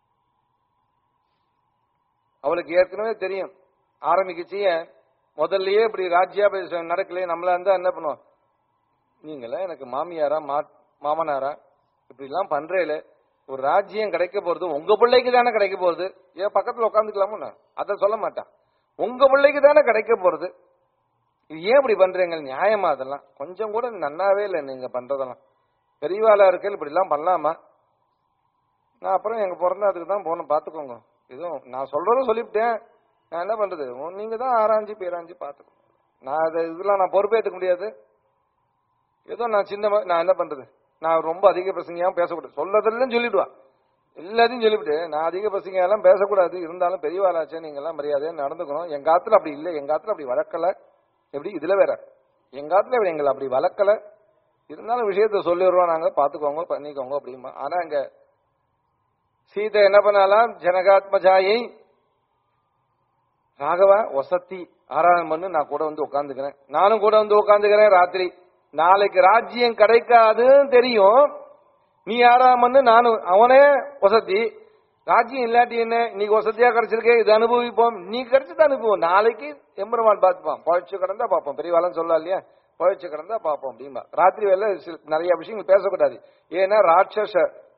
அவளுக்கு ஏற்கனவே தெரியும் ஆரம்பிக்கச்சிய முதல்லயே இப்படி ராஜ்யாபிஷேகம் நடக்கலையே நம்மளா இருந்தா என்ன பண்ணுவோம் நீங்களா எனக்கு மாமியாரா மா- மாமனாரா இப்படி எல்லாம் பண்றேல ஒரு ராஜ்யம் கிடைக்க போறது உங்க பிள்ளைக்கு தானே கிடைக்க போறது ஏன் பக்கத்துல உட்காந்துக்கலாமோ அதை சொல்ல மாட்டான் உங்க பிள்ளைக்கு தானே கிடைக்க போறது இது ஏன் இப்படி பண்றீங்க நியாயமா அதெல்லாம் கொஞ்சம் கூட நன்னாவே இல்லை நீங்க பண்றதெல்லாம் பெரியவாளா இருக்கையில் இப்படி எல்லாம் பண்ணலாமா நான் அப்புறம் எங்க பிறந்த அதுக்கு தான் போனோம் பாத்துக்கோங்க இதுவும் நான் சொல்றதும் சொல்லிவிட்டேன் நான் என்ன பண்றது உம், நீங்க தான் ஆராய்ஞ்சு பேராஞ்சு பாத்துக்கோங்க நான் அது இதெல்லாம் நான் பொறுப்பேற்றுக்க முடியாது ஏதோ நான் சின்ன ம- நான் என்ன பண்றது நான் ரொம்ப அதிக பிரசங்கியாவும் பேசக்கூடாது சொல்லதெல்லாம் சொல்லிடுவான் எல்லாத்தையும் சொல்லிவிட்டு நான் அதிக பிரசங்க எல்லாம் பேசக்கூடாது இருந்தாலும் பெரியவாளாச்சே நீங்க எல்லாம் மரியாதையா நடந்துக்கணும் எங்க காத்துல அப்படி இல்லை எங்க காத்துல அப்படி வளர்க்கல எப்படி இதுல வேற எங்க காத்துல இப்படி எங்களை அப்படி வளர்க்கல இருந்தாலும் விஷயத்த சொல்லிடுறோம் நாங்க பாத்துக்கோங்க பண்ணிக்கோங்க அப்படிமா ஆனா இங்க சீதை என்ன பண்ணாலாம் ஜனகாத்மஜாயை ராகவா வசத்தி ஆராதனை பண்ணு நான் கூட வந்து உட்காந்துக்கிறேன் நானும் கூட வந்து உட்காந்துக்கிறேன் ராத்திரி நாளைக்கு ராஜ்யம் கிடைக்காதுன்னு தெரியும் நீ ஆராதனை பண்ணு நானும் அவனே வசதி ராஜ்யம் இல்லாட்டி என்ன இன்னைக்கு வசதியா கிடைச்சிருக்கே இது அனுபவிப்போம் நீ கிடைச்சது அனுபவம் நாளைக்கு எம்பெருமான் பார்த்துப்பான் பழச்சு கிடந்தா பார்ப்போம் பெரியவாளன் சொல்லலாம் இல்லையா பழச்சு கிடந்தா பார்ப்போம் அப்படின்பா ராத்திரி வேலை சில- நிறைய விஷயங்கள் பேசக்கூடாது ஏன்னா ராட்சச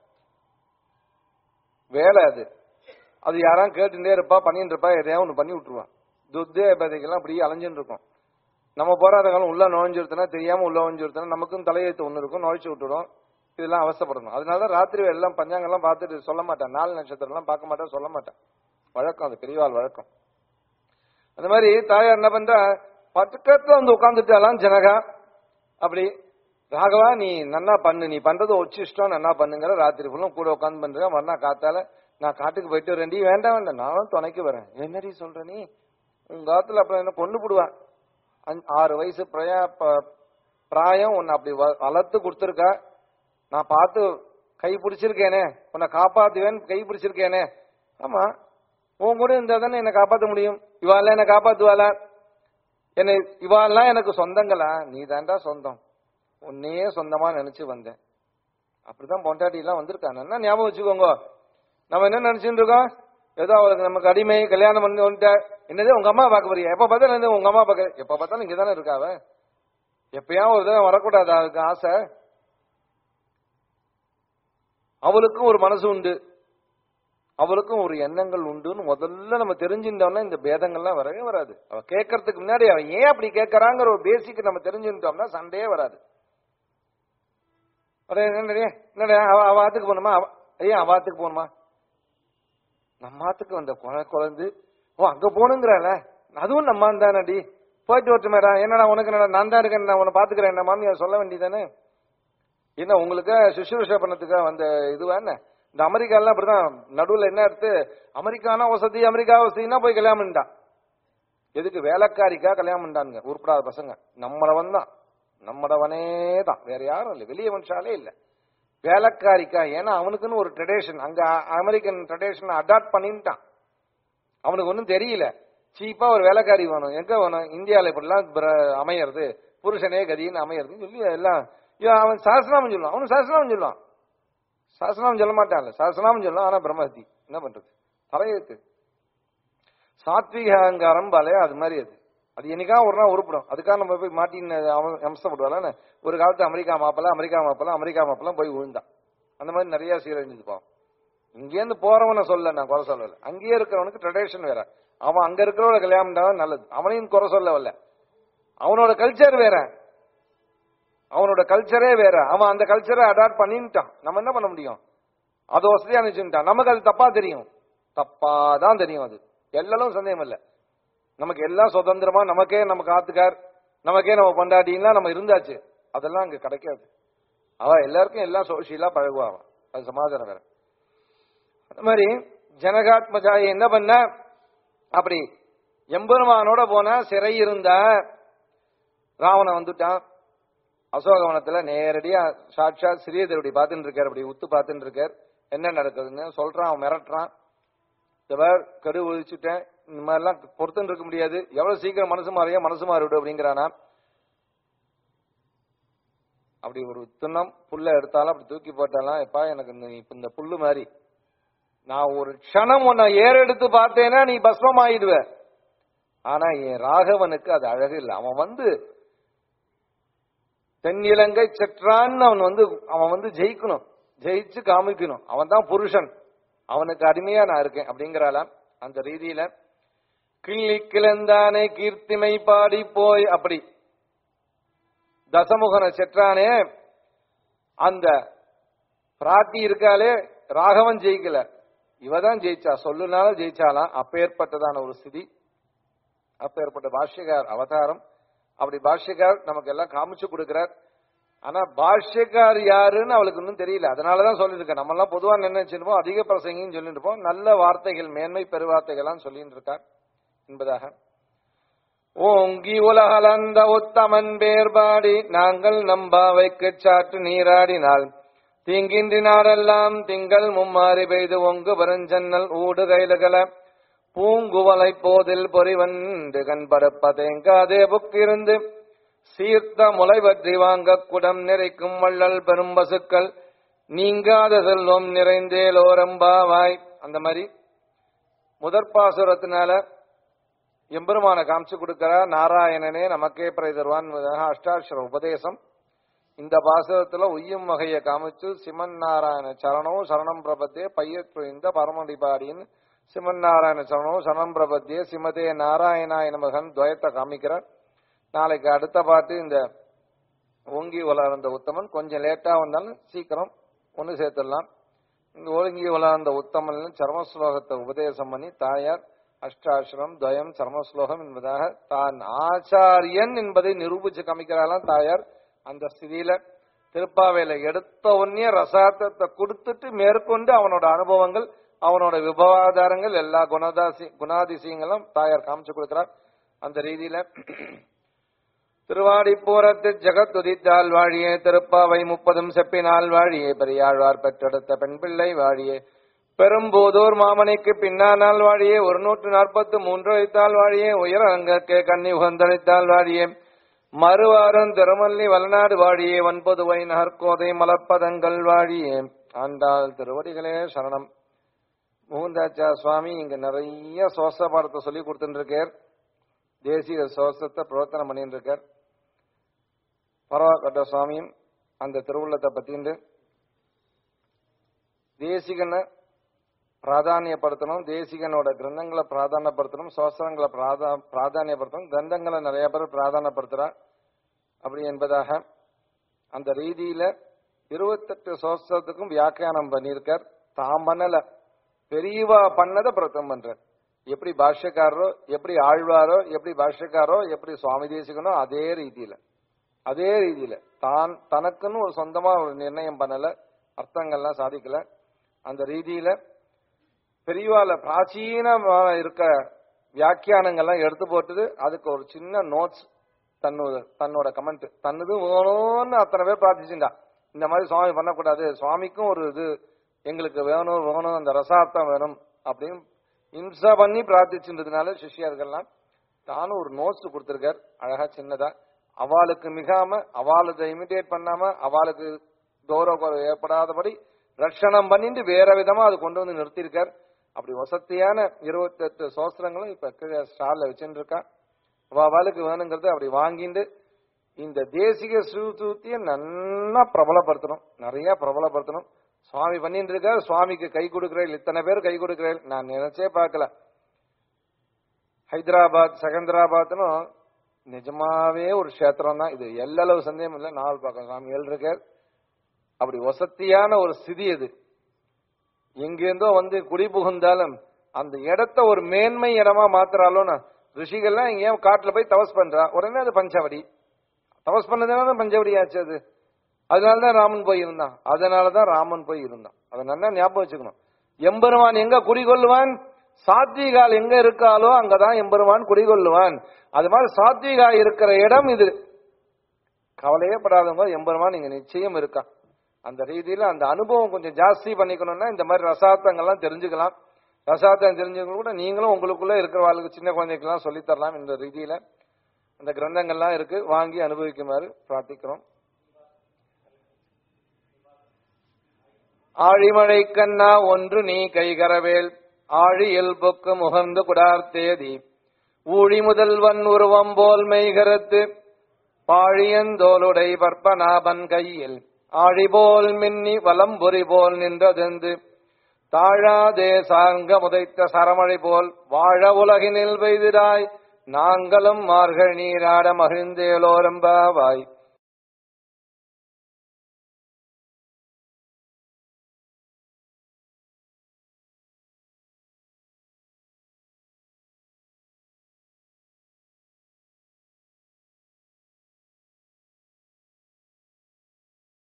வேலை அது அது யாரும் கேட்டுட்டே இருப்பா பண்ணிட்டு இருப்பா எதையாவது ஒன்று பண்ணி விட்டுருவான் துத்தே பேதைக்கெல்லாம் அப்படியே அலைஞ்சுட்டு இருக்கும் நம்ம போராத காலம் உள்ள நுழைஞ்சிருத்தனா தெரியாம உள்ள நுழைஞ்சிருத்தனா நமக்கும் தலையெழுத்து ஒன்று இருக்கும் நுழைச்சு விட்டுடும் இதெல்லாம் அவசரப்படணும் அதனால ராத்திரி எல்லாம் பஞ்சாங்கெல்லாம் பார்த்துட்டு சொல்ல மாட்டேன் நாலு நட்சத்திரம்லாம் பார்க்க மாட்டேன் சொல்ல மாட்டேன் வழக்கம் அது பெரியவாள் வழக்கம் அந்த மாதிரி தாயார் என்ன பண்றா பக்கத்துல வந்து உட்காந்துட்டாலாம் ஜனகா அப்படி ராகவா நீ நன்னா பண்ணு நீ பண்றது ஒச்சிஷ்டம் நன்னா பண்ணுங்கிற ராத்திரி ஃபுல்லும் கூட உட்காந்து பண்றேன் மறுநாள் காத்தால நான் காட்டுக்கு போயிட்டு வரேன்டி வேண்டாம் வேண்டாம் நானும் துணைக்கு வரேன் என்னடி சொல்ற நீ உங்க காலத்துல அப்புறம் என்ன கொண்டு போடுவான் அஞ்சு- ஆறு வயசு பிரயா ப- பிராயம் உன்னை அப்படி வ- வளர்த்து கொடுத்துருக்கா நான் பார்த்து கை பிடிச்சிருக்கேனே உன்னை காப்பாத்துவேன்னு கை பிடிச்சிருக்கேனே ஆமா உன் கூட இருந்தா தானே என்னை காப்பாத்த முடியும் இவாள என்ன காப்பாத்துவாளா என்னை இவாளெல்லாம் எனக்கு சொந்தங்களா நீ தாண்டா சொந்தம் உன்னையே சொந்தமா நினைச்சு வந்தேன் அப்படிதான் பொண்டாட்டி எல்லாம் வந்திருக்காங்க என்ன ஞாபகம் வச்சுக்கோங்க நம்ம என்ன நினைச்சுட்டு இருக்கோம் ஏதோ அவளுக்கு நமக்கு அடிமை கல்யாணம் பண்ணி வந்துட்ட என்னது உங்க அம்மா பார்க்க போறியா எப்ப பார்த்தாலும் என்னது உங்க அம்மா பார்க்க எப்ப பார்த்தாலும் இங்க தானே இருக்காவ எப்பயா ஒரு தடவை வரக்கூடாது அதுக்கு ஆசை அவளுக்கும் ஒரு மனசு உண்டு அவளுக்கும் ஒரு எண்ணங்கள் உண்டுன்னு முதல்ல நம்ம தெரிஞ்சுட்டோம்னா இந்த பேதங்கள்லாம் வரவே வராது அவ கேட்கறதுக்கு முன்னாடி அவன் ஏன் அப்படி கேட்கறாங்கிற ஒரு பேசிக் நம்ம தெரிஞ்சுட்டோம்னா சண்டையே வராது அடே, என்னடே, என்னடே, அவ அவ ஆத்துக்கு போகணுமா அவ- ஐயா அவ ஆத்துக்கு போகணுமா நம்ம ஆத்துக்கு வந்த குழ குழந்து ஓ அங்க போகணுங்கிறாள அதுவும் நம்ம தானடி போயிட்டு வரட்டுமேடா என்னடா உனக்கு என்னடா நான் தான் இருக்கேன் நான் உன்னை பாத்துக்கிறேன் என்ன மாமியார் சொல்ல வேண்டியதானே என்ன உங்களுக்கு சுசுரூஷா பண்ணதுக்கா வந்த இதுவா என்ன இந்த அமெரிக்காலாம் அப்படிதான் நடுவுல என்ன எடுத்து அமெரிக்கானா வசதி அமெரிக்கா வசதினா போய் கல்யாணம் பண்ணிட்டான் எதுக்கு வேலைக்காரிக்கா கல்யாணம் பண்ணிட்டானுங்க உருப்படாத பசங்க நம்மளவன் தான் நம்மளவனே தான் வேற யாரும் இல்லை வெளிய மனுஷாலே இல்ல வேலைக்காரிக்கா ஏன்னா அவனுக்குன்னு ஒரு ட்ரெடிஷன் அங்க அ- அமெரிக்கன் ட்ரெடிஷன் அடாப்ட் பண்ணிட்டான் அவனுக்கு ஒன்றும் தெரியல சீப்பா ஒரு வேலைக்காரி வேணும் எங்க வேணும் இந்தியாவில் இப்படிலாம் பிர- அமையறது புருஷனே கதின்னு அமையறதுன்னு சொல்லி எல்லாம் இவன் அவன் சாஸ்திராமன் சொல்லுவான் அவனும் சாஸ்திராமன் சொல்லுவான் சாஸ்திராமன் சொல்ல மாட்டான்ல சாஸ்திராமன் சொல்லலாம் ஆனா பிரம்மஹத்தி என்ன பண்றது தலையெழுத்து சாத்விக அகங்காரம் பாலே அது மாதிரி அது அது என்னைக்கா ஒரு நாள் உருப்படும் அதுக்காக நம்ம போய் மாட்டின்னு அவன் அம்சப்படுவாள் ஒரு காலத்து அமெரிக்கா மாப்பிள்ள அமெரிக்கா மாப்பிள்ள அமெரிக்கா மாப்பிள்ள போய் விழுந்தான் அந்த மாதிரி நிறைய சீரழிஞ்சு போவான் இங்கேருந்து போறவனை சொல்ல நான் குறை சொல்லல அங்கேயே இருக்கிறவனுக்கு ட்ரெடிஷன் வேற அவன் அங்க இருக்கிறவன கல்யாணம் பண்ணாதான் நல்லது அவனையும் குறை சொல்ல வரல அவனோட கல்ச்சர் வேற அவனோட கல்ச்சரே வேற அவன் அந்த கல்ச்சரை அடாப்ட் பண்ணிட்டான் நம்ம என்ன பண்ண முடியும் அது வசதியா நினைச்சுட்டான் நமக்கு அது தப்பா தெரியும் தப்பா தான் தெரியும் அது எல்லாம் சந்தேகம் இல்ல நமக்கு எல்லாம் சுதந்திரமா நமக்கே நம்ம காத்துக்கார் நமக்கே நம்ம பொண்டாட்டின்னா நம்ம இருந்தாச்சு அதெல்லாம் அங்க கிடைக்காது அவ எல்லாருக்கும் எல்லாம் சோசியலா பழகுவா அவ அது சமாதானம் வேற அந்த மாதிரி ஜனகாத்மஜாயை என்ன பண்ண அப்படி எம்பெருமானோட போனா சிறை இருந்தா ராவணன் வந்துட்டான் அசோகவனத்துல நேரடியா சாட்சாத் ஸ்ரீதேவி பார்த்துட்டு இருக்கார் அப்படி உத்து பார்த்துட்டு இருக்கார் என்ன நடக்குதுன்னு சொல்றான் அவன் மிரட்டுறான் இவர் கரு ஒழிச்சுட்டேன் இந்த மாதிரிலாம் பொறுத்துன்னு இருக்க முடியாது எவ்வளவு சீக்கிரம் மனசு மாறியா மனசு மாறிவிடு அப்படிங்கிறானா அப்படி ஒரு துண்ணம் புல்ல எடுத்தாலும் அப்படி தூக்கி போட்டாலாம் எப்பா எனக்கு இந்த இப்ப இந்த புல்லு மாதிரி நான் ஒரு க்ஷணம் உன்னை ஏறெடுத்து பார்த்தேன்னா நீ பஸ்மம் ஆயிடுவ ஆனா என் ராகவனுக்கு அது அழகு இல்லை அவன் வந்து தென்னிலங்கை செற்றான்னு அவன் வந்து அவன் வந்து ஜெயிக்கணும் ஜெயிச்சு காமிக்கணும் அவன் தான் புருஷன் அவனுக்கு அடிமையா நான் இருக்கேன் அப்படிங்கிறாள அந்த ரீதியில கிள்ளி கிளந்தானே கீர்த்திமை பாடி போய் அப்படி தசமுகனை செற்றானே அந்த பிராட்டி இருக்காளே ராகவன் ஜெயிக்கல இவதான் ஜெயிச்சா சொல்லுனால ஜெயிச்சாலாம் அப்பேற்பட்டதான ஒரு ஸ்திதி அப்பேற்பட்ட பாஷ்யகார் அவதாரம் அப்படி பாஷ்யக்கார் நமக்கு எல்லாம் காமிச்சு கொடுக்கிறார் ஆனா பாஷ்யக்கார் யாருன்னு அவளுக்கு இன்னும் தெரியல அதனாலதான் சொல்லிட்டு நம்ம எல்லாம் பொதுவா நினைச்சிருப்போம் அதிக பிரசங்கின்னு சொல்லிட்டு இருப்போம் நல்ல வார்த்தைகள் மேன்மை பெருவார்த்தைகள்லாம் சொல்லிட்டு இருக்கார் என்பதாக ஓங்கி உலகளந்த உத்தமன் பேர்பாடி நாங்கள் நம்பாவைக்கு சாற்று நீராடினால் தீங்கின்றி நாடெல்லாம் திங்கள் மும்மாறி பெய்து ஒங்கு பெருஞ்சன்னல் ஊடு கைலுகல பூங்குவலை போதில் பொறிவண்டு கண்படப்ப தேங்காதே புக்கிருந்து சீர்த்த முளை பற்றி வாங்க குடம் நிறைக்கும் வள்ளல் பெரும் பசுக்கள் நீங்காத செல்வம் நிறைந்தேலோரம்பாவாய் அந்த மாதிரி முதற்பாசுரத்தினால எம்பெருமான காமிச்சு கொடுக்கிறார் நாராயணனே நமக்கே பிறை தருவான் அஷ்டாட்சர உபதேசம் இந்த பாசுரத்துல உய்யும் வகையை காமிச்சு சிமன் நாராயண சரணம் சரணம் பிரபத்தே பையற்று இந்த பரமடிபாடின்னு சிமன் நாராயண சரணம் சரணம் பிரபத்தியே சிமதே நாராயணாய நமகன் துவயத்தை காமிக்கிறார் நாளைக்கு அடுத்த பாட்டு இந்த ஓங்கி வளர்ந்த உத்தமன் கொஞ்சம் லேட்டா வந்தாலும் சீக்கிரம் ஒன்று சேர்த்துடலாம் இந்த ஓங்கி வளர்ந்த உத்தமன் சர்மஸ்லோகத்தை உபதேசம் பண்ணி தாயார் அஷ்டாசிரம் துவயம் சர்மஸ்லோகம் என்பதாக தான் ஆச்சாரியன் என்பதை நிரூபிச்சு காமிக்கிறாளாம் தாயார் அந்த ஸ்திதியில திருப்பாவையில எடுத்த உடனே ரசாத்தத்தை கொடுத்துட்டு மேற்கொண்டு அவனோட அனுபவங்கள் அவனோட விபவாதாரங்கள் எல்லா குணதாசி குணாதிசயங்களும் தாயார் காமிச்சு கொடுக்கிறார் அந்த ரீதியில திருவாடிப்பூரத்து ஜெகத் உதித்தால் வாழியே திருப்பாவை முப்பதும் செப்பினால் வாழியே பெரியாழ்வார் பெற்றெடுத்த பெண் பிள்ளை வாழியே பெரும்போதூர் மாமணிக்கு பின்னானால் வாழியே ஒரு நூற்று நாற்பத்து மூன்று வைத்தால் வாழியே உயர அங்கற்கே கன்னி உகந்தளித்தால் வாழியே மறுவாரம் திருமல்லி வளநாடு வாழியே ஒன்பதுவை நகர்கோதை மலர்ப்பதங்கள் வாழியே ஆண்டாள் திருவடிகளே சரணம் முகுந்தாச்சா சுவாமி இங்க நிறைய சோச பாடத்தை சொல்லி கொடுத்துட்டு இருக்கார் தேசிய சோசத்தை பிரவர்த்தனம் பண்ணிட்டு இருக்கார் பரவாக்கட்ட சுவாமியும் அந்த திருவுள்ளத்தை பத்திண்டு தேசிகனை பிராதானியப்படுத்தணும் தேசிகனோட கிரந்தங்களை பிராதானியப்படுத்தணும் சோசனங்களை பிராதா பிராதானியப்படுத்தணும் கிரந்தங்களை நிறைய பேர் பிராதானியப்படுத்துறா அப்படி என்பதாக அந்த ரீதியில இருபத்தெட்டு சோஸ்திரத்துக்கும் வியாக்கியானம் பண்ணியிருக்கார் தாம் பண்ணல பெரியவா பண்ணதை பிரத்தம் பண்றார் எப்படி பாஷ்யக்காரரோ எப்படி ஆழ்வாரோ எப்படி பாஷ்யக்காரோ எப்படி சுவாமி தேசிகனோ அதே ரீதியில அதே ரீதியில தான் தனக்குன்னு ஒரு சொந்தமா ஒரு நிர்ணயம் பண்ணல அர்த்தங்கள்லாம் சாதிக்கல அந்த ரீதியில பெரியவால பிராச்சீனமா இருக்க வியாக்கியானங்கள்லாம் எடுத்து போட்டுது அதுக்கு ஒரு சின்ன நோட்ஸ் தன்னோட தன்னோட கமெண்ட் தன்னது வேணும்னு அத்தனை பேர் பிரார்த்திச்சுண்டா இந்த மாதிரி சுவாமி பண்ணக்கூடாது சுவாமிக்கும் ஒரு இது எங்களுக்கு வேணும் வேணும் அந்த ரசார்த்தம் வேணும் அப்படின்னு இம்சா பண்ணி பிரார்த்திச்சுன்றதுனால சிஷ்யர்கள்லாம் தானும் ஒரு நோட்ஸ் கொடுத்திருக்கார் அழகா சின்னதா அவளுக்கு மிகாம அவளுக்கு இமிடேட் பண்ணாம அவளுக்கு கௌரவ குறைவு ஏற்படாதபடி ரட்சணம் பண்ணிட்டு வேற விதமா அது கொண்டு வந்து நிறுத்தியிருக்கார் அப்படி வசதியான இருபத்தெட்டு சோஸ்திரங்களும் இப்ப கீழே ஸ்டால்ல வச்சுட்டு இருக்கா அவளுக்கு வேணுங்கிறது அப்படி வாங்கிட்டு இந்த தேசிக சூத்திய நல்லா பிரபலப்படுத்தணும் நிறைய பிரபலப்படுத்தணும் சுவாமி பண்ணிட்டு இருக்கார் சுவாமிக்கு கை கொடுக்கிறேன் இத்தனை பேர் கை கொடுக்கிறேன் நான் நினைச்சே பார்க்கல ஹைதராபாத் செகந்திராபாத்னு நிஜமாவே ஒரு கஷேத்திரம் தான் இது எல்லளவு சந்தேகம் இல்லை நாவல் பார்க்க சுவாமி இருக்கார் அப்படி வசத்தியான ஒரு ஸ்திதி அது எங்கேருந்தோ வந்து குடி புகுந்தாலும் அந்த இடத்த ஒரு மேன்மை இடமா மாத்துறாலும் ரிஷிகள்லாம் எங்கேயும் காட்டுல போய் தவஸ் பண்றா உடனே அது பஞ்சவடி தபஸ் பண்ணதுனால பஞ்சவடி ஆச்சு அது அதனாலதான் ராமன் போய் இருந்தான் அதனாலதான் ராமன் போய் இருந்தான் அதை நல்லா ஞாபகம் வச்சுக்கணும் எம்பெருமான் எங்க குடிகொள்ளுவான் சாத்விகால் எங்க இருக்காலோ அங்கதான் எம்பெருமான் குடிகொள்ளுவான் அது மாதிரி சாத்விகா இருக்கிற இடம் இது கவலையே படாதவங்க எம்பெருமான் இங்க நிச்சயம் இருக்கான் அந்த ரீதியில அந்த அனுபவம் கொஞ்சம் ஜாஸ்தி பண்ணிக்கணும்னா இந்த மாதிரி ரசார்த்தங்கள்லாம் தெரிஞ்சுக்கலாம் ரசார்த்தம் தெரிஞ்சவங்க கூட நீங்களும் உங்களுக்குள்ள இருக்கிறவாளுக்கு சின்ன குழந்தைக்கெல்லாம் சொல்லித் தரலாம் இந்த ரீதியில அந்த கிரந்தங்கள்லாம் இருக்கு வாங்கி அனுபவிக்குமாறு பிரார்த்திக்கிறோம் ஆழிமழை கண்ணா ஒன்று நீ கைகரவேல் ஆழி இயல்புக்கு முகர்ந்து குடார்த்தேதி ஊழி முதல்வன் உருவம் போல் மெய்கரத்து பாழியந்தோளுடை பற்பநாபன் கையில் ஆழிபோல் மின்னி வலம்புரி போல் நின்றதெந்து தாழாதே சார்ங்க முதைத்த சரமழை போல் வாழ உலகினில் பெய்திடாய் நாங்களும் மார்கள் நீராட மகிழ்ந்தேலோரம்பாவாய்